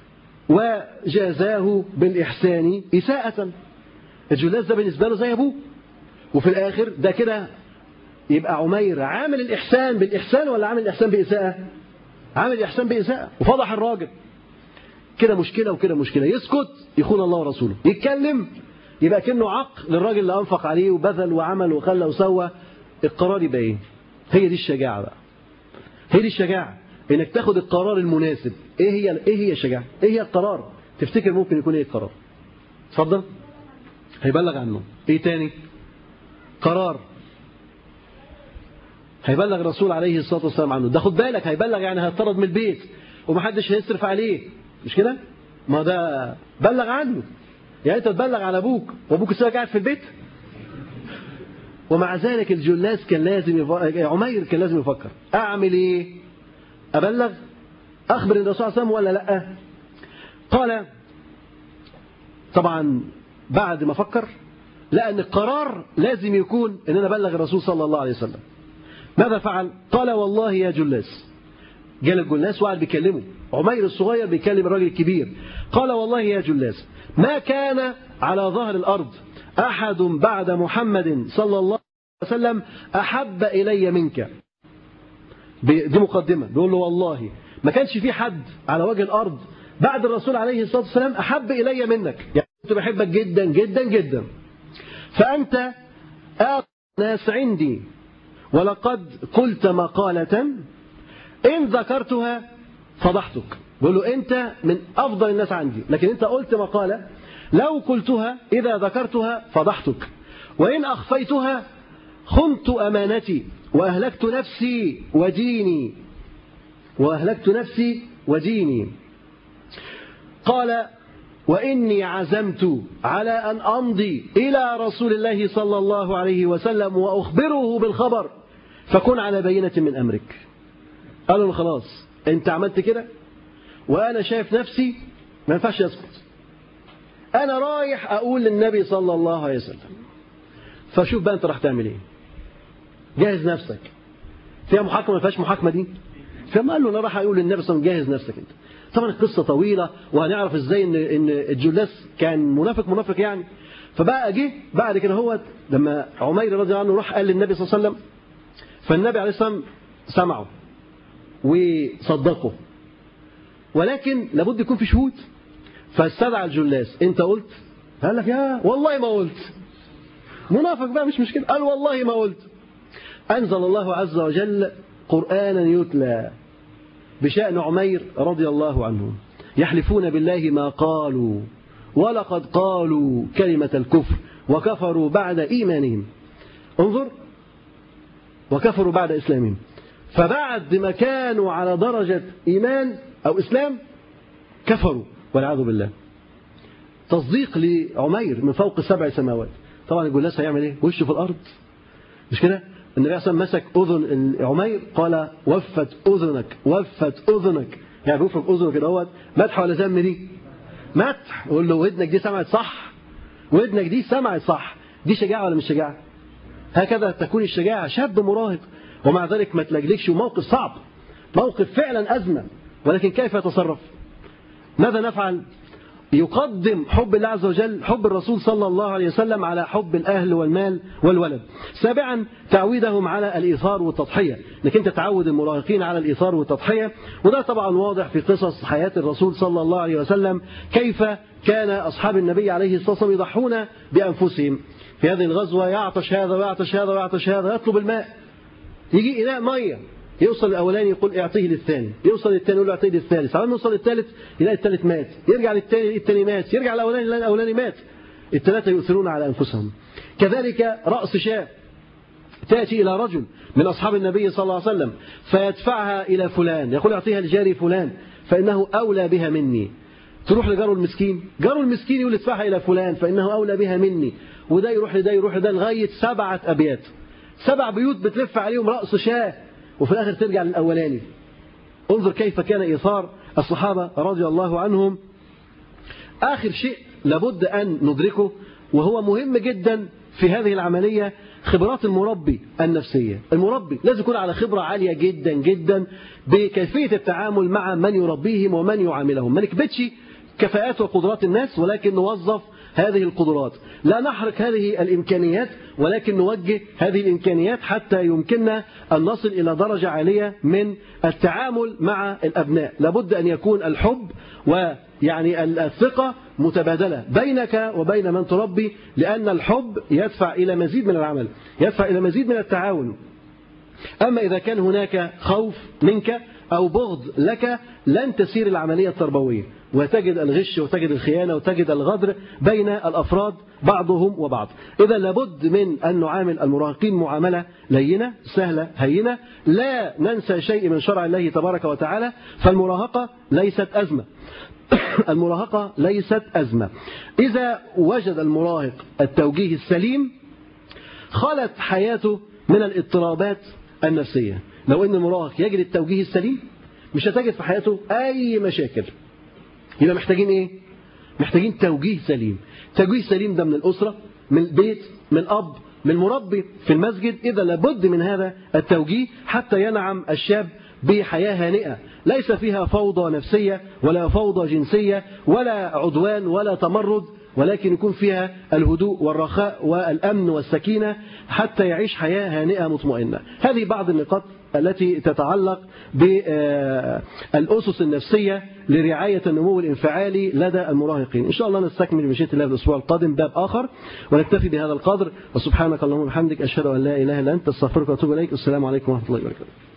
وجازاه بالإحسان إساءة الجلاس ده بالنسبة له زي أبوه وفي الآخر ده كده يبقى عمير عامل الإحسان بالإحسان ولا عامل الإحسان بإساءة عامل الإحسان بإساءة وفضح الراجل كده مشكلة وكده مشكلة يسكت يخون الله ورسوله يتكلم يبقى كأنه عق للراجل اللي أنفق عليه وبذل وعمل وخلى وسوى القرار يبقى إيه هي دي الشجاعة بقى هي دي الشجاعة إنك تاخد القرار المناسب إيه هي إيه هي الشجاعة إيه هي القرار تفتكر ممكن يكون إيه القرار اتفضل هيبلغ عنه إيه تاني قرار هيبلغ الرسول عليه الصلاة والسلام عنه ده خد بالك هيبلغ يعني هيطرد من البيت ومحدش هيصرف عليه مش كده ما ده بلغ عنه يعني انت تبلغ على ابوك وابوك لسه قاعد في البيت ومع ذلك الجلاس كان لازم يفكر عمير كان لازم يفكر اعمل ايه ابلغ اخبر الرسول صلى الله عليه وسلم ولا لا قال طبعا بعد ما فكر لقى ان القرار لازم يكون ان انا ابلغ الرسول صلى الله عليه وسلم ماذا فعل قال والله يا جلاس جال الجلاس وقعد بيكلمه عمير الصغير بيكلم الراجل الكبير قال والله يا جلاس ما كان على ظهر الأرض أحد بعد محمد صلى الله عليه وسلم أحب إلي منك دي مقدمة بيقول له والله ما كانش في حد على وجه الأرض بعد الرسول عليه الصلاة والسلام أحب إلي منك يعني كنت بحبك جدا جدا جدا فأنت آخر ناس عندي ولقد قلت مقالة إن ذكرتها فضحتك بقول له أنت من أفضل الناس عندي لكن أنت قلت مقالة لو قلتها إذا ذكرتها فضحتك وإن أخفيتها خنت أمانتي وأهلكت نفسي وديني وأهلكت نفسي وديني قال وإني عزمت على أن أمضي إلى رسول الله صلى الله عليه وسلم وأخبره بالخبر فكن على بينة من أمرك قالوا له خلاص أنت عملت كده وأنا شايف نفسي ما ينفعش يسكت أنا رايح أقول للنبي صلى الله عليه وسلم فشوف بقى أنت راح تعمل إيه جهز نفسك فيها محاكمة ما فيهاش محاكمة دي فما قال له أنا راح أقول للنبي صلى الله عليه وسلم جهز نفسك أنت طبعا القصة طويلة وهنعرف ازاي ان ان الجلاس كان منافق منافق يعني فبقى جه بعد كده هو لما عمير رضي الله عنه راح قال للنبي صلى الله عليه وسلم فالنبي عليه الصلاه والسلام سمعه وصدقه ولكن لابد يكون في شهود فاستدعى الجلاس انت قلت قال لك يا والله ما قلت منافق بقى مش مشكله قال والله ما قلت انزل الله عز وجل قرانا يتلى بشأن عمير رضي الله عنه يحلفون بالله ما قالوا ولقد قالوا كلمة الكفر وكفروا بعد إيمانهم انظر وكفروا بعد إسلامهم فبعد ما كانوا على درجة إيمان أو إسلام كفروا والعياذ بالله تصديق لعمير من فوق سبع سماوات طبعا الجلاس هيعمل ايه وشه في الارض مش كده النبي عليه مسك اذن عمير قال وفت اذنك وفت اذنك يعني بيوفق اذنه كده اهوت مدح ولا ذم دي مدح يقول له ودنك دي سمعت صح ودنك دي سمعت صح دي شجاعه ولا مش شجاعه هكذا تكون الشجاعه شاب مراهق ومع ذلك ما تلجلكش وموقف صعب موقف فعلا ازمه ولكن كيف يتصرف ماذا نفعل يقدم حب الله عز وجل حب الرسول صلى الله عليه وسلم على حب الأهل والمال والولد سابعا تعويدهم على الإيثار والتضحية انك انت تعود المراهقين على الإيثار والتضحية وده طبعا واضح في قصص حياة الرسول صلى الله عليه وسلم كيف كان أصحاب النبي عليه الصلاة والسلام يضحون بأنفسهم في هذه الغزوة يعطش هذا ويعطش هذا ويعطش هذا يطلب الماء يجي إناء مية يوصل الاولاني يقول اعطيه للثاني يوصل للثاني يقول له اعطيه للثالث على ما يوصل للثالث يلاقي الثالث مات يرجع للثاني الثاني مات يرجع الاولاني يلاقي الاولاني مات الثلاثه يؤثرون على انفسهم كذلك راس شاة تأتي إلى رجل من أصحاب النبي صلى الله عليه وسلم فيدفعها إلى فلان يقول أعطيها لجاري فلان فإنه أولى بها مني تروح لجاره المسكين جاره المسكين يقول ادفعها إلى فلان فإنه أولى بها مني وده يروح لده يروح لده لغاية سبعة أبيات سبع بيوت بتلف عليهم رأس شاه وفي الآخر ترجع للأولاني انظر كيف كان إيثار الصحابة رضي الله عنهم آخر شيء لابد أن ندركه وهو مهم جدا في هذه العملية خبرات المربي النفسية المربي لازم يكون على خبرة عالية جدا جدا بكيفية التعامل مع من يربيهم ومن يعاملهم ما نكبتش كفاءات وقدرات الناس ولكن نوظف هذه القدرات لا نحرق هذه الإمكانيات ولكن نوجه هذه الإمكانيات حتى يمكننا أن نصل إلى درجة عالية من التعامل مع الأبناء لابد أن يكون الحب ويعني الثقة متبادلة بينك وبين من تربي لأن الحب يدفع إلى مزيد من العمل يدفع إلى مزيد من التعاون أما إذا كان هناك خوف منك أو بغض لك لن تسير العملية التربوية وتجد الغش وتجد الخيانة وتجد الغدر بين الأفراد بعضهم وبعض إذا لابد من أن نعامل المراهقين معاملة لينة سهلة هينة لا ننسى شيء من شرع الله تبارك وتعالى فالمراهقة ليست أزمة المراهقة ليست أزمة إذا وجد المراهق التوجيه السليم خلت حياته من الاضطرابات النفسية لو أن المراهق يجد التوجيه السليم مش هتجد في حياته أي مشاكل يبقى محتاجين إيه؟ محتاجين توجيه سليم توجيه سليم ده من الأسرة من البيت من أب من مربي في المسجد إذا لابد من هذا التوجيه حتى ينعم الشاب بحياة هانئة ليس فيها فوضى نفسية ولا فوضى جنسية ولا عدوان ولا تمرد ولكن يكون فيها الهدوء والرخاء والأمن والسكينة حتى يعيش حياة هانئة مطمئنة هذه بعض النقاط التي تتعلق بالأسس النفسية لرعاية النمو الانفعالي لدى المراهقين إن شاء الله نستكمل مشيئة الله في الأسبوع القادم باب آخر ونكتفي بهذا القدر وسبحانك اللهم وبحمدك أشهد أن لا إله إلا أنت استغفرك وأتوب إليك والسلام عليكم ورحمة الله وبركاته